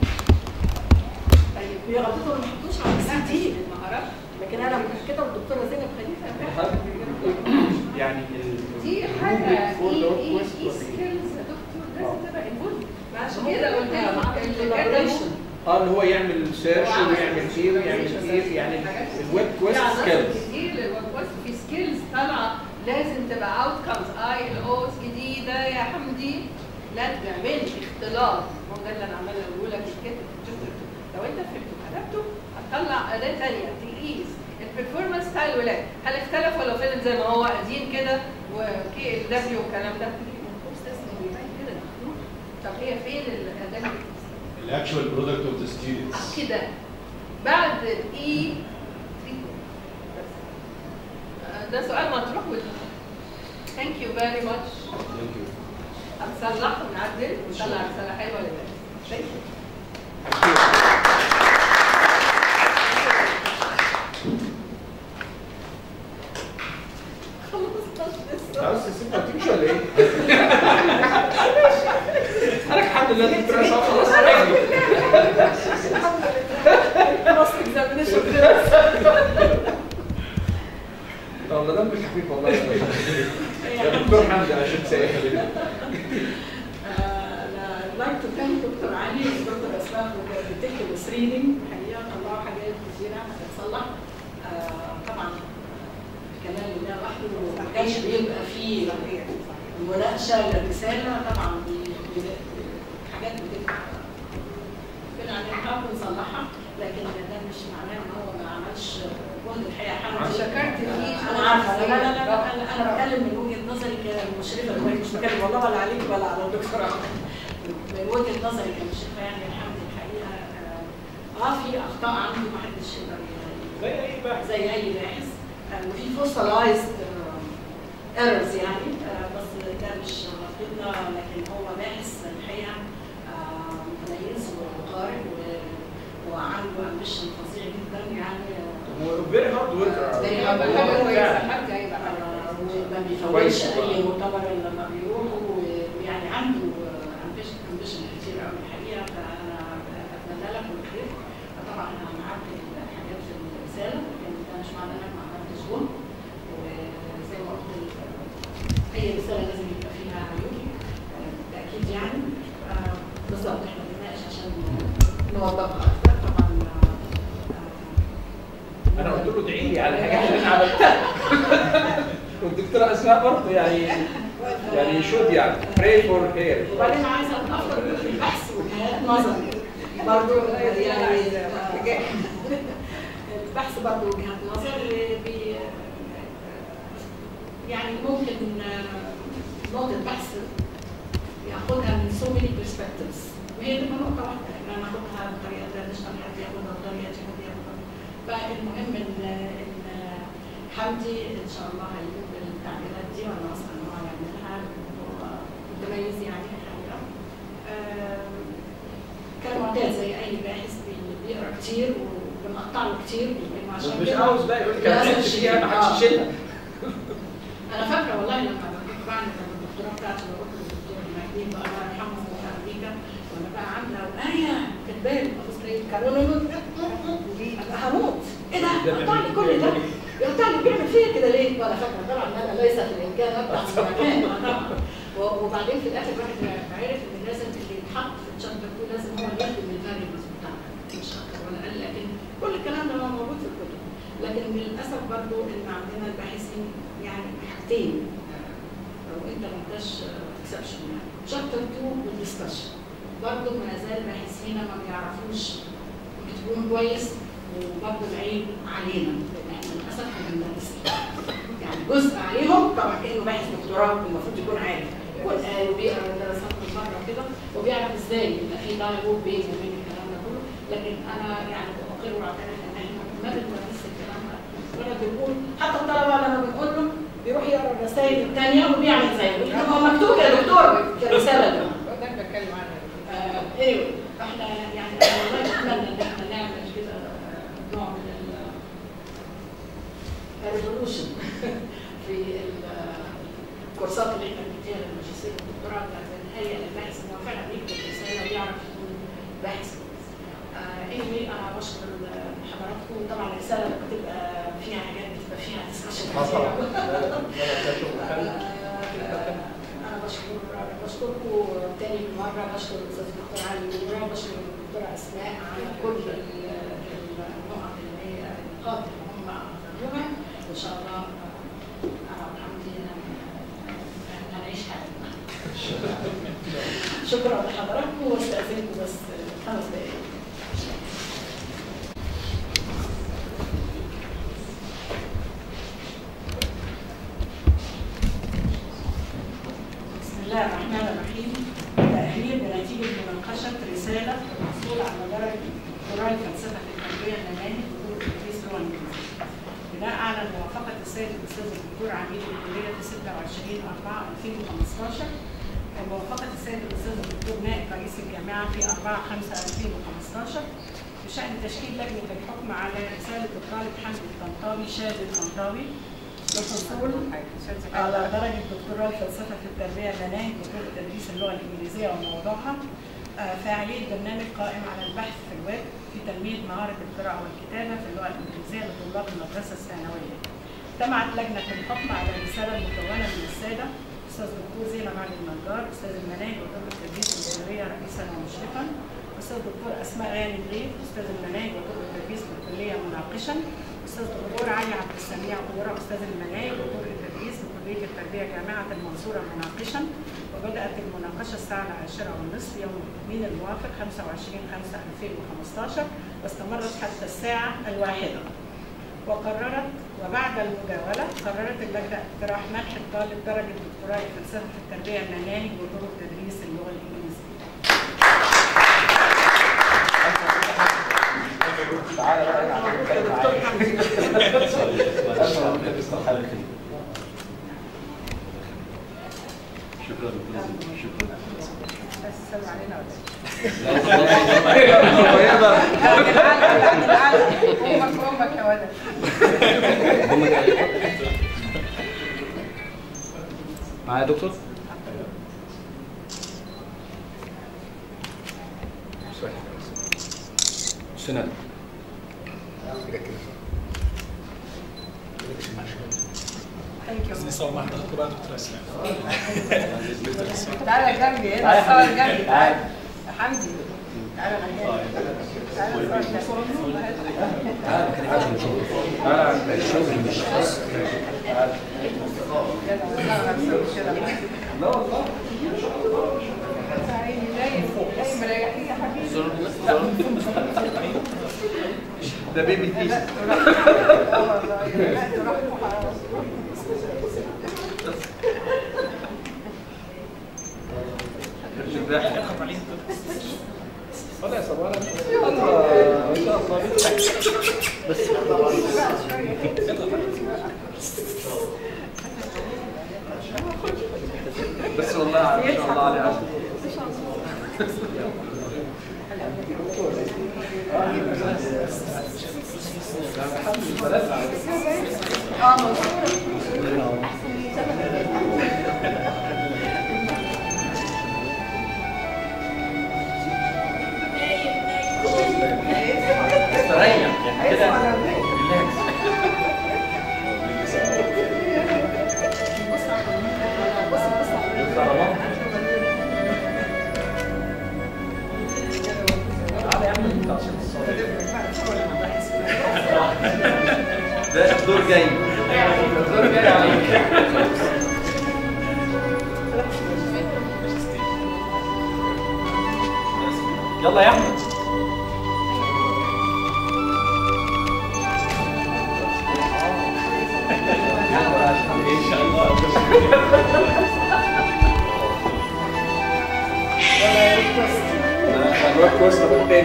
طيب هي غلطتهم ما حطوش على السي دي ما اعرفش لكن انا متاكده والدكتوره زينب خليفه يعني ال- دي ال- حاجه rubric for the ايه web ايه quest ايه was إيه؟ سكيلز يا دكتور لازم تبقى انفولد عشان هو كده قلت كده مع لك اللي كتبوا collaboration. اه اللي هو يعمل سيرش وعمل ويعمل ايه ويعمل ايه يعني الويب كويست في عناصر سكيلز كتير للويب كويست في سكيلز طالعه لازم تبقى اوت كمز اي ال اوز جديده يا حمدي لا تعمل اختلاط هو ده اللي انا عماله اقول لك الكتب لو انت فهمته وكتبته هتطلع اداه ثانيه تقيس البرفورمانس بتاع الولاد هل اختلف ولا فضل زي ما هو قديم كده وكي ال دبليو والكلام ده؟ كده. طب هي فين الاداء الاكشوال برودكت اوف ذا ستودنتس كده بعد الاي ده سؤال مطروح ثانك يو فيري ماتش ثانك يو هنصلح ونعدل ونطلع رساله حلوه للناس ثانك يو عاوز تسيبها وتمشي ولا ايه؟ انا الحمد لله الدكتور اسامه خلاص رجلي خلاص اكزامينيشن والله دمك خفيف والله يا دكتور حمدي عشان سايقها I'd like to thank دكتور علي ودكتور اسماء for the ridiculous reading الحقيقه طلعوا حاجات كتيره هتتصلح آه، طبعا الكلام ده لوحده ما كانش بيبقى فيه مناقشه للرساله طبعا بي- بي- حاجات بتبقى كنا هنحاول نصلحها لكن ده مش معناه ان هو ما عملش جهد الحقيقه حمدي شكرت فيه. انا عارفه لا لا لا لا، انا انا بتكلم من وجهه نظري كمشرفه دلوقتي مش بتكلم والله ولا عليك ولا على الدكتور احمد من وجهه نظري كمشرفه يعني الحمد الحقيقه اه آه، في اخطاء عنده ما حدش يقدر يعني زي اي باحث زي اي باحث آه، وفي فوسلايزد ايرورز يعني آه، بس ده مش غلطتنا لكن هو باحث الحقيقه آه، متميز وقارئ و- وعنده امبيشن فظيع جدا يعني آه، هو فيري هارد وركر Very hard worker. ما بيفوتش اي مؤتمر الا لما بيروح ويعني عنده امبيشن امبيشن كتير قوي الحقيقه فانا اتمنى لك كل خير طبعا انا هنعدل حاجات في الرساله لكن ده مش معنى انك ما عملتش جهد وزي ما قلت ال- اي رساله لازم يبقى فيها عيوب آه، بالتاكيد يعني آه، بالظبط احنا بنناقش عشان نوضحها اكتر طبعا آه، انا قلت له ادعي لي على الحاجات اللي انا عملتها والدكتوره اسماء برضه يعني يعني شود يعني pray for hair وبعدين عايزه افضل في البحث وجهات نظر برضه يعني البحث برضه وجهات نظر بي يعني ممكن نقطة بحث ياخدها من so many perspectives وهي تبقى نقطة واحدة احنا ناخدها بطريقة تراديشنال حد ياخدها بطريقة دي حد ياخدها فالمهم ان ان حمدي ان شاء الله هيجيب التعديلات دي وانا واثقة ان هو هيعملها هو متميز يعني الحقيقة آم، كان معتاد زي اي باحث بي- بيقرا كتير وبنقطع له كتير لأنه عشان مش كده عاوز بقى يقول لك انا لازم عملت فيها ما آه. حدش يشيلها انا فاكره والله لما كنت بعمل الدكتوراه بتاعتي بروح للدكتور مهدي بقى الله يرحمه هو في امريكا وانا بقى عامله وآية كاتباه ابص لقيت كانوا ابقى هموت ايه ده؟ قطع لي كل ده يقطع لي بيعمل فيا كده ليه؟ وانا فاكره طبعا ان انا ليس في الامكان اطلع من المكان آه طبعا و- وبعدين في الاخر الواحد عرف ان لازم اللي يتحط في الشابتر ده لازم هو اللي يخدم الفاريبلز بتاعته مش اكتر ولا اقل لكن كل الكلام ده هو موجود في الكتب لكن للاسف برضو ان عندنا الباحثين يعني حاجتين لو انت ما انتش اكسبشن يعني شابتر 2 والدسكشن برضه ما زال باحثين ما بيعرفوش يكتبوهم كويس وبرضه العيب علينا لان احنا للاسف ما بندرس يعني جزء عليهم طبعا كانه باحث دكتوراه المفروض يكون عارف يكون قال وبيقرا الدراسات من بره كده وبيعرف ازاي يبقى في دايلوج بينه وبين الكلام ده كله لكن انا يعني بقر واعترف ان احنا ما بنمارس الكلام ده ولا بنقول حتى الطلبه لما بنقول له بيروح يقرا الرسائل الثانيه وبيعمل زيه يقول هو مكتوب يا دكتور في الرساله دي ده بتكلم عنها آه، anyway احنا يعني انا والله اتمنى ان احنا نعمل كده آه، نوع من الريفولوشن في ال- الكورسات اللي احنا بنديها للماجستير والدكتوراه بتاعت النهايه الباحث ان هو فعلا بيكتب رساله ويعرف يكون باحث كويس. آه، anyway انا بشكر حضراتكم طبعا الرساله بتبقى فيها حاجات بتبقى فيها ديسكشن حصل انا بشكر بشكركم تاني مره بشكر الاستاذ الدكتور علي نورا بشكر الدكتوره اسماء على كل ال- النقط اللي هي النقاط اللي هم اخذوها وان شاء الله آه، انا وحمدي هن- هنعيش حياتنا شكرا لحضراتكم واستاذنكم بس خمس دقائق تقديم تأهيل بنتيجة مناقشة رسالة الحصول على درجة دكتوراه فلسفة التربية المناهج وطرق تدريس اللغة الإنجليزية. بناء على موافقة السيد الأستاذ الدكتور عميد الكلية في 26 4 2015 وموافقة السيد الأستاذ الدكتور نائب رئيس الجامعة في 4 5 2015 بشأن تشكيل لجنة الحكم على رسالة الطالب حمد الطنطاوي شاد الطنطاوي للحصول على درجة دكتوراه الفلسفة في التربية المناهج وطرق تدريس اللغة الإنجليزية وموضوعها آه، فعالية برنامج قائم على البحث في الويب في تنمية مهارة القراءة والكتابة في اللغة الإنجليزية لطلاب المدرسة الثانوية. اجتمعت لجنة الحكم على الرسالة المكونة من السادة أستاذ دكتور زينب علي النجار أستاذ المناهج وطب التدريس الجمهورية رئيسا ومشرفا أستاذ دكتور أسماء غانم الغيث أستاذ المناهج وطب التدريس بالكلية مناقشا أستاذ دكتور علي عبد السميع قورة أستاذ المناهج وطب التدريس بكلية التربية جامعة المنصورة مناقشا وبدأت المناقشة الساعة العاشرة والنصف يوم الاثنين الموافق 25 5 2015 واستمرت حتى الساعة الواحدة. وقررت وبعد المجاولة قررت اللجنة اقتراح منح الطالب درجة دكتوراه فلسفة في التربية المناهج وطرق تدريس اللغة الإنجليزية. تعالى بقى نعمل كلمة معاك. شكرا دكتور زينب. شكرا بس سلم علينا ولا إيه؟ هو يقدر امك امك يا ولد معايا يا دكتور؟ سنة ثانك يو نصور مع حضرتك بقى دكتور اسلام تعالى جنبي هنا صور جنبي تعالى يا حمدي تعالى تعالى لا والله مريحين يا حبيبي ده بيبي تيس لا والله لا تروحوا خلاص ولا يا صباح يلا ما شاء الله بس بس والله ما شاء الله عليه عسل اه مظبوط استريح يعني كده ريلاكس ده الدور جاي الدور جاي عليك يلا يا احمد ان شاء الله هنروح كورس نقول تاني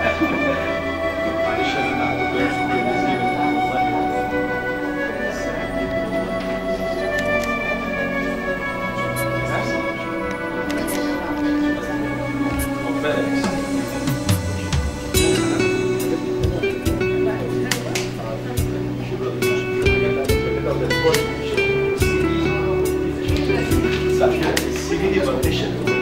معلش انا بعتذر شكرا جزيلا والله السي في دي بارتيشن